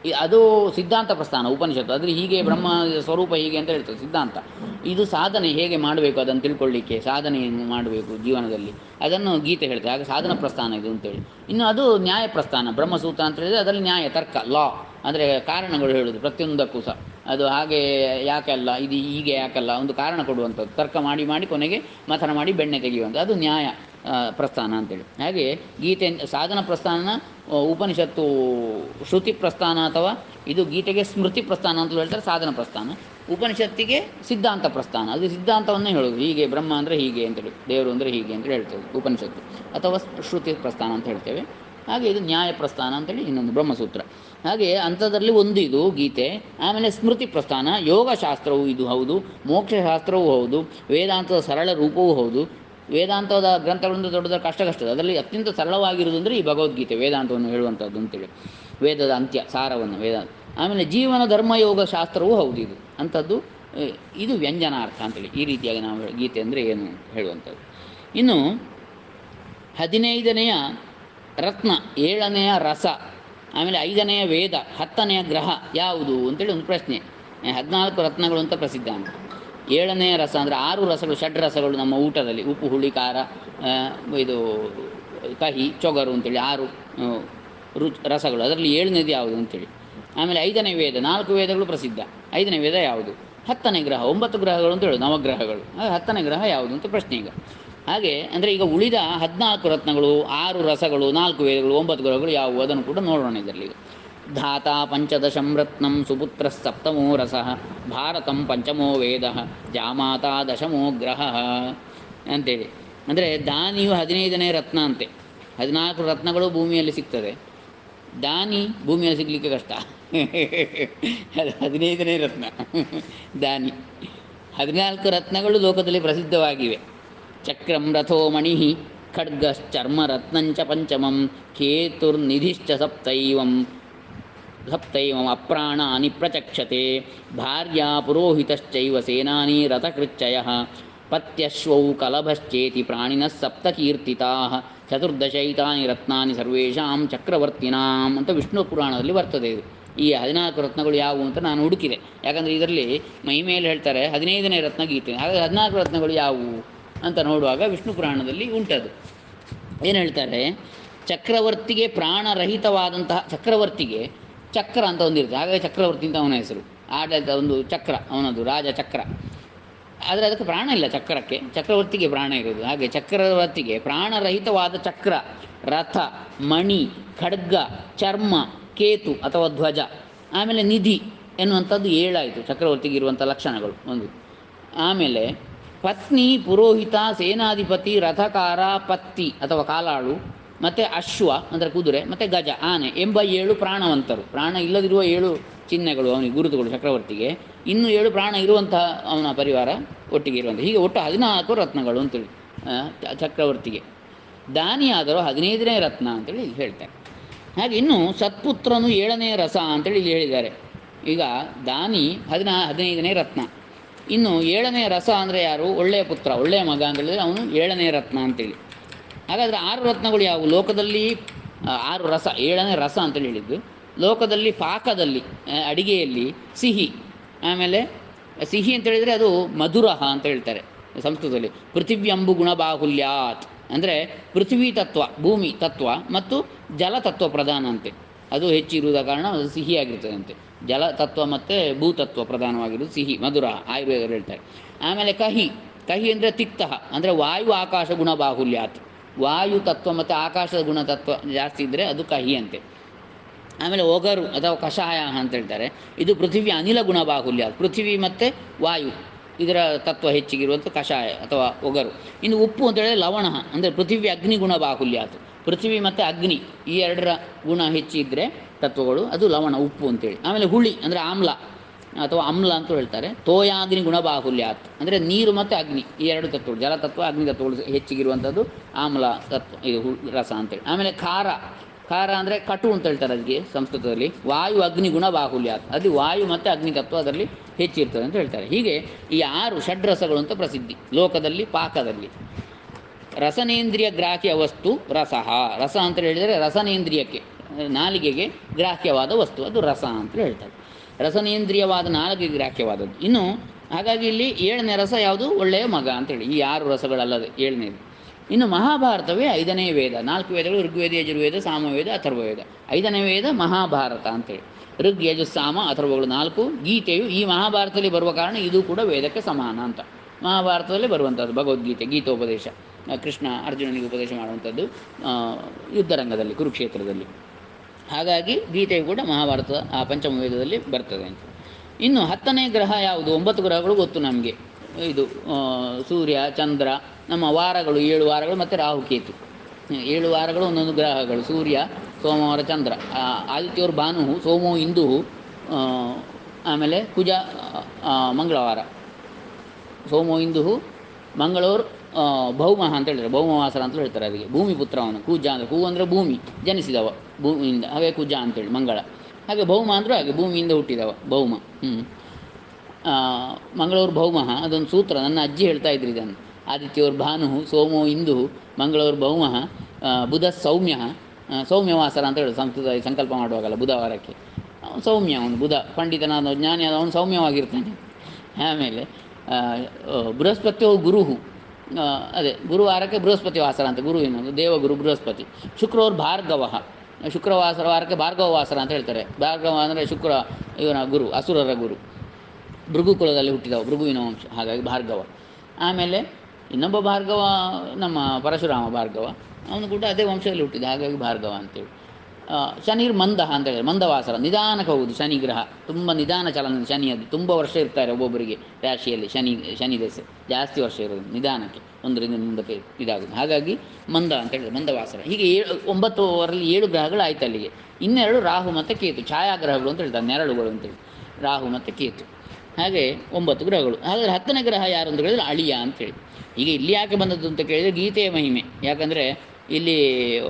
[SPEAKER 1] ಈ- ಅದು ಸಿದ್ಧಾಂತ ಪ್ರಸ್ಥಾನ ಉಪನಿಷತ್ತು ಆದರೆ ಹೀಗೆ ಬ್ರಹ್ಮ ಸ್ವರೂಪ ಹೀಗೆ ಅಂತ ಹೇಳ್ತದೆ ಸಿದ್ಧಾಂತ ಇದು ಸಾಧನೆ ಹೇಗೆ ಮಾಡಬೇಕು ಅದನ್ನು ತಿಳ್ಕೊಳ್ಳಿಕ್ಕೆ ಸಾಧನೆಯನ್ನು ಮಾಡಬೇಕು ಜೀವನದಲ್ಲಿ ಅದನ್ನು ಗೀತೆ ಹೇಳ್ತಾರೆ ಆಗ ಸಾಧನ ಪ್ರಸ್ಥಾನ ಇದು ಅಂತೇಳಿ ಇನ್ನು ಅದು ನ್ಯಾಯ ಪ್ರಸ್ಥಾನ ಬ್ರಹ್ಮಸೂತ್ರ ಅಂತ ಹೇಳಿದರೆ ಅದರಲ್ಲಿ ನ್ಯಾಯ ತರ್ಕ ಲಾ ಅಂದರೆ ಕಾರಣಗಳು ಹೇಳೋದು ಪ್ರತಿಯೊಂದಕ್ಕೂ ಸಹ ಅದು ಹಾಗೆ ಯಾಕಲ್ಲ ಇದು ಹೀಗೆ ಯಾಕಲ್ಲ ಒಂದು ಕಾರಣ ಕೊಡುವಂಥದ್ದು ತರ್ಕ ಮಾಡಿ ಮಾಡಿ ಕೊನೆಗೆ ಮಥನ ಮಾಡಿ ಬೆಣ್ಣೆ ತೆಗೆಯುವಂಥದ್ದು ಅದು ನ್ಯಾಯ ಆ, ಪ್ರಸ್ಥಾನ ಅಂತೇಳಿ ಹಾಗೆ ಗೀತೆ ಸಾಧನ ಪ್ರಸ್ಥಾನ ಆ, ಉಪನಿಷತ್ತು ಶ್ರುತಿ ಪ್ರಸ್ಥಾನ ಅಥವಾ ಇದು ಗೀತೆಗೆ ಸ್ಮೃತಿ ಪ್ರಸ್ಥಾನ ಅಂತ ಹೇಳ್ತಾರೆ ಸಾಧನ ಪ್ರಸ್ಥಾನ ಉಪನಿಷತ್ತಿಗೆ ಸಿದ್ಧಾಂತ ಪ್ರಸ್ಥಾನ ಅದು ಸಿದ್ಧಾಂತವನ್ನೇ ಹೇಳೋದು ಹೀಗೆ ಬ್ರಹ್ಮ ಅಂದರೆ ಹೀಗೆ ಅಂತೇಳಿ ದೇವರು ಅಂದರೆ ಹೀಗೆ ಅಂತೇಳಿ ಹೇಳ್ತೇವೆ ಉಪನಿಷತ್ತು ಅಥವಾ ಶ್ರುತಿ ಪ್ರಸ್ಥಾನ ಅಂತ ಹೇಳ್ತೇವೆ ಹಾಗೆ ಇದು ನ್ಯಾಯ ಪ್ರಸ್ಥಾನ ಅಂತೇಳಿ ಇನ್ನೊಂದು ಬ್ರಹ್ಮಸೂತ್ರ ಹಾಗೆ ಅಂಥದ್ರಲ್ಲಿ ಒಂದು ಇದು ಗೀತೆ ಆಮೇಲೆ ಸ್ಮೃತಿ ಪ್ರಸ್ಥಾನ ಯೋಗಶಾಸ್ತ್ರವು ಇದು ಹೌದು ಮೋಕ್ಷಶಾಸ್ತ್ರವೂ ಹೌದು ವೇದಾಂತದ ಸರಳ ರೂಪವೂ ಹೌದು ವೇದಾಂತದ ಗ್ರಂಥಗಳಿಂದ ದೊಡ್ಡದ ಕಷ್ಟ ಕಷ್ಟದ ಅದರಲ್ಲಿ ಅತ್ಯಂತ ಸರಳವಾಗಿರುವುದು ಅಂದರೆ ಈ ಭಗವದ್ಗೀತೆ ವೇದಾಂತವನ್ನು ಹೇಳುವಂಥದ್ದು ಅಂತೇಳಿ ವೇದದ ಅಂತ್ಯ ಸಾರವನ್ನು ವೇದಾಂತ ಆಮೇಲೆ ಜೀವನ ಧರ್ಮಯೋಗ ಶಾಸ್ತ್ರವೂ ಹೌದು ಇದು ಅಂಥದ್ದು ಏ, ಇದು ವ್ಯಂಜನಾರ್ಥ ಅಂತೇಳಿ ಈ ರೀತಿಯಾಗಿ ನಾವು ಹೇಳಿ- ಗೀತೆ ಅಂದರೆ ಏನು ಹೇಳುವಂಥದ್ದು ಇನ್ನು ಹದಿನೈದನೆಯ ರತ್ನ ಏಳನೆಯ ರಸ ಆಮೇಲೆ ಐದನೆಯ ವೇದ ಹತ್ತನೆಯ ಗ್ರಹ ಯಾವುದು ಅಂತೇಳಿ ಒಂದು ಪ್ರಶ್ನೆ ಏ, ಹದಿನಾಲ್ಕು ರತ್ನಗಳು ಅಂತ ಪ್ರಸಿದ್ಧ ಅಂತ ಏಳನೆಯ ರಸ ಅಂದರೆ ಆರು ರಸಗಳು ಷಡ್ ರಸಗಳು ನಮ್ಮ ಊಟದಲ್ಲಿ ಉಪ್ಪು ಹುಳಿ ಖಾರ ಆ, ಇದು ಕಹಿ ಚೊಗರು ಅಂತೇಳಿ ಆರು ಆ, ರು ರಸಗಳು ಅದರಲ್ಲಿ ಏಳನೇದು ಯಾವುದು ಅಂತೇಳಿ ಆಮೇಲೆ ಐದನೇ ವೇದ ನಾಲ್ಕು ವೇದಗಳು ಪ್ರಸಿದ್ಧ ಐದನೇ ವೇದ ಯಾವುದು ಹತ್ತನೇ ಗ್ರಹ ಒಂಬತ್ತು ಗ್ರಹಗಳು ಅಂತ ಹೇಳೋದು ನವಗ್ರಹಗಳು ಹಾಗೆ ಹತ್ತನೇ ಗ್ರಹ ಯಾವುದು ಅಂತ ಪ್ರಶ್ನೆ ಈಗ ಹಾಗೆ ಅಂದರೆ ಈಗ ಉಳಿದ ಹದಿನಾಲ್ಕು ರತ್ನಗಳು ಆರು ರಸಗಳು ನಾಲ್ಕು ವೇದಗಳು ಒಂಬತ್ತು ಗ್ರಹಗಳು ಯಾವುವು ಅದನ್ನು ಕೂಡ ನೋಡೋಣ ಇದರಲ್ಲಿ ಈಗ ಧಾತ ಪಂಚದಶಂ ರತ್ನಂ ಸುಪುತ್ರ ಸಪ್ತಮೋ ರಸಃ ಭಾರತಂ ಪಂಚಮೋ ವೇದ ಜಾಮಾತಾ ದಶಮೋ ಗ್ರಹ ಅಂತೇಳಿ ಅಂದರೆ ದಾನಿಯು ಹದಿನೈದನೇ ರತ್ನ ಅಂತೆ ಹದಿನಾಲ್ಕು ರತ್ನಗಳು ಭೂಮಿಯಲ್ಲಿ ಸಿಗ್ತದೆ ದಾನಿ ಭೂಮಿಯಲ್ಲಿ ಸಿಗಲಿಕ್ಕೆ ಕಷ್ಟ ಅದು ಹದಿನೈದನೇ ರತ್ನ ದಾನಿ ಹದಿನಾಲ್ಕು ರತ್ನಗಳು ಲೋಕದಲ್ಲಿ ಪ್ರಸಿದ್ಧವಾಗಿವೆ ಚಕ್ರಂ ರಥೋ ಮಣಿ ಖಡ್ಗಶ್ಚರ್ಮ ರತ್ನಂಚ ಪಂಚಮಂ ಕೇತುರ್ನಿಧಿಶ್ಚ ಸಪ್ತೈವಂ ಸಪ್ತೈವಂ ಅಪ್ರಾಣಾನಿ ಪ್ರಚಕ್ಷತೆ ಭಾರ್ಯಾ ಪುರೋಹಿತಶ್ಚೈವ ಸೇನಾನಿ ರಥಕೃಚ್ಚಯ ಪತ್ಯಶ್ವೌ ಕಲಭಶ್ಚೇತಿ ಪ್ರಾಣಿನಃ ಸಪ್ತಕೀರ್ತಿತಾ ಚತುರ್ದಶೈತಾನಿ ರತ್ನಾನಿ ಸರ್ವೇಷಾಂ ಚಕ್ರವರ್ತಿನಾಂ ಅಂತ ವಿಷ್ಣು ಪುರಾಣದಲ್ಲಿ ಬರ್ತದೆ ಇದು ಈ ಹದಿನಾಲ್ಕು ರತ್ನಗಳು ಯಾವುವು ಅಂತ ನಾನು ಹುಡುಕಿದೆ ಯಾಕಂದರೆ ಇದರಲ್ಲಿ ಮೈ ಮೇಲೆ ಹೇಳ್ತಾರೆ ಹದಿನೈದನೇ ರತ್ನ ಗೀತೆ ಹಾಗಾದರೆ ಹದಿನಾಲ್ಕು ರತ್ನಗಳು ಯಾವುವು ಅಂತ ನೋಡುವಾಗ ವಿಷ್ಣು ಪುರಾಣದಲ್ಲಿ ಉಂಟದು ಏನು ಹೇಳ್ತಾರೆ ಚಕ್ರವರ್ತಿಗೆ ಪ್ರಾಣರಹಿತವಾದಂತಹ ಚಕ್ರವರ್ತಿಗೆ ಚಕ್ರ ಅಂತ ಒಂದಿರುತ್ತೆ ಹಾಗಾಗಿ ಚಕ್ರವರ್ತಿ ಅಂತ ಅವನ ಹೆಸರು ಆಡಳಿತ ಒಂದು ಚಕ್ರ ಅವನದು ರಾಜ ಚಕ್ರ ಆದರೆ ಅದಕ್ಕೆ ಪ್ರಾಣ ಇಲ್ಲ ಚಕ್ರಕ್ಕೆ ಚಕ್ರವರ್ತಿಗೆ ಪ್ರಾಣ ಇರೋದು ಹಾಗೆ ಚಕ್ರವರ್ತಿಗೆ ಪ್ರಾಣರಹಿತವಾದ ಚಕ್ರ ರಥ ಮಣಿ ಖಡ್ಗ ಚರ್ಮ ಕೇತು ಅಥವಾ ಧ್ವಜ ಆಮೇಲೆ ನಿಧಿ ಎನ್ನುವಂಥದ್ದು ಏಳಾಯಿತು ಚಕ್ರವರ್ತಿಗೆ ಇರುವಂಥ ಲಕ್ಷಣಗಳು ಒಂದು ಆಮೇಲೆ ಪತ್ನಿ ಪುರೋಹಿತ ಸೇನಾಧಿಪತಿ ರಥಕಾರ ಪತ್ತಿ ಅಥವಾ ಕಾಲಾಳು ಮತ್ತು ಅಶ್ವ ಅಂದರೆ ಕುದುರೆ ಮತ್ತು ಗಜ ಆನೆ ಎಂಬ ಏಳು ಪ್ರಾಣವಂತರು ಪ್ರಾಣ ಇಲ್ಲದಿರುವ ಏಳು ಚಿಹ್ನೆಗಳು ಅವನಿಗೆ ಗುರುತುಗಳು ಚಕ್ರವರ್ತಿಗೆ ಇನ್ನು ಏಳು ಪ್ರಾಣ ಇರುವಂತಹ ಅವನ ಪರಿವಾರ ಒಟ್ಟಿಗೆ ಇರುವಂಥ ಹೀಗೆ ಒಟ್ಟು ಹದಿನಾಲ್ಕು ರತ್ನಗಳು ಅಂತೇಳಿ ಆ, ಚ- ಚಕ್ರವರ್ತಿಗೆ ದಾನಿಯಾದರೂ ಹದಿನೈದನೇ ರತ್ನ ಅಂತೇಳಿ ಇಲ್ಲಿ ಹೇಳ್ತಾರೆ ಹಾಗೆ ಇನ್ನು ಸತ್ಪುತ್ರನು ಏಳನೇ ರಸ ಅಂತೇಳಿ ಇಲ್ಲಿ ಹೇಳಿದ್ದಾರೆ ಈಗ ದಾನಿ ಹದಿನಾ ಹದಿನೈದನೇ ರತ್ನ ಇನ್ನು ಏಳನೇ ರಸ ಅಂದರೆ ಯಾರು ಒಳ್ಳೆಯ ಪುತ್ರ ಒಳ್ಳೆಯ ಮಗ ಅಂತ ಹೇಳಿದ್ರೆ ಅವನು ಏಳನೇ ರತ್ನ ಅಂತೇಳಿ ಹಾಗಾದರೆ ಆರು ರತ್ನಗಳು ಯಾವುವು ಲೋಕದಲ್ಲಿ ಆ, ಆರು ರಸ ಏಳನೇ ರಸ ಅಂತೇಳಿ ಹೇಳಿದ್ದು ಲೋಕದಲ್ಲಿ ಪಾಕದಲ್ಲಿ ಆ, ಅಡಿಗೆಯಲ್ಲಿ ಸಿಹಿ ಆಮೇಲೆ ಸಿಹಿ ಅಂತ ಹೇಳಿದರೆ ಅದು ಮಧುರಹ ಅಂತ ಹೇಳ್ತಾರೆ ಸಂಸ್ಕೃತದಲ್ಲಿ ಪೃಥಿವ್ಯಂಬು ಗುಣಬಾಹುಲ್ಯಾತ್ ಅಂದರೆ ಪೃಥ್ವಿ ತತ್ವ ಭೂಮಿ ತತ್ವ ಮತ್ತು ಜಲ ತತ್ವ ಪ್ರಧಾನ ಅಂತೆ ಅದು ಹೆಚ್ಚಿರುವುದ ಕಾರಣ ಅದು ಸಿಹಿಯಾಗಿರ್ತದಂತೆ ಜಲ ತತ್ವ ಮತ್ತು ಭೂತತ್ವ ಪ್ರಧಾನವಾಗಿರೋದು ಸಿಹಿ ಮಧುರ ಆಯುರ್ವೇದರು ಹೇಳ್ತಾರೆ ಆಮೇಲೆ ಕಹಿ ಕಹಿ ಅಂದರೆ ತಿಕ್ತಃ ಅಂದರೆ ವಾಯು ಆಕಾಶ ಗುಣ ಬಾಹುಲ್ಯಾತ್ ವಾಯು ತತ್ವ ಮತ್ತು ಆಕಾಶದ ಗುಣ ತತ್ವ ಜಾಸ್ತಿ ಇದ್ದರೆ ಅದು ಕಹಿ ಅಂತೆ ಆಮೇಲೆ ಒಗರು ಅಥವಾ ಕಷಾಯ ಅಂತ ಹೇಳ್ತಾರೆ ಇದು ಪೃಥ್ವಿ ಅನಿಲ ಗುಣ ಬಾಹುಲ್ಯ ಪೃಥ್ವಿ ಮತ್ತು ವಾಯು ಇದರ ತತ್ವ ಹೆಚ್ಚಿಗಿರುವಂಥ ಕಷಾಯ ಅಥವಾ ಒಗರು ಇನ್ನು ಉಪ್ಪು ಅಂತ ಹೇಳಿದ್ರೆ ಲವಣ ಅಂದರೆ ಪೃಥ್ವಿ ಅಗ್ನಿ ಗುಣ ಬಾಹುಲ್ಯಾತ್ ಪೃಥ್ವಿ ಮತ್ತು ಅಗ್ನಿ ಈ ಎರಡರ ಗುಣ ಹೆಚ್ಚಿದ್ದರೆ ತತ್ವಗಳು ಅದು ಲವಣ ಉಪ್ಪು ಅಂತೇಳಿ ಆಮೇಲೆ ಹುಳಿ ಅಂದರೆ ಆಮ್ಲ ಅಥವಾ ಅಮ್ಲ ಅಂತ ಹೇಳ್ತಾರೆ ತೋಯಾಗ್ನಿ ಗುಣ ಬಾಹುಲ್ಯಾತ್ ಅಂದರೆ ನೀರು ಮತ್ತು ಅಗ್ನಿ ಈ ಎರಡು ತತ್ವಗಳು ಜಲತತ್ವ ಅಗ್ನಿ ತತ್ವಗಳು ಹೆಚ್ಚಿಗಿರುವಂಥದ್ದು ಆಮ್ಲ ತತ್ವ ಇದು ಹು ರಸ ಅಂತೇಳಿ ಆಮೇಲೆ ಖಾರ ಖಾರ ಅಂದರೆ ಕಟು ಅಂತ ಹೇಳ್ತಾರೆ ಅದಕ್ಕೆ ಸಂಸ್ಕೃತದಲ್ಲಿ ವಾಯು ಅಗ್ನಿ ಗುಣ ಬಾಹುಲ್ಯಾತ್ ಅದು ವಾಯು ಮತ್ತು ಅಗ್ನಿ ತತ್ವ ಅದರಲ್ಲಿ ಹೆಚ್ಚಿರ್ತದೆ ಅಂತ ಹೇಳ್ತಾರೆ ಹೀಗೆ ಈ ಆರು ಷಡ್ರಸಗಳು ಅಂತ ಪ್ರಸಿದ್ಧಿ ಲೋಕದಲ್ಲಿ ಪಾಕದಲ್ಲಿ ರಸನೇಂದ್ರಿಯ ಗ್ರಾಹ್ಯ ವಸ್ತು ರಸಃ ರಸ ಅಂತ ಹೇಳಿದರೆ ರಸನೇಂದ್ರಿಯಕ್ಕೆ ನಾಲಿಗೆಗೆ ಗ್ರಾಹ್ಯವಾದ ವಸ್ತು ಅದು ರಸ ಅಂತ ಹೇಳ್ತಾರೆ ರಸನೇಂದ್ರಿಯವಾದ ನಾಲಿಗೆಗೆ ಗ್ರಾಹ್ಯವಾದದ್ದು ಇನ್ನು ಹಾಗಾಗಿ ಇಲ್ಲಿ ಏಳನೇ ರಸ ಯಾವುದು ಒಳ್ಳೆಯ ಮಗ ಅಂತೇಳಿ ಈ ಆರು ರಸಗಳಲ್ಲದೆ ಏಳನೇದು ಇನ್ನು ಮಹಾಭಾರತವೇ ಐದನೇ ವೇದ ನಾಲ್ಕು ವೇದಗಳು ಋಗ್ವೇದ ಯಜುರ್ವೇದ ಸಾಮವೇದ ಅಥರ್ವವೇದ ಐದನೇ ವೇದ ಮಹಾಭಾರತ ಅಂತೇಳಿ ಋಗ್ ಯಜು ಸಾಮ ಅಥರ್ವಗಳು ನಾಲ್ಕು ಗೀತೆಯು ಈ ಮಹಾಭಾರತದಲ್ಲಿ ಬರುವ ಕಾರಣ ಇದು ಕೂಡ ವೇದಕ್ಕೆ ಸಮಾನ ಅಂತ ಮಹಾಭಾರತದಲ್ಲಿ ಬರುವಂಥದ್ದು ಭಗವದ್ಗೀತೆ ಗೀತೋಪದೇಶ ಆ, ಕೃಷ್ಣ ಅರ್ಜುನನಿಗೆ ಉಪದೇಶ ಮಾಡುವಂಥದ್ದು ಆ, ಯುದ್ಧರಂಗದಲ್ಲಿ ಕುರುಕ್ಷೇತ್ರದಲ್ಲಿ ಹಾಗಾಗಿ ಗೀತೆಯು ಕೂಡ ಮಹಾಭಾರತ ಆ ಪಂಚಮ ವೇದದಲ್ಲಿ ಬರ್ತದೆ ಅಂತ ಇನ್ನು ಹತ್ತನೇ ಗ್ರಹ ಯಾವುದು ಒಂಬತ್ತು ಗ್ರಹಗಳು ಗೊತ್ತು ನಮಗೆ ಇದು ಆ, ಸೂರ್ಯ ಚಂದ್ರ ನಮ್ಮ ವಾರಗಳು ಏಳು ವಾರಗಳು ಮತ್ತು ರಾಹುಕೇತು ಹ್ಮ್, ಏಳು ವಾರಗಳು ಒಂದೊಂದು ಗ್ರಹಗಳು ಸೂರ್ಯ ಸೋಮವಾರ ಚಂದ್ರ ಆ, ಆದಿತ್ಯವರು ಭಾನು ಸೋಮೋ ಇಂದು ಆ, ಆಮೇಲೆ ಕುಜ ಆ, ಮಂಗಳವಾರ ಸೋಮೋ ಇಂದು ಮಂಗಳೂರು ಭೌಮಃ ಅಂತ ಹೇಳ್ತಾರೆ ಭೌಮವಾಸರ ಅಂತ ಹೇಳ್ತಾರೆ ಅದಕ್ಕೆ ಭೂಮಿ ಪುತ್ರ ಅವನು ಕುಜ ಅಂದರೆ ಹೂ ಅಂದರೆ ಭೂಮಿ ಜನಿಸಿದವ ಭೂಮಿಯಿಂದ ಹಾಗೆ ಕುಜ ಅಂತೇಳಿ ಮಂಗಳ ಹಾಗೆ ಭೌಮ ಅಂದರೂ ಹಾಗೆ ಭೂಮಿಯಿಂದ ಹುಟ್ಟಿದವ ಭೌಮ ಹ್ಞೂ ಮಂಗಳೂರು ಭೌಮಃ ಅದೊಂದು ಸೂತ್ರ ನನ್ನ ಅಜ್ಜಿ ಹೇಳ್ತಾ ಇದ್ರು ಇದನ್ನು ಆದಿತ್ಯೋರ್ ಭಾನು ಸೋಮೋ ಇಂದು ಮಂಗಳೂರು ಭೌಮಃ ಆ, ಬುಧ ಸೌಮ್ಯ ಆ, ಸೌಮ್ಯವಾಸರ ಅಂತ ಹೇಳೋದು ಸಂಸ್ಕೃತದಲ್ಲಿ ಸಂಕಲ್ಪ ಮಾಡುವಾಗಲ್ಲ ಬುಧವಾರಕ್ಕೆ ಅವನು ಸೌಮ್ಯ ಅವನು ಬುಧ ಪಂಡಿತನಾದ ಜ್ಞಾನಿ ಆದ ಅವನು ಸೌಮ್ಯವಾಗಿರ್ತಾನೆ ಆಮೇಲೆ ಆ, ಆ, ಬೃಹಸ್ಪತಿ ಗುರುಹು ಆ, ಅದೇ ಗುರುವಾರಕ್ಕೆ ಬೃಹಸ್ಪತಿ ವಾಸರ ಅಂತ ಗುರುವಿನ ದೇವಗುರು ಬೃಹಸ್ಪತಿ ಶುಕ್ರವಾರ ಭಾರ್ಗವ ಶುಕ್ರವಾಸರ ವಾರಕ್ಕೆ ಭಾರ್ಗವ ವಾಸರ ಅಂತ ಹೇಳ್ತಾರೆ ಭಾರ್ಗವ ಅಂದರೆ ಶುಕ್ರ ಇವನ ಗುರು ಅಸುರರ ಗುರು ಭೃಗುಕುಲದಲ್ಲಿ ಹುಟ್ಟಿದವ ಭೃಗುವಿನ ವಂಶ ಹಾಗಾಗಿ ಭಾರ್ಗವ ಆಮೇಲೆ ಇನ್ನೊಬ್ಬ ಭಾರ್ಗವ ನಮ್ಮ ಪರಶುರಾಮ ಭಾರ್ಗವ ಅವನು ಕೂಡ ಅದೇ ವಂಶದಲ್ಲಿ ಹುಟ್ಟಿದ ಹಾಗಾಗಿ ಭಾರ್ಗವ ಅಂತೇಳಿ ಆ, ಶನಿರ್ ಮಂದ ಅಂತ ಹೇಳಿದ್ರೆ ಮಂದವಾಸರ ನಿಧಾನಕ್ಕೆ ಹೋಗುದು ಶನಿ ಗ್ರಹ ತುಂಬ ನಿಧಾನ ಚಲನ ಶನಿ ಅದು ತುಂಬ ವರ್ಷ ಇರ್ತಾರೆ ಒಬ್ಬೊಬ್ಬರಿಗೆ ರಾಶಿಯಲ್ಲಿ ಶನಿ ಶನಿ ದಶೆ ಜಾಸ್ತಿ ವರ್ಷ ಇರೋದು ನಿಧಾನಕ್ಕೆ ಒಂದರಿಂದ ಮುಂದಕ್ಕೆ ಇದಾಗುದು ಹಾಗಾಗಿ ಮಂದ ಅಂತ ಹೇಳಿದ್ರೆ ಮಂದವಾಸರ ಹೀಗೆ ಏಳು ಒಂಬತ್ತುವರಲ್ಲಿ ಏಳು ಗ್ರಹಗಳು ಆಯ್ತು ಅಲ್ಲಿಗೆ ಇನ್ನೆರಡು ರಾಹು ಮತ್ತು ಕೇತು ಛಾಯಾಗ್ರಹಗಳು ಅಂತ ಹೇಳ್ತಾರೆ ನೆರಳುಗಳು ಅಂತೇಳಿ ರಾಹು ಮತ್ತು ಕೇತು ಹಾಗೆ ಒಂಬತ್ತು ಗ್ರಹಗಳು ಹಾಗಾದರೆ ಹತ್ತನೇ ಗ್ರಹ ಯಾರು ಅಂತ ಹೇಳಿದ್ರೆ ಅಳಿಯ ಅಂತೇಳಿ ಈಗ ಇಲ್ಲಿ ಯಾಕೆ ಬಂದದ್ದು ಅಂತ ಕೇಳಿದರೆ ಗೀತೆಯ ಮಹಿಮೆ ಯಾಕಂದರೆ ಇಲ್ಲಿ ಆ,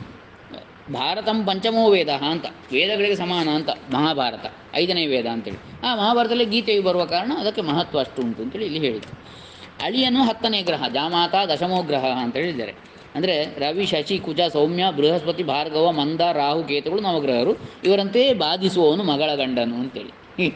[SPEAKER 1] ಭಾರತಂ ಪಂಚಮೋ ವೇದ ಅಂತ ವೇದಗಳಿಗೆ ಸಮಾನ ಅಂತ ಮಹಾಭಾರತ ಐದನೇ ವೇದ ಅಂತೇಳಿ ಆ ಮಹಾಭಾರತದಲ್ಲಿ ಗೀತೆಯು ಬರುವ ಕಾರಣ ಅದಕ್ಕೆ ಮಹತ್ವ ಅಷ್ಟು ಉಂಟು ಅಂತೇಳಿ ಇಲ್ಲಿ ಹೇಳಿತು ಅಳಿಯನು ಹತ್ತನೇ ಗ್ರಹ ಜಾಮಾತ ದಶಮೋ ಗ್ರಹ ಅಂತ ಹೇಳಿದ್ದಾರೆ ಅಂದರೆ ರವಿ ಶಶಿ ಕುಜ ಸೌಮ್ಯ ಬೃಹಸ್ಪತಿ ಭಾರ್ಗವ ಮಂದ ರಾಹು ಕೇತುಗಳು ನವಗ್ರಹರು ಇವರಂತೆ ಬಾಧಿಸುವವನು ಮಗಳ ಗಂಡನು ಅಂತೇಳಿ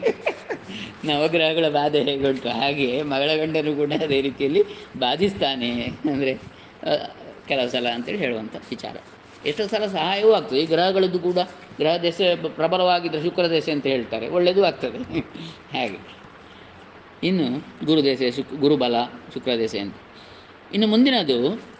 [SPEAKER 1] ನವಗ್ರಹಗಳ ಬಾಧೆ ಹೇಗುಂಟು ಹಾಗೆ ಮಗಳ ಗಂಡನು ಕೂಡ ಅದೇ ರೀತಿಯಲ್ಲಿ ಬಾಧಿಸ್ತಾನೆ ಅಂದರೆ ಕೆಲವು ಸಲ ಅಂತೇಳಿ ಹೇಳುವಂಥ ವಿಚಾರ ಎಷ್ಟೋ ಸಲ ಸಹಾಯವೂ ಆಗ್ತದೆ ಈ ಗ್ರಹಗಳದ್ದು ಕೂಡ ಗ್ರಹ ದೆಸೆ ಬ- ಪ್ರಬಲವಾಗಿದ್ದರೆ ಶುಕ್ರ ದೆಸೆ ಅಂತ ಹೇಳ್ತಾರೆ ಒಳ್ಳೆಯದು ಆಗ್ತದೆ ಹಾಗೆ ಇನ್ನು ಗುರುದೆಸೆ ಶುಕ್ ಗುರುಬಲ ಶುಕ್ರದೆಸೆ ಅಂತ ಇನ್ನು ಮುಂದಿನದು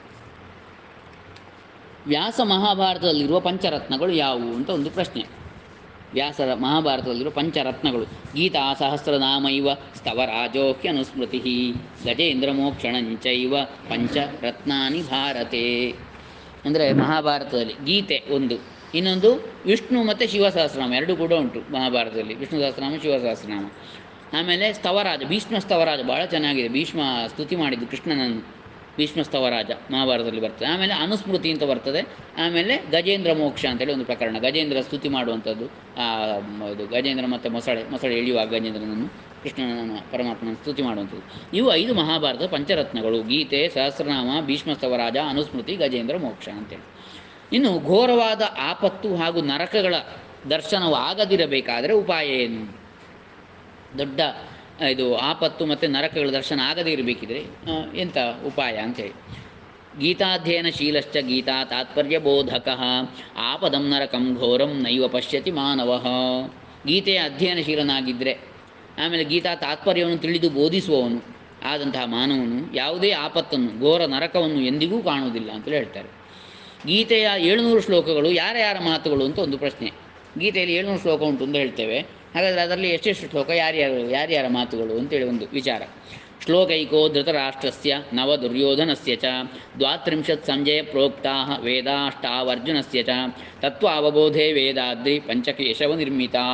[SPEAKER 1] ವ್ಯಾಸ ಮಹಾಭಾರತದಲ್ಲಿರುವ ಪಂಚರತ್ನಗಳು ಯಾವುವು ಅಂತ ಒಂದು ಪ್ರಶ್ನೆ ವ್ಯಾಸರ ಮಹಾಭಾರತದಲ್ಲಿರುವ ಪಂಚರತ್ನಗಳು ಗೀತಾ ಸಹಸ್ರನಾಮೈವ ಸ್ತವರಾಜೋಹ್ಯ ಅನುಸ್ಮೃತಿ ಗಜೇಂದ್ರ ಮೋಕ್ಷಣಂಚೈವ ಪಂಚರತ್ನಾನಿ ಭಾರತೆ ಅಂದರೆ ಮಹಾಭಾರತದಲ್ಲಿ ಗೀತೆ ಒಂದು ಇನ್ನೊಂದು ವಿಷ್ಣು ಮತ್ತು ಶಿವ ಸಹಸ್ರನಾಮ ಎರಡು ಕೂಡ ಉಂಟು ಮಹಾಭಾರತದಲ್ಲಿ ವಿಷ್ಣು ಸಹಸ್ರನಾಮ ಶಿವ ಸಹಸ್ರನಾಮ ಆಮೇಲೆ ಸ್ತವರಾಜ ಭೀಷ್ಮ ಸ್ತವರಾಜ ಭಾಳ ಚೆನ್ನಾಗಿದೆ ಭೀಷ್ಮ ಸ್ತುತಿ ಮಾಡಿದ್ದು ಕೃಷ್ಣನನ್ನು ಭೀಷ್ಮ ಸ್ತವರಾಜ ಮಹಾಭಾರತದಲ್ಲಿ ಬರ್ತದೆ ಆಮೇಲೆ ಅನುಸ್ಮೃತಿ ಅಂತ ಬರ್ತದೆ ಆಮೇಲೆ ಗಜೇಂದ್ರ ಮೋಕ್ಷ ಅಂತೇಳಿ ಒಂದು ಪ್ರಕರಣ ಗಜೇಂದ್ರ ಸ್ತುತಿ ಮಾಡುವಂಥದ್ದು ಆ, ಮ- ಇದು ಗಜೇಂದ್ರ ಮತ್ತು ಮೊಸಳೆ ಮೊಸಳೆ ಎಳೆಯುವಾಗ ಗಜೇಂದ್ರನನ್ನು ಕೃಷ್ಣನ ಪರಮಾತ್ಮನ ಸ್ತುತಿ ಮಾಡುವಂಥದ್ದು ಇವು ಐದು ಮಹಾಭಾರತದ ಪಂಚರತ್ನಗಳು ಗೀತೆ ಸಹಸ್ರನಾಮ ಭೀಷ್ಮ ಸ್ತವರಾಜ ಅನುಸ್ಮೃತಿ ಗಜೇಂದ್ರ ಮೋಕ್ಷ ಅಂತೇಳಿ ಇನ್ನು ಘೋರವಾದ ಆಪತ್ತು ಹಾಗೂ ನರಕಗಳ ದರ್ಶನವಾಗದಿರಬೇಕಾದರೆ ಉಪಾಯ ಏನು ದೊಡ್ಡ ಆ, ಇದು ಆಪತ್ತು ಮತ್ತು ನರಕಗಳ ದರ್ಶನ ಆಗದೇ ಇರಬೇಕಿದ್ರೆ ಆ, ಎಂಥ ಉಪಾಯ ಅಂತೇಳಿ ಗೀತಾಧ್ಯಯನಶೀಲಶ್ಚ ಗೀತಾ ತಾತ್ಪರ್ಯ ಬೋಧಕ ಆಪದಂ ನರಕಂ ಘೋರಂ ನೈವ ಪಶ್ಯತಿ ಮಾನವ ಗೀತೆಯ ಅಧ್ಯಯನಶೀಲನಾಗಿದ್ದರೆ ಆಮೇಲೆ ಗೀತಾ ತಾತ್ಪರ್ಯವನ್ನು ತಿಳಿದು ಬೋಧಿಸುವವನು ಆದಂತಹ ಮಾನವನು ಯಾವುದೇ ಆಪತ್ತನ್ನು ಘೋರ ನರಕವನ್ನು ಎಂದಿಗೂ ಕಾಣುವುದಿಲ್ಲ ಅಂತೇಳಿ ಹೇಳ್ತಾರೆ ಗೀತೆಯ ಏಳುನೂರು ಶ್ಲೋಕಗಳು ಯಾರ ಯಾರ ಮಾತುಗಳು ಅಂತ ಒಂದು ಪ್ರಶ್ನೆ ಗೀತೆಯಲ್ಲಿ ಏಳುನೂರು ಶ್ಲೋಕ ಉಂಟು ಅಂತ ಹೇಳ್ತೇವೆ ಹಾಗಾದರೆ ಅದರಲ್ಲಿ ಎಷ್ಟೆಷ್ಟು ಶ್ಲೋಕ ಯಾರ್ಯಾರು ಯಾರ್ಯಾರ ಮಾತುಗಳು ಅಂತೇಳಿ ಒಂದು ವಿಚಾರ ಶ್ಲೋಕೈಕೋ ಧೃತರಾಷ್ಟ್ರಸ್ಯ ನವ ದುರ್ಯೋಧನಸ್ಯ ಚ ದ್ವಾತ್ರಿಂಶತ್ ಸಂಜಯ ಪ್ರೋಕ್ತಾ ವೇದಾಷ್ಟಾವರ್ಜುನಸ್ಯ ಚ ತತ್ವಾವಬೋಧೆ ವೇದಾದ್ರಿ ಪಂಚಕೇಶವ ನಿರ್ಮಿತಾ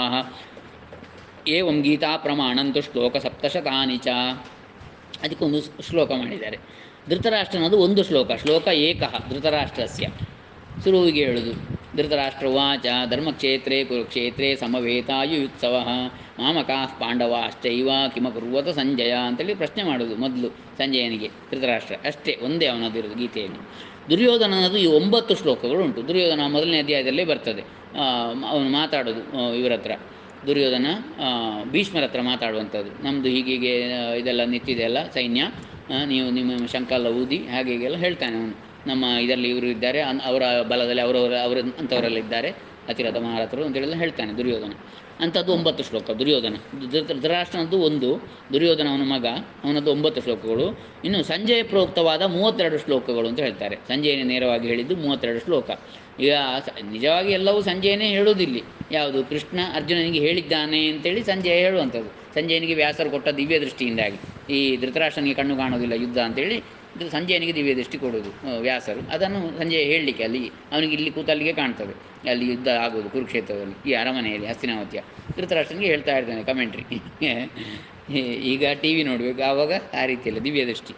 [SPEAKER 1] ಏವಂ ಗೀತಾ ಪ್ರಮಾಣಂತು ಶ್ಲೋಕ ಸಪ್ತಶತಾನಿ ಚ ಅದಕ್ಕೊಂದು ಶ್ಲೋಕ ಮಾಡಿದ್ದಾರೆ ಧೃತರಾಷ್ಟ್ರನದು ಒಂದು ಶ್ಲೋಕ ಶ್ಲೋಕ ಏಕಃ ಧೃತರಾಷ್ಟ್ರಸ್ಯ ಶುರುವಿಗೆ ಹೇಳುದು ಧೃತರಾಷ್ಟ್ರ ವಾಚ ಧರ್ಮಕ್ಷೇತ್ರೇ ಕುರುಕ್ಷೇತ್ರೇ ಸಮವೇತಾಯುತ್ಸವ ಮಾಮಕಾಃ ಪಾಂಡವಾಶ್ಚೈವ ಕಿಮಕುರ್ವತ ಸಂಜಯ ಅಂತೇಳಿ ಪ್ರಶ್ನೆ ಮಾಡೋದು ಮೊದಲು ಸಂಜಯನಿಗೆ ಧೃತರಾಷ್ಟ್ರ ಅಷ್ಟೇ ಒಂದೇ ಅವನದಿರೋದು ಗೀತೆಯಲ್ಲಿ ದುರ್ಯೋಧನನದು ಈ ಒಂಬತ್ತು ಶ್ಲೋಕಗಳು ಉಂಟು ದುರ್ಯೋಧನ ಮೊದಲನೇ ಅಧ್ಯಾಯದಲ್ಲೇ ಬರ್ತದೆ ಅವನು ಮಾತಾಡೋದು ಆ, ಇವ್ರ ಹತ್ರ ದುರ್ಯೋಧನ ಆ, ಭೀಷ್ಮರ ಹತ್ರ ಮಾತಾಡುವಂಥದ್ದು ನಮ್ಮದು ಹೀಗೀಗೆ ಆ, ಇದೆಲ್ಲ ನಿಂತಿದೆಯಲ್ಲ ಸೈನ್ಯ ಆ, ನೀವು ನಿಮ್ಮ ಶಂಕ ಎಲ್ಲ ಊದಿ ಹಾಗೆ ಹೀಗೆಲ್ಲ ಹೇಳ್ತಾನೆ ಅವನು ನಮ್ಮ ಇದರಲ್ಲಿ ಇವರು ಇದ್ದಾರೆ ಅನ್- ಅವರ ಬಲದಲ್ಲಿ ಅವರವರ ಅವರ ಅಂಥವರೆಲ್ಲ ಇದ್ದಾರೆ ಅತಿರಥ ಮಹಾರಥರು ಅಂತೇಳೆಲ್ಲ ಹೇಳ್ತಾನೆ ದುರ್ಯೋಧನ ಅಂಥದ್ದು ಒಂಬತ್ತು ಶ್ಲೋಕ ದುರ್ಯೋಧನ ಧೃ- ಧೃತರಾಷ್ಟ್ರನದ್ದು ಒಂದು ದುರ್ಯೋಧನ ಅವನ ಮಗ ಅವನದ್ದು ಒಂಬತ್ತು ಶ್ಲೋಕಗಳು ಇನ್ನು ಸಂಜಯ ಪ್ರೋಕ್ತವಾದ ಮೂವತ್ತೆರಡು ಶ್ಲೋಕಗಳು ಅಂತ ಹೇಳ್ತಾರೆ ಸಂಜಯನೇ ನೇರವಾಗಿ ಹೇಳಿದ್ದು ಮೂವತ್ತೆರಡು ಶ್ಲೋಕ ಈಗ ಸ- ನಿಜವಾಗಿ ಎಲ್ಲವೂ ಸಂಜಯನೇ ಹೇಳುವುದಿಲ್ಲಿ ಯಾವುದು ಕೃಷ್ಣ ಅರ್ಜುನನಿಗೆ ಹೇಳಿದ್ದಾನೆ ಅಂತೇಳಿ ಸಂಜಯ ಹೇಳುವಂಥದ್ದು ಸಂಜಯನಿಗೆ ವ್ಯಾಸರು ಕೊಟ್ಟ ದಿವ್ಯ ದೃಷ್ಟಿಯಿಂದಾಗಿ ಈ ಧೃತರಾಷ್ಟ್ರನಿಗೆ ಕಣ್ಣು ಕಾಣೋದಿಲ್ಲ ಯುದ್ಧ ಅಂತೇಳಿ ಇದು ಸಂಜಯನಿಗೆ ದಿವ್ಯ ದೃಷ್ಟಿ ಕೊಡೋದು ಆ, ವ್ಯಾಸರು ಅದನ್ನು ಸಂಜಯ ಹೇಳಲಿಕ್ಕೆ ಅಲ್ಲಿ ಅವನಿಗೆ ಇಲ್ಲಿ ಕೂತಲ್ಲಿಗೆ ಕಾಣ್ತದೆ ಅಲ್ಲಿ ಯುದ್ಧ ಆಗೋದು ಕುರುಕ್ಷೇತ್ರದಲ್ಲಿ ಈ ಅರಮನೆಯಲ್ಲಿ ಹಸ್ತಿನಾವತಿಯ ಧೃತರಾಷ್ಟ್ರನಿಗೆ ಹೇಳ್ತಾ ಇರ್ತಾನೆ ಕಮೆಂಟ್ರಿ ಈಗ ಟಿ ವಿ ನೋಡಬೇಕು ಆವಾಗ ಆ ರೀತಿಯಲ್ಲ ದಿವ್ಯ ದೃಷ್ಟಿ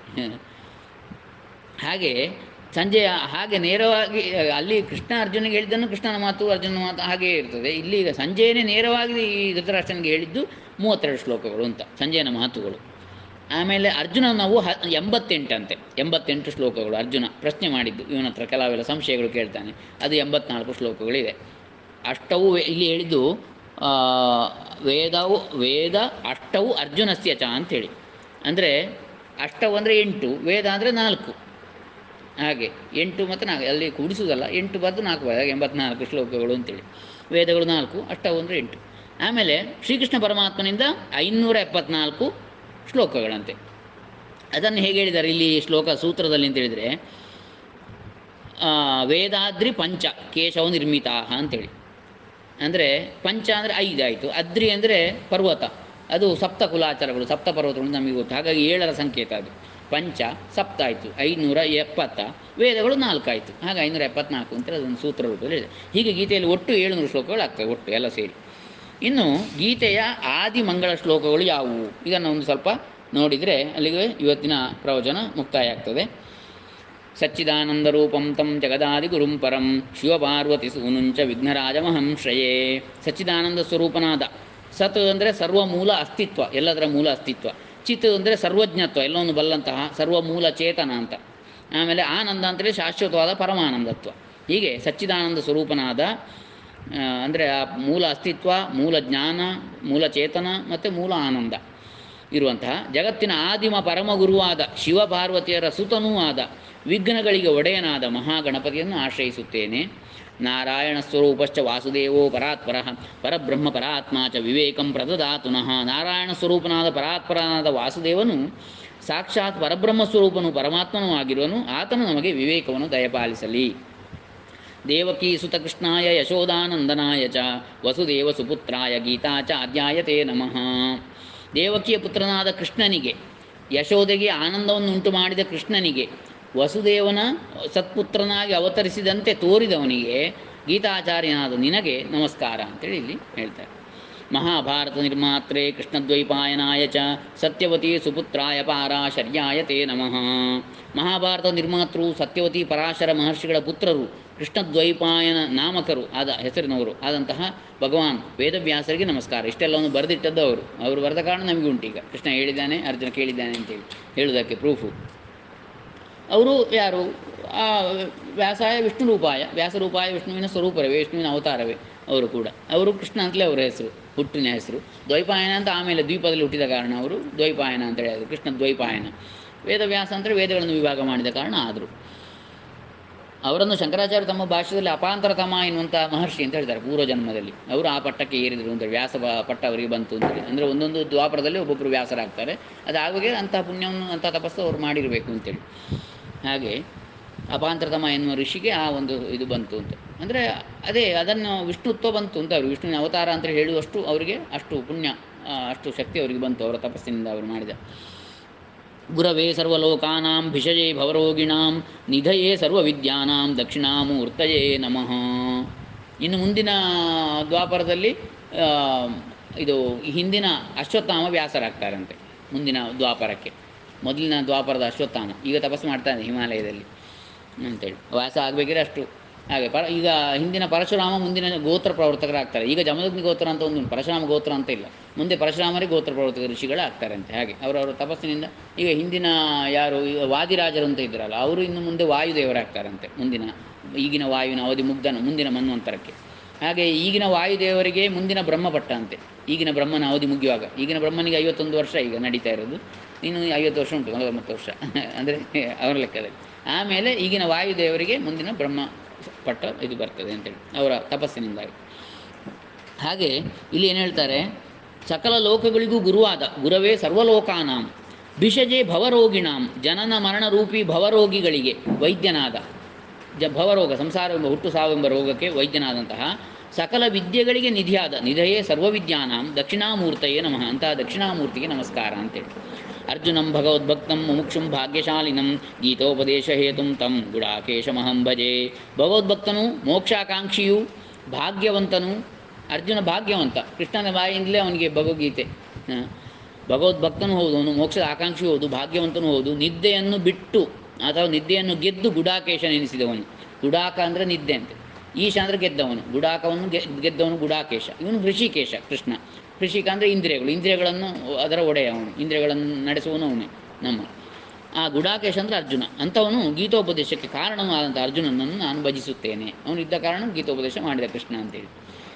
[SPEAKER 1] ಹಾಗೆ ಸಂಜೆ ಹಾಗೆ ನೇರವಾಗಿ ಅಲ್ಲಿ ಕೃಷ್ಣ ಅರ್ಜುನಿಗೆ ಹೇಳಿದ್ದನ್ನು ಕೃಷ್ಣನ ಮಾತು ಅರ್ಜುನನ ಮಾತು ಹಾಗೇ ಇರ್ತದೆ ಇಲ್ಲಿ ಈಗ ಸಂಜಯನೇ ನೇರವಾಗಿ ಈ ಧೃತರಾಷ್ಟ್ರನಿಗೆ ಹೇಳಿದ್ದು ಮೂವತ್ತೆರಡು ಶ್ಲೋಕಗಳು ಅಂತ ಸಂಜಯನ ಮಾತುಗಳು ಆಮೇಲೆ ಅರ್ಜುನ ನಾವು ಹ ಎಂಬತ್ತೆಂಟಂತೆ ಎಂಬತ್ತೆಂಟು ಶ್ಲೋಕಗಳು ಅರ್ಜುನ ಪ್ರಶ್ನೆ ಮಾಡಿದ್ದು ಇವನ ಹತ್ರ ಕೆಲವೆಲ್ಲ ಸಂಶಯಗಳು ಕೇಳ್ತಾನೆ ಅದು ಎಂಬತ್ನಾಲ್ಕು ಶ್ಲೋಕಗಳಿದೆ ಅಷ್ಟವು ವೇ- ಇಲ್ಲಿ ಹೇಳಿದ್ದು ಆ, ವೇದವು ವೇದ ಅಷ್ಟವು ಅರ್ಜುನಸ್ಯ ಚ ಅಂತೇಳಿ ಅಂದರೆ ಅಷ್ಟವು ಅಂದರೆ ಎಂಟು ವೇದ ಅಂದರೆ ನಾಲ್ಕು ಹಾಗೆ ಎಂಟು ಮತ್ತು ನಾಲ್ಕು ಅಲ್ಲಿ ಕೂಡಿಸುವುದಲ್ಲ ಎಂಟು ಬರೆದು ನಾಲ್ಕು ಬರೆದು ಹಾಗೆ ಎಂಬತ್ನಾಲ್ಕು ಶ್ಲೋಕಗಳು ಅಂತೇಳಿ ವೇದಗಳು ನಾಲ್ಕು ಅಷ್ಟವು ಅಂದರೆ ಎಂಟು ಆಮೇಲೆ ಶ್ರೀಕೃಷ್ಣ ಪರಮಾತ್ಮನಿಂದ ಐನೂರ ಎಪ್ಪತ್ನಾಲ್ಕು ಶ್ಲೋಕಗಳಂತೆ ಅದನ್ನು ಹೇಗೆ ಹೇಳಿದ್ದಾರೆ ಇಲ್ಲಿ ಶ್ಲೋಕ ಸೂತ್ರದಲ್ಲಿ ಅಂತ ಹೇಳಿದರೆ ಆ, ವೇದಾದ್ರಿ ಪಂಚ ಕೇಶವ ನಿರ್ಮಿತಾ ಅಂತೇಳಿ ಅಂದರೆ ಪಂಚ ಅಂದರೆ ಐದು ಆಯಿತು ಅದ್ರಿ ಅಂದರೆ ಪರ್ವತ ಅದು ಸಪ್ತ ಕುಲಾಚಾರಗಳು ಸಪ್ತ ಪರ್ವತಗಳು ನಮಗೆ ಗೊತ್ತು ಹಾಗಾಗಿ ಏಳರ ಸಂಕೇತ ಅದು ಪಂಚ ಸಪ್ತ ಆಯಿತು ಐನೂರ ಎಪ್ಪತ್ತ ವೇದಗಳು ನಾಲ್ಕು ಆಯಿತು ಹಾಗೆ ಐನೂರ ಎಪ್ಪತ್ನಾಲ್ಕು ಅಂತ ಅದೊಂದು ಸೂತ್ರ ರೂಪದಲ್ಲಿ ಇದೆ ಹೀಗೆ ಗೀತೆಯಲ್ಲಿ ಒಟ್ಟು ಏಳುನೂರು ಶ್ಲೋಕಗಳು ಆಗ್ತವೆ ಒಟ್ಟು ಎಲ್ಲ ಸೇರಿ ಇನ್ನು ಗೀತೆಯ ಆದಿ ಮಂಗಳ ಶ್ಲೋಕಗಳು ಯಾವುವು ಇದನ್ನು ಒಂದು ಸ್ವಲ್ಪ ನೋಡಿದರೆ ಅಲ್ಲಿಗೆ ಇವತ್ತಿನ ಪ್ರವಚನ ಮುಕ್ತಾಯ ಆಗ್ತದೆ ಸಚ್ಚಿದಾನಂದರೂಪಂ ತಂ ಜಗದಾದಿಗುರುಂ ಪರಂ ಶಿವಪಾರ್ವತಿ ಸೂನುಂಚ ವಿಘ್ನರಾಜಮಹಂ ಶ್ರಯೇ ಸಚ್ಚಿದಾನಂದ ಸ್ವರೂಪನಾದ ಸತ್ ಅಂದರೆ ಸರ್ವ ಮೂಲ ಅಸ್ತಿತ್ವ ಎಲ್ಲದರ ಮೂಲ ಅಸ್ತಿತ್ವ ಚಿತ್ ಅಂದರೆ ಸರ್ವಜ್ಞತ್ವ ಎಲ್ಲವನ್ನು ಬಲ್ಲಂತಹ ಸರ್ವ ಮೂಲ ಚೇತನ ಅಂತ ಆಮೇಲೆ ಆನಂದ ಅಂತೇಳಿ ಶಾಶ್ವತವಾದ ಪರಮಾನಂದತ್ವ ಹೀಗೆ ಸಚ್ಚಿದಾನಂದ ಸ್ವರೂಪನಾದ ಅಂದರೆ ಆ ಮೂಲ ಅಸ್ತಿತ್ವ ಮೂಲ ಜ್ಞಾನ ಮೂಲ ಚೇತನ ಮತ್ತು ಮೂಲ ಆನಂದ ಇರುವಂತಹ ಜಗತ್ತಿನ ಆದಿಮ ಪರಮಗುರುವಾದ ಶಿವಪಾರ್ವತಿಯರ ಸುತನೂ ಆದ ವಿಘ್ನಗಳಿಗೆ ಒಡೆಯನಾದ ಮಹಾಗಣಪತಿಯನ್ನು ಆಶ್ರಯಿಸುತ್ತೇನೆ ನಾರಾಯಣ ಸ್ವರೂಪಶ್ಚ ವಾಸುದೇವೋ ಪರಾತ್ಪರ ಪರಬ್ರಹ್ಮ ಪರಾತ್ಮ ಚ ವಿವೇಕಂ ಪ್ರದದಾತುನಃ ನಾರಾಯಣ ಸ್ವರೂಪನಾದ ಪರಾತ್ಪರನಾದ ವಾಸುದೇವನು ಸಾಕ್ಷಾತ್ ಪರಬ್ರಹ್ಮ ಸ್ವರೂಪನು ಪರಮಾತ್ಮನೂ ಆಗಿರುವನು ಆತನು ನಮಗೆ ವಿವೇಕವನ್ನು ದಯಪಾಲಿಸಲಿ ದೇವಕೀ ಸುತ ಕೃಷ್ಣಾಯ ಯಶೋದಾನಂದನಾಯ ಚ ವಸುದೇವ ಸುಪುತ್ರಾಯ ಗೀತಾ ಚ ಅಧ್ಯಾಯತೆ ನಮಃ ದೇವಕಿಯ ಪುತ್ರನಾದ ಕೃಷ್ಣನಿಗೆ ಯಶೋದೆಗೆ ಆನಂದವನ್ನು ಉಂಟು ಮಾಡಿದ ಕೃಷ್ಣನಿಗೆ ವಸುದೇವನ ಸತ್ಪುತ್ರನಾಗಿ ಅವತರಿಸಿದಂತೆ ತೋರಿದವನಿಗೆ ಗೀತಾಚಾರ್ಯನಾದ ನಿನಗೆ ನಮಸ್ಕಾರ ಅಂತೇಳಿ ಇಲ್ಲಿ ಹೇಳ್ತಾರೆ ಮಹಾಭಾರತ ನಿರ್ಮಾತ್ರೆ ಕೃಷ್ಣದ್ವೈಪಾಯನಾಯ ಚ ಸತ್ಯವತಿ ಸುಪುತ್ರಾಯ ಪಾರಾಶರ್ಯಾಯ ತೇ ನಮಃ ಮಹಾಭಾರತ ನಿರ್ಮಾತೃ ಸತ್ಯವತಿ ಪರಾಶರ ಮಹರ್ಷಿಗಳ ಪುತ್ರರು ಕೃಷ್ಣದ್ವೈಪಾಯನ ನಾಮಕರು ಆದ ಹೆಸರಿನವರು ಆದಂತಹ ಭಗವಾನ್ ವೇದವ್ಯಾಸರಿಗೆ ನಮಸ್ಕಾರ ಇಷ್ಟೆಲ್ಲವನ್ನು ಬರೆದಿಟ್ಟದ್ದು ಅವರು ಅವರು ಬರೆದ ಕಾರಣ ನಮಗೆ ಉಂಟೀಗ ಕೃಷ್ಣ ಹೇಳಿದ್ದಾನೆ ಅರ್ಜುನ ಕೇಳಿದ್ದಾನೆ ಅಂತೇಳಿ ಹೇಳುವುದಕ್ಕೆ ಪ್ರೂಫು ಅವರು ಯಾರು ಆ ವ್ಯಾಸಾಯ ವಿಷ್ಣು ರೂಪಾಯ ವ್ಯಾಸರೂಪಾಯ ವಿಷ್ಣುವಿನ ಸ್ವರೂಪವೇ ವಿಷ್ಣುವಿನ ಅವತಾರವೇ ಅವರು ಕೂಡ ಅವರು ಕೃಷ್ಣ ಅಂತಲೇ ಅವರ ಹೆಸರು ಹುಟ್ಟಿನ ಹೆಸರು ದ್ವೈಪಾಯನ ಅಂತ ಆಮೇಲೆ ದ್ವೀಪದಲ್ಲಿ ಹುಟ್ಟಿದ ಕಾರಣ ಅವರು ದ್ವೈಪಾಯನ ಅಂತ ಹೇಳಿದರು ಕೃಷ್ಣ ದ್ವೈಪಾಯನ ವೇದವ್ಯಾಸ ಅಂದರೆ ವೇದಗಳನ್ನು ವಿಭಾಗ ಮಾಡಿದ ಕಾರಣ ಆದರು ಅವರನ್ನು ಶಂಕರಾಚಾರ್ಯ ತಮ್ಮ ಭಾಷೆಯಲ್ಲಿ ಅಪಾಂತರತಮ ಎನ್ನುವಂಥ ಮಹರ್ಷಿ ಅಂತ ಹೇಳ್ತಾರೆ ಪೂರ್ವ ಜನ್ಮದಲ್ಲಿ ಅವರು ಆ ಪಟ್ಟಕ್ಕೆ ಏರಿದರು ಅಂತೇಳಿ ವ್ಯಾಸ ಬ- ಪಟ್ಟ ಅವರಿಗೆ ಬಂತು ಅಂತೇಳಿ ಅಂದರೆ ಒಂದೊಂದು ದ್ವಾಪರದಲ್ಲಿ ಒಬ್ಬೊಬ್ಬರು ವ್ಯಾಸರಾಗ್ತಾರೆ ಅದಾಗಬೇಕೆ ಅಂಥ ಪುಣ್ಯವನ್ನು ಅಂಥ ತಪಸ್ಸು ಅವ್ರು ಮಾಡಿರಬೇಕು ಅಂತೇಳಿ ಹಾಗೆ ಅಪಾಂತರತಮ ಎನ್ನುವ ಋಷಿಗೆ ಆ ಒಂದು ಇದು ಬಂತು ಅಂತ ಅಂದರೆ ಅದೇ ಅದನ್ನು ವಿಷ್ಣುತ್ವ ಬಂತು ಅಂತ ಅವರು ವಿಷ್ಣುವಿನ ಅವತಾರ ಅಂತ ಹೇಳುವಷ್ಟು ಅವರಿಗೆ ಅಷ್ಟು ಪುಣ್ಯ ಆ, ಅಷ್ಟು ಶಕ್ತಿ ಅವರಿಗೆ ಬಂತು ಅವರ ತಪಸ್ಸಿನಿಂದ ಅವರು ಮಾಡಿದ ಗುರವೇ ಸರ್ವಲೋಕಾನಾಂ ಭಿಷಜೇ ಭವರೋಗಿಣಾಂ ನಿಧಯೇ ಸರ್ವವಿದ್ಯಾನಾಂ ದಕ್ಷಿಣಾಮೂರ್ತಯೇ ನಮಃ ಇನ್ನು ಮುಂದಿನ ದ್ವಾಪರದಲ್ಲಿ ಆ, ಇದು ಹಿಂದಿನ ಅಶ್ವತ್ಥಾಮ ವ್ಯಾಸರಾಗ್ತಾರಂತೆ ಮುಂದಿನ ದ್ವಾಪರಕ್ಕೆ ಮೊದಲಿನ ದ್ವಾಪರದ ಅಶ್ವತ್ಥಾಮ ಈಗ ತಪಸ್ಸು ಮಾಡ್ತಾನೆ ಹಿಮಾಲಯದಲ್ಲಿ ಅಂತೇಳಿ ವ್ಯಾಸ ಆಗಬೇಕಿದ್ರೆ ಅಷ್ಟು ಹಾಗೆ ಪರ ಈಗ ಹಿಂದಿನ ಪರಶುರಾಮ ಮುಂದಿನ ಗೋತ್ರ ಪ್ರವರ್ತಕರಾಗ್ತಾರೆ ಈಗ ಜಮದಗ್ನಿ ಗೋತ್ರ ಅಂತ ಒಂದು ಉಂಟು, ಪರಶುರಾಮ ಗೋತ್ರ ಅಂತ ಇಲ್ಲ ಮುಂದೆ ಪರಶುರಾಮರೇ ಗೋತ್ರ ಪ್ರವರ್ತಕ ಋಷಿಗಳು ಆಗ್ತಾರಂತೆ ಹಾಗೆ ಅವರವರ ತಪಸ್ಸಿನಿಂದ ಈಗ ಹಿಂದಿನ ಯಾರು ಈಗ ವಾದಿರಾಜರು ಅಂತ ಇದ್ರಲ್ಲ ಅವರು ಇನ್ನು ಮುಂದೆ ವಾಯುದೇವರಾಗ್ತಾರಂತೆ ಮುಂದಿನ ಈಗಿನ ವಾಯುವಿನ ಅವಧಿ ಮುಗ್ಧನ ಮುಂದಿನ ಮನ್ವಂತರಕ್ಕೆ ಹಾಗೆ ಈಗಿನ ವಾಯುದೇವರಿಗೆ ಮುಂದಿನ ಬ್ರಹ್ಮಪಟ್ಟ ಅಂತೆ ಈಗಿನ ಬ್ರಹ್ಮನ ಅವಧಿ ಮುಗಿಯುವಾಗ ಈಗಿನ ಬ್ರಹ್ಮನಿಗೆ ಐವತ್ತೊಂದು ವರ್ಷ ಈಗ ನಡೀತಾ ಇರೋದು ಇನ್ನು ಐವತ್ತು ವರ್ಷ ಉಂಟು ನಲವತ್ತು ವರ್ಷ ಅಂದರೆ ಅವರ ಲೆಕ್ಕದಲ್ಲಿ ಆಮೇಲೆ ಈಗಿನ ವಾಯುದೇವರಿಗೆ ಮುಂದಿನ ಬ್ರಹ್ಮ ಪಟ್ಟ ಇದು ಬರ್ತದೆ ಅಂತೇಳಿ ಅವರ ತಪಸ್ಸಿನಿಂದಾಗಿ ಹಾಗೆ ಇಲ್ಲಿ ಏನು ಹೇಳ್ತಾರೆ ಸಕಲ ಲೋಕಗಳಿಗೂ ಗುರುವಾದ ಗುರವೇ ಸರ್ವಲೋಕಾನಾಂ ಭಿಷಜೆ ಭವರೋಗಿಣಾಂ ಜನನ ಮರಣ ರೂಪಿ ಭವರೋಗಿಗಳಿಗೆ ವೈದ್ಯನಾದ ಜ ಭವರೋಗ ಸಂಸಾರವೆಂಬ ಹುಟ್ಟು ಸಾವೆಂಬ ರೋಗಕ್ಕೆ ವೈದ್ಯನಾದಂತಹ ಸಕಲ ವಿದ್ಯೆಗಳಿಗೆ ನಿಧಿಯಾದ ನಿಧಯೇ ಸರ್ವವಿದ್ಯಾನಾಂ ದಕ್ಷಿಣಾಮೂರ್ತಯೇ ನಮಃ ಅಂತಹ ದಕ್ಷಿಣಾಮೂರ್ತಿಗೆ ನಮಸ್ಕಾರ ಅಂತೇಳಿ ಅರ್ಜುನಂ ಭಗವದ್ಭಕ್ತಂ ಮುಮುಕ್ಷುಂ ಭಾಗ್ಯಶಾಲಿನಂ ಗೀತೋಪದೇಶ ಹೇತುಂ ತಂ ಗುಡಾಕೇಶಮಹಂ ಭಜೆ ಭಗವದ್ಭಕ್ತನು ಮೋಕ್ಷಾಕಾಂಕ್ಷಿಯು ಭಾಗ್ಯವಂತನು ಅರ್ಜುನ ಭಾಗ್ಯವಂತ ಕೃಷ್ಣನ ಬಾಯಿಂದಲೇ ಅವನಿಗೆ ಭಗವದ್ಗೀತೆ ಹ. ಭಗವದ್ಭಕ್ತನೂ ಹೌದು ಅವನು ಮೋಕ್ಷದ ಆಕಾಂಕ್ಷಿ ಹೌದು ಭಾಗ್ಯವಂತನೂ ಹೌದು ನಿದ್ದೆಯನ್ನು ಬಿಟ್ಟು ಅಥವಾ ನಿದ್ದೆಯನ್ನು ಗೆದ್ದು ಗುಡಾಕೇಶ ನೆನೆಸಿದವನು ಗುಡಾಕ ಅಂದರೆ ನಿದ್ದೆ ಅಂತೆ ಈಶ ಅಂದರೆ ಗೆದ್ದವನು ಗುಡಾಕವನ್ನು ಗೆ ಗೆದ್ದವನು ಗುಡಾಕೇಶ ಇವನು ಹೃಷಿಕೇಶ ಕೃಷ್ಣ ಹೃಷಿಕ ಅಂದರೆ ಇಂದ್ರಿಯಗಳು ಇಂದ್ರಿಯಗಳನ್ನು ಅದರ ಒಡೆಯ ಅವನು ಇಂದ್ರಿಯಗಳನ್ನು ನಡೆಸುವನು ಅವನೇ ನಮ್ಮ ಆ ಗುಡಾಕೇಶ ಅಂದರೆ ಅರ್ಜುನ ಅಂಥವನು ಗೀತೋಪದೇಶಕ್ಕೆ ಕಾರಣವಾದಂಥ ಅರ್ಜುನನನ್ನು ನಾನು ಭಜಿಸುತ್ತೇನೆ ಅವನು ಇದ್ದ ಕಾರಣ ಗೀತೋಪದೇಶ ಮಾಡಿದ ಕೃಷ್ಣ ಅಂತೇಳಿ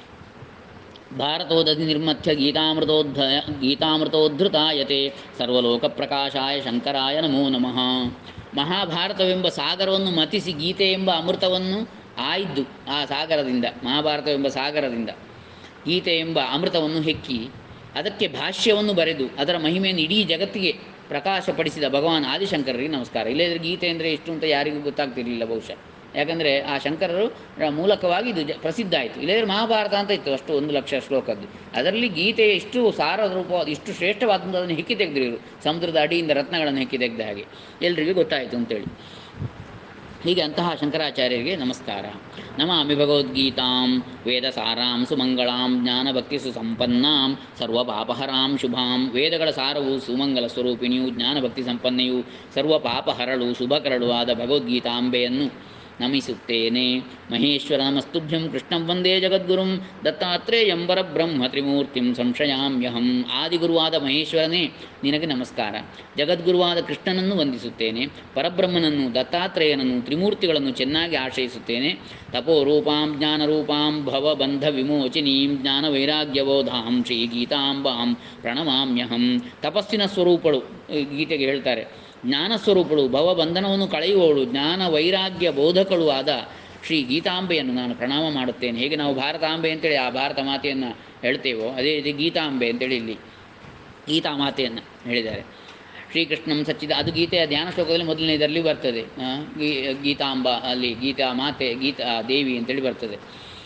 [SPEAKER 1] ಭಾರತೋದಧಿ ನಿರ್ಮಥ್ಯ ಗೀತಾಮೃತೋದ್ಧ ಗೀತಾಮೃತೋದ್ಧೃತಾಯತೆ ಸರ್ವಲೋಕಪ್ರಕಾಶಾಯ ಶಂಕರಾಯ ನಮೋ ನಮಃ ಮಹಾಭಾರತವೆಂಬ ಸಾಗರವನ್ನು ಮತಿಸಿ ಗೀತೆ ಎಂಬ ಅಮೃತವನ್ನು ಆಯ್ದು ಆ ಸಾಗರದಿಂದ ಮಹಾಭಾರತವೆಂಬ ಸಾಗರದಿಂದ ಗೀತೆ ಎಂಬ ಅಮೃತವನ್ನು ಹೆಕ್ಕಿ ಅದಕ್ಕೆ ಭಾಷ್ಯವನ್ನು ಬರೆದು ಅದರ ಮಹಿಮೆಯನ್ನು ಇಡೀ ಜಗತ್ತಿಗೆ ಪ್ರಕಾಶಪಡಿಸಿದ ಭಗವಾನ್ ಆದಿಶಂಕರರಿಗೆ ನಮಸ್ಕಾರ ಇಲ್ಲದ್ರೆ ಗೀತೆ ಅಂದರೆ ಎಷ್ಟು ಅಂತ ಯಾರಿಗೂ ಗೊತ್ತಾಗ್ತಿರಲಿಲ್ಲ ಬಹುಶಃ ಯಾಕಂದರೆ ಆ ಶಂಕರರು ರ ಮೂಲಕವಾಗಿ ಇದು ಜ ಪ್ರಸಿದ್ಧ ಆಯಿತು ಇಲ್ಲದ್ರೆ ಮಹಾಭಾರತ ಅಂತ ಇತ್ತು ಅಷ್ಟು ಒಂದು ಲಕ್ಷ ಶ್ಲೋಕದ್ದು ಅದರಲ್ಲಿ ಗೀತೆ ಇಷ್ಟು ಸಾರದ ರೂಪವಾದ ಇಷ್ಟು ಶ್ರೇಷ್ಠವಾದಂಥದ್ದನ್ನು ಹೆಕ್ಕಿ ತೆಗೆದಿರು ಸಮುದ್ರದ ಅಡಿಯಿಂದ ರತ್ನಗಳನ್ನು ಹೆಕ್ಕಿ ತೆಗೆದ ಹಾಗೆ ಎಲ್ರಿಗೂ ಗೊತ್ತಾಯಿತು ಅಂತೇಳಿ ಹೀಗೆ ಅಂತಹ ಶಂಕರಾಚಾರ್ಯರಿಗೆ ನಮಸ್ಕಾರ ನಮಾಮಿ ಭಗವದ್ಗೀತಾಂ ವೇದ ಸಾರಾಂ ಸುಮಂಗಳಾಂ ಜ್ಞಾನಭಕ್ತಿ ಸುಸಂಪನ್ನಾಂ ಸರ್ವಪಾಪಹರಾಂ ಶುಭಾಂ ವೇದಗಳ ಸಾರವು ಸುಮಂಗಲ ಸ್ವರೂಪಿಣಿಯು ಜ್ಞಾನಭಕ್ತಿ ಸಂಪನ್ನೆಯು ಸರ್ವ ಪಾಪಹರಳು ಶುಭಕರಳು ಆದ ಭಗವದ್ಗೀತಾಂಬೆಯನ್ನು ನಮಿಸುತ್ತೇನೆ ಮಹೇಶ್ವರ ನಮಸ್ತುಭ್ಯಂ ಕೃಷ್ಣಂ ವಂದೇ ಜಗದ್ಗುರುಂ ದತ್ತಾತ್ರೇಯಂ ಪರಬ್ರಹ್ಮ ತ್ರಿಮೂರ್ತಿಂ ಸಂಶಯಾಮ್ಯಹಂ ಆದಿಗುರುವಾದ ಮಹೇಶ್ವರನೇ ನಿನಗೆ ನಮಸ್ಕಾರ ಜಗದ್ಗುರುವಾದ ಕೃಷ್ಣನನ್ನು ವಂದಿಸುತ್ತೇನೆ ಪರಬ್ರಹ್ಮನನ್ನು ದತ್ತಾತ್ರೇಯನನ್ನು ತ್ರಿಮೂರ್ತಿಗಳನ್ನು ಚೆನ್ನಾಗಿ ಆಶ್ರಯಿಸುತ್ತೇನೆ ತಪೋರೂಪಾಂ ಜ್ಞಾನರೂಪಾಂ ಭವಬಂಧ ವಿಮೋಚಿನೀಂ ಜ್ಞಾನ ವೈರಾಗ್ಯವೋಧಾಂ ಶ್ರೀ ಗೀತಾಂಬಾಂ ಪ್ರಣಮಾಮ್ಯಹಂ ತಪಸ್ಸಿನ ಸ್ವರೂಪಳು ಈ ಗೀತೆಗೆ ಹೇಳ್ತಾರೆ ಜ್ಞಾನ ಸ್ವರೂಪಳು ಭವಬಂಧನವನ್ನು ಕಳೆಯುವವಳು ಜ್ಞಾನ ವೈರಾಗ್ಯ ಬೋಧಕಳು ಆದ ಶ್ರೀ ಗೀತಾಂಬೆಯನ್ನು ನಾನು ಪ್ರಣಾಮ ಮಾಡುತ್ತೇನೆ ಹೇಗೆ ನಾವು ಭಾರತಾಂಬೆ ಅಂತೇಳಿ ಆ ಭಾರತ ಮಾತೆಯನ್ನು ಹೇಳ್ತೇವೋ ಅದೇ ರೀತಿ ಗೀತಾಂಬೆ ಅಂತೇಳಿ ಇಲ್ಲಿ ಗೀತಾ ಮಾತೆಯನ್ನು ಹೇಳಿದ್ದಾರೆ ಶ್ರೀಕೃಷ್ಣಂ ಸಚ್ಚಿದ ಅದು ಗೀತೆಯ ಧ್ಯಾನ ಶ್ಲೋಕದಲ್ಲಿ ಮೊದಲನೇ ಇದರಲ್ಲಿ ಬರ್ತದೆ ಆ, ಗೀ ಗೀತಾಂಬ ಅಲ್ಲಿ ಗೀತಾ ಮಾತೆ ಗೀತಾ ದೇವಿ ಅಂತೇಳಿ ಬರ್ತದೆ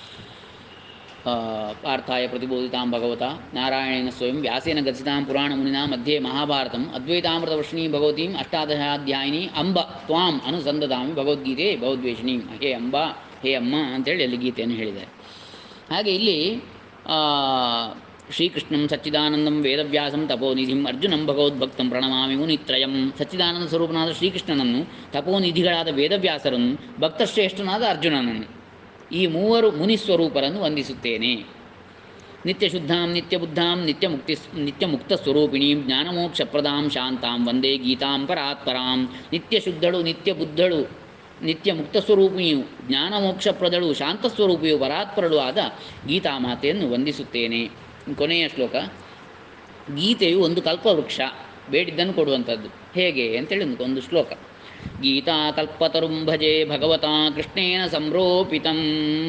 [SPEAKER 1] ಆ, ಪಾರ್ಥಾಯ ಪ್ರತಿಬೋಧಿತಾಂ ಭಗವತ ನಾರಾಯಣೇನ ಸ್ವಯಂ ವ್ಯಾಸೇನ ಗತಿತಾಂ ಪುರಾಣ ಮುನಿನಾ ಮಧ್ಯೆ ಮಹಾಭಾರತಂ ಅದ್ವೈತಾಮೃತ ವರ್ಷಿಣೀ ಭಗವತೀಂ ಅಷ್ಟಾದಶಾಧ್ಯಾಯಿನಿ ಅಂಬ ತ್ವಾಂ ಅನುಸಂದದಾಮಿ ಭಗವದ್ಗೀತೆ ಭಗವದ್ವೇಷಿಣೀಂ ಹೇ ಅಂಬ ಹೇ ಅಮ್ಮ ಅಂತೇಳಿ ಅಲ್ಲಿ ಗೀತೆಯನ್ನು ಹೇಳಿದ್ದಾರೆ ಹಾಗೆ ಇಲ್ಲಿ ಆ, ಶ್ರೀಕೃಷ್ಣಂ ಸಚ್ಚಿದಾನಂದಂ ವೇದವ್ಯಾಸಂ ತಪೋನಿಧಿಂ ಅರ್ಜುನಂ ಭಗವದ್ಭಕ್ತಂ ಪ್ರಣಮಾಮಿ ಮುನಿತ್ರಯಂ ಸಚ್ಚಿದಾನಂದ ಸ್ವರೂಪನಾದ ಶ್ರೀಕೃಷ್ಣನನ್ನು ತಪೋನಿಧಿಗಳಾದ ವೇದವ್ಯಾಸರನ್ನು ಭಕ್ತಶ್ರೇಷ್ಠನಾದ ಅರ್ಜುನನನ್ನು ಈ ಮೂವರು ಮುನಿಸ್ವರೂಪರನ್ನು ವಂದಿಸುತ್ತೇನೆ ನಿತ್ಯಶುದ್ಧಾಂ ನಿತ್ಯಬುದ್ಧಾಂ ನಿತ್ಯಮುಕ್ತಿ ನಿತ್ಯಮುಕ್ತಸ್ವರೂಪಿಣೀಂ ಜ್ಞಾನಮೋಕ್ಷಪ್ರದಾಂ ಶಾಂತಾಂ ವಂದೇ ಗೀತಾಂ ಪರಾತ್ಪರಾಂ ನಿತ್ಯಶುದ್ಧಳು ನಿತ್ಯಬುದ್ಧಳು ನಿತ್ಯ ಮುಕ್ತಸ್ವರೂಪಿಣಿಯು ಜ್ಞಾನಮೋಕ್ಷಪ್ರದಳು ಶಾಂತಸ್ವರೂಪಿಯು ಪರಾತ್ಪರಳು ಆದ ಗೀತಾಮಾತೆಯನ್ನು ವಂದಿಸುತ್ತೇನೆ ಕೊನೆಯ ಶ್ಲೋಕ ಗೀತೆಯು ಒಂದು ಕಲ್ಪವೃಕ್ಷ ಬೇಡಿದ್ದನ್ನು ಕೊಡುವಂಥದ್ದು ಹೇಗೆ ಅಂತೇಳಿ ಒಂದು ಒಂದು ಶ್ಲೋಕ ಗೀತಾ ಕಲ್ಪತರುಂ ಭಜೆ ಭಗವತಾ ಕೃಷ್ಣೇನ ಸಂರೋಪಿತಂ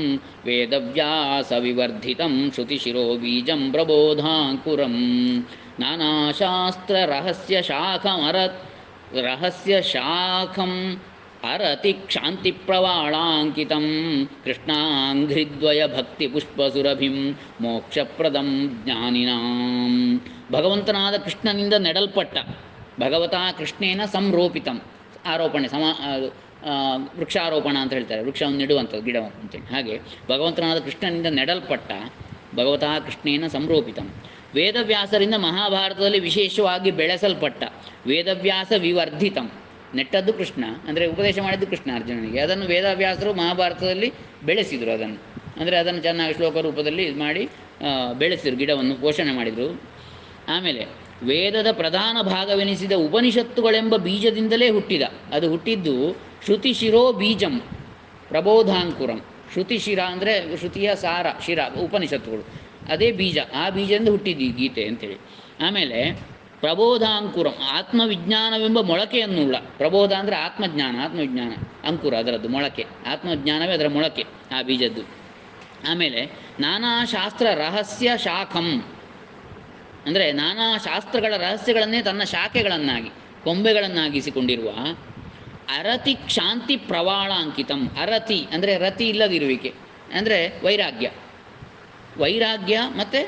[SPEAKER 1] ವೇದವ್ಯಾಸ ವಿವರ್ಧಿತಂ ಶ್ರುತಿಶಿರೋ ಬೀಜಂ ಪ್ರಬೋಧಾಂಕುರಂ ನಾನಾಶಾಸ್ತ್ರ ರಹಸ್ಯ ಶಾಖಮರತ್ ರಹಸ್ಯ ಶಾಖಂ ಅರತಿ ಕ್ಷಾಂತಿ ಪ್ರವಾಳಾಂಕಿತಂ ಕೃಷ್ಣಾಂಘ್ರಿದ್ವಯ ಭಕ್ತಿ ಪುಷ್ಪಸುರಭಿಂ ಮೋಕ್ಷಪ್ರದಂ ಜ್ಞಾನಿನಾಂ ಭಗವಂತನಾದ ಕೃಷ್ಣನಿಂದ ನೆಡಲ್ಪಟ್ಟ ಭಗವತಾ ಕೃಷ್ಣೇನ ಸಂರೋಪಿತಂ ಆರೋಪಣೆ ಸಮ ಅದು, ಆ, ವೃಕ್ಷಾರೋಪಣ ಅಂತ ಹೇಳ್ತಾರೆ ವೃಕ್ಷವನ್ನು ನೆಡುವಂಥದ್ದು ಗಿಡ ಅಂತೇಳಿ ಹಾಗೆ ಭಗವಂತನಾದ ಕೃಷ್ಣನಿಂದ ನೆಡಲ್ಪಟ್ಟ ಭಗವತಾ ಕೃಷ್ಣೇನ ಸಂರೋಪಿತಂ ವೇದವ್ಯಾಸರಿಂದ ಮಹಾಭಾರತದಲ್ಲಿ ವಿಶೇಷವಾಗಿ ಬೆಳೆಸಲ್ಪಟ್ಟ ವೇದವ್ಯಾಸ ವಿವರ್ಧಿತಂ ನೆಟ್ಟದ್ದು ಕೃಷ್ಣ ಅಂದರೆ ಉಪದೇಶ ಮಾಡಿದ್ದು ಕೃಷ್ಣ ಅರ್ಜುನನಿಗೆ ಅದನ್ನು ವೇದವ್ಯಾಸರು ಮಹಾಭಾರತದಲ್ಲಿ ಬೆಳೆಸಿದರು ಅದನ್ನು ಅಂದರೆ ಅದನ್ನು ಚೆನ್ನಾಗಿ ಶ್ಲೋಕ ರೂಪದಲ್ಲಿ ಇದು ಮಾಡಿ ಆ, ಬೆಳೆಸಿದರು ಗಿಡವನ್ನು ಪೋಷಣೆ ಮಾಡಿದರು ಆಮೇಲೆ ವೇದದ ಪ್ರಧಾನ ಭಾಗವೆನಿಸಿದ ಉಪನಿಷತ್ತುಗಳೆಂಬ ಬೀಜದಿಂದಲೇ ಹುಟ್ಟಿದ ಅದು ಹುಟ್ಟಿದ್ದು ಶ್ರುತಿ ಶಿರೋ ಬೀಜಂ ಪ್ರಬೋಧಾಂಕುರಂ ಶ್ರುತಿ ಶಿರ ಅಂದರೆ ಶ್ರುತಿಯ ಸಾರ ಶಿರ ಉಪನಿಷತ್ತುಗಳು ಅದೇ ಬೀಜ ಆ ಬೀಜದಿಂದ ಹುಟ್ಟಿದ್ದು ಈ ಗೀತೆ ಅಂತೇಳಿ ಆಮೇಲೆ ಪ್ರಬೋಧಾಂಕುರಂ ಆತ್ಮವಿಜ್ಞಾನವೆಂಬ ಮೊಳಕೆಯನ್ನುಳ್ಳ ಪ್ರಬೋಧ ಅಂದರೆ ಆತ್ಮಜ್ಞಾನ ಆತ್ಮವಿಜ್ಞಾನ ಅಂಕುರ ಅದರದ್ದು ಮೊಳಕೆ ಆತ್ಮಜ್ಞಾನವೇ ಅದರ ಮೊಳಕೆ ಆ ಬೀಜದ್ದು ಆಮೇಲೆ ನಾನಾ ಶಾಸ್ತ್ರ ರಹಸ್ಯ ಶಾಖಂ ಅಂದರೆ ನಾನಾ ಶಾಸ್ತ್ರಗಳ ರಹಸ್ಯಗಳನ್ನೇ ತನ್ನ ಶಾಖೆಗಳನ್ನಾಗಿ ಕೊಂಬೆಗಳನ್ನಾಗಿಸಿಕೊಂಡಿರುವ ಅರತಿ ಕ್ಷಾಂತಿ ಪ್ರವಾಳ ಅಂಕಿತಂ ಅರತಿ ಅಂದರೆ ರತಿ ಇಲ್ಲದಿರುವಿಕೆ ಅಂದರೆ ವೈರಾಗ್ಯ ವೈರಾಗ್ಯ ಮತ್ತು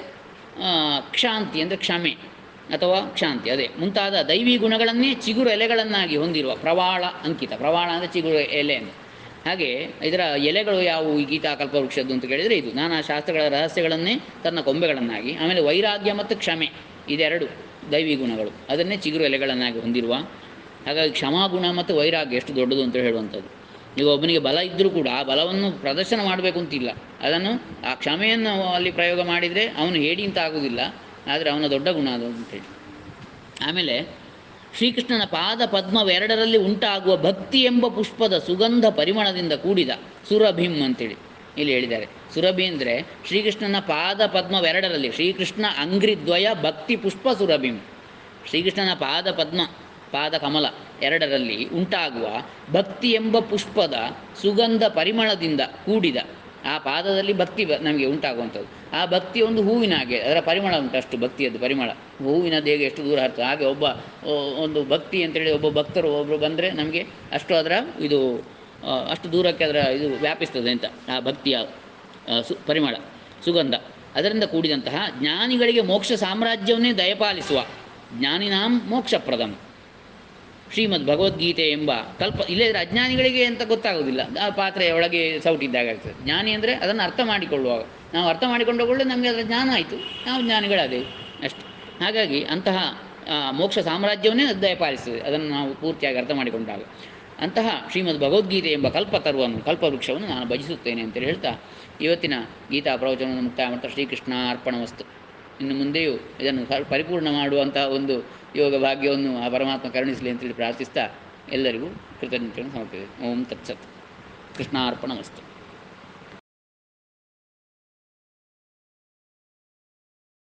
[SPEAKER 1] ಕ್ಷಾಂತಿ ಅಂದರೆ ಕ್ಷಮೆ ಅಥವಾ ಕ್ಷಾಂತಿ ಅದೇ ಮುಂತಾದ ದೈವಿ ಗುಣಗಳನ್ನೇ ಚಿಗುರು ಎಲೆಗಳನ್ನಾಗಿ ಹೊಂದಿರುವ ಪ್ರವಾಳ ಅಂಕಿತ ಪ್ರವಾಳ ಅಂದರೆ ಚಿಗುರು ಎಲೆ ಅಂತ ಹಾಗೆ ಇದರ ಎಲೆಗಳು ಯಾವುವು ಈ ಗೀತಾ ಕಲ್ಪವೃಕ್ಷದ್ದು ಅಂತ ಕೇಳಿದರೆ ಇದು ನಾನಾ ಶಾಸ್ತ್ರಗಳ ರಹಸ್ಯಗಳನ್ನೇ ತನ್ನ ಕೊಂಬೆಗಳನ್ನಾಗಿ ಆಮೇಲೆ ವೈರಾಗ್ಯ ಮತ್ತು ಕ್ಷಮೆ ಇದೆರಡು ದೈವಿ ಗುಣಗಳು ಅದನ್ನೇ ಚಿಗುರು ಎಲೆಗಳನ್ನಾಗಿ ಹೊಂದಿರುವ ಹಾಗಾಗಿ ಕ್ಷಮಾಗುಣ ಮತ್ತು ವೈರಾಗ್ಯ ಎಷ್ಟು ದೊಡ್ಡದು ಅಂತ ಹೇಳುವಂಥದ್ದು ಈಗ ಒಬ್ಬನಿಗೆ ಬಲ ಇದ್ದರೂ ಕೂಡ ಆ ಬಲವನ್ನು ಪ್ರದರ್ಶನ ಮಾಡಬೇಕು ಅಂತಿಲ್ಲ ಅದನ್ನು ಆ ಕ್ಷಮೆಯನ್ನು ಅಲ್ಲಿ ಪ್ರಯೋಗ ಮಾಡಿದರೆ ಅವನು ಹೇಡಿ ಅಂತ ಆಗುವುದಿಲ್ಲ ಆದರೆ ಅವನ ದೊಡ್ಡ ಗುಣ ಅದು ಅಂತೇಳಿ ಆಮೇಲೆ ಶ್ರೀಕೃಷ್ಣನ ಪಾದ ಪದ್ಮವೆರಡರಲ್ಲಿ ಉಂಟಾಗುವ ಭಕ್ತಿ ಎಂಬ ಪುಷ್ಪದ ಸುಗಂಧ ಪರಿಮಳದಿಂದ ಕೂಡಿದ ಸುರಭಿಂ ಅಂತೇಳಿ ಇಲ್ಲಿ ಹೇಳಿದ್ದಾರೆ ಸುರಭಿ ಅಂದರೆ ಶ್ರೀಕೃಷ್ಣನ ಪಾದ ಪದ್ಮವೆರಡರಲ್ಲಿ ಶ್ರೀಕೃಷ್ಣ ಅಂಗ್ರಿದ್ವಯ ಭಕ್ತಿ ಪುಷ್ಪ ಸುರಭಿಂ ಶ್ರೀಕೃಷ್ಣನ ಪಾದ ಪದ್ಮ ಪಾದ ಕಮಲ ಎರಡರಲ್ಲಿ ಉಂಟಾಗುವ ಭಕ್ತಿ ಎಂಬ ಪುಷ್ಪದ ಸುಗಂಧ ಪರಿಮಳದಿಂದ ಕೂಡಿದ ಆ ಪಾದದಲ್ಲಿ ಭಕ್ತಿ ಬ- ನಮಗೆ ಉಂಟಾಗುವಂಥದ್ದು ಆ ಭಕ್ತಿ ಒಂದು ಹೂವಿನ ಹಾಗೆ ಅದರ ಪರಿಮಳ ಉಂಟು ಅಷ್ಟು ಭಕ್ತಿಯದ್ದು ಪರಿಮಳ ಹೂವಿನದ್ದು ಹೇಗೆ ಎಷ್ಟು ದೂರ ಹರ್ತದೆ ಹಾಗೆ ಒಬ್ಬ ಓ, ಒಂದು ಭಕ್ತಿ ಅಂತೇಳಿ ಒಬ್ಬ ಭಕ್ತರು ಒಬ್ಬರು ಬಂದರೆ ನಮಗೆ ಅಷ್ಟು ಅದರ ಇದು ಆ, ಅಷ್ಟು ದೂರಕ್ಕೆ ಅದರ ಇದು ವ್ಯಾಪಿಸ್ತದೆ ಅಂತ ಆ ಭಕ್ತಿಯ ಆ, ಸು ಪರಿಮಳ ಸುಗಂಧ ಅದರಿಂದ ಕೂಡಿದಂತಹ ಜ್ಞಾನಿಗಳಿಗೆ ಮೋಕ್ಷ ಸಾಮ್ರಾಜ್ಯವನ್ನೇ ದಯಪಾಲಿಸುವ ಜ್ಞಾನಿನಾಂ ಮೋಕ್ಷಪ್ರದಂ ಶ್ರೀಮದ್ ಭಗವದ್ಗೀತೆ ಎಂಬ ಕಲ್ಪ ಇಲ್ಲದ್ರೆ ಅಜ್ಞಾನಿಗಳಿಗೆ ಅಂತ ಗೊತ್ತಾಗೋದಿಲ್ಲ ಆ ಪಾತ್ರೆಯ ಒಳಗೆ ಸೌಟಿದ್ದಾಗ ಆಗ್ತದೆ ಜ್ಞಾನಿ ಅಂದರೆ ಅದನ್ನು ಅರ್ಥ ಮಾಡಿಕೊಳ್ಳುವಾಗ ನಾವು ಅರ್ಥ ಮಾಡಿಕೊಂಡ ಕೂಡಲೇ ನಮಗೆ ಅದರ ಜ್ಞಾನ ಆಯಿತು ನಾವು ಜ್ಞಾನಿಗಳಾದೆವು ಅಷ್ಟೆ ಹಾಗಾಗಿ ಅಂತಹ ಆ, ಮೋಕ್ಷ ಸಾಮ್ರಾಜ್ಯವನ್ನೇ ಅದು ದಯಪಾಲಿಸ್ತದೆ ಅದನ್ನು ನಾವು ಪೂರ್ತಿಯಾಗಿ ಅರ್ಥ ಮಾಡಿಕೊಂಡಾಗ ಅಂತಹ ಶ್ರೀಮದ್ ಭಗವದ್ಗೀತೆ ಎಂಬ ಕಲ್ಪತರುವನ್ನು ಕಲ್ಪವೃಕ್ಷವನ್ನು ನಾನು ಭಜಿಸುತ್ತೇನೆ ಅಂತೇಳಿ ಹೇಳ್ತಾ ಇವತ್ತಿನ ಗೀತಾ ಪ್ರವಚನವನ್ನು ಮುಕ್ತಾಯ ಮಾಡ್ತಾ ಶ್ರೀಕೃಷ್ಣ ಅರ್ಪಣವಸ್ತು ಇನ್ನು ಮುಂದೆಯೂ ಇದನ್ನು ಸ- ಪರಿಪೂರ್ಣ ಮಾಡುವಂಥ ಒಂದು ಯೋಗ ಭಾಗ್ಯವನ್ನು ಆ ಪರಮಾತ್ಮ ಕರುಣಿಸಲಿ ಅಂತೇಳಿ ಪ್ರಾರ್ಥಿಸ್ತಾ ಎಲ್ಲರಿಗೂ ಕೃತಜ್ಞತೆಯನ್ನು ಸಮರ್ಪಿದೆ ಓಂ ತತ್ಸತ್ ಕೃಷ್ಣಾರ್ಪಣ ವಸ್ತು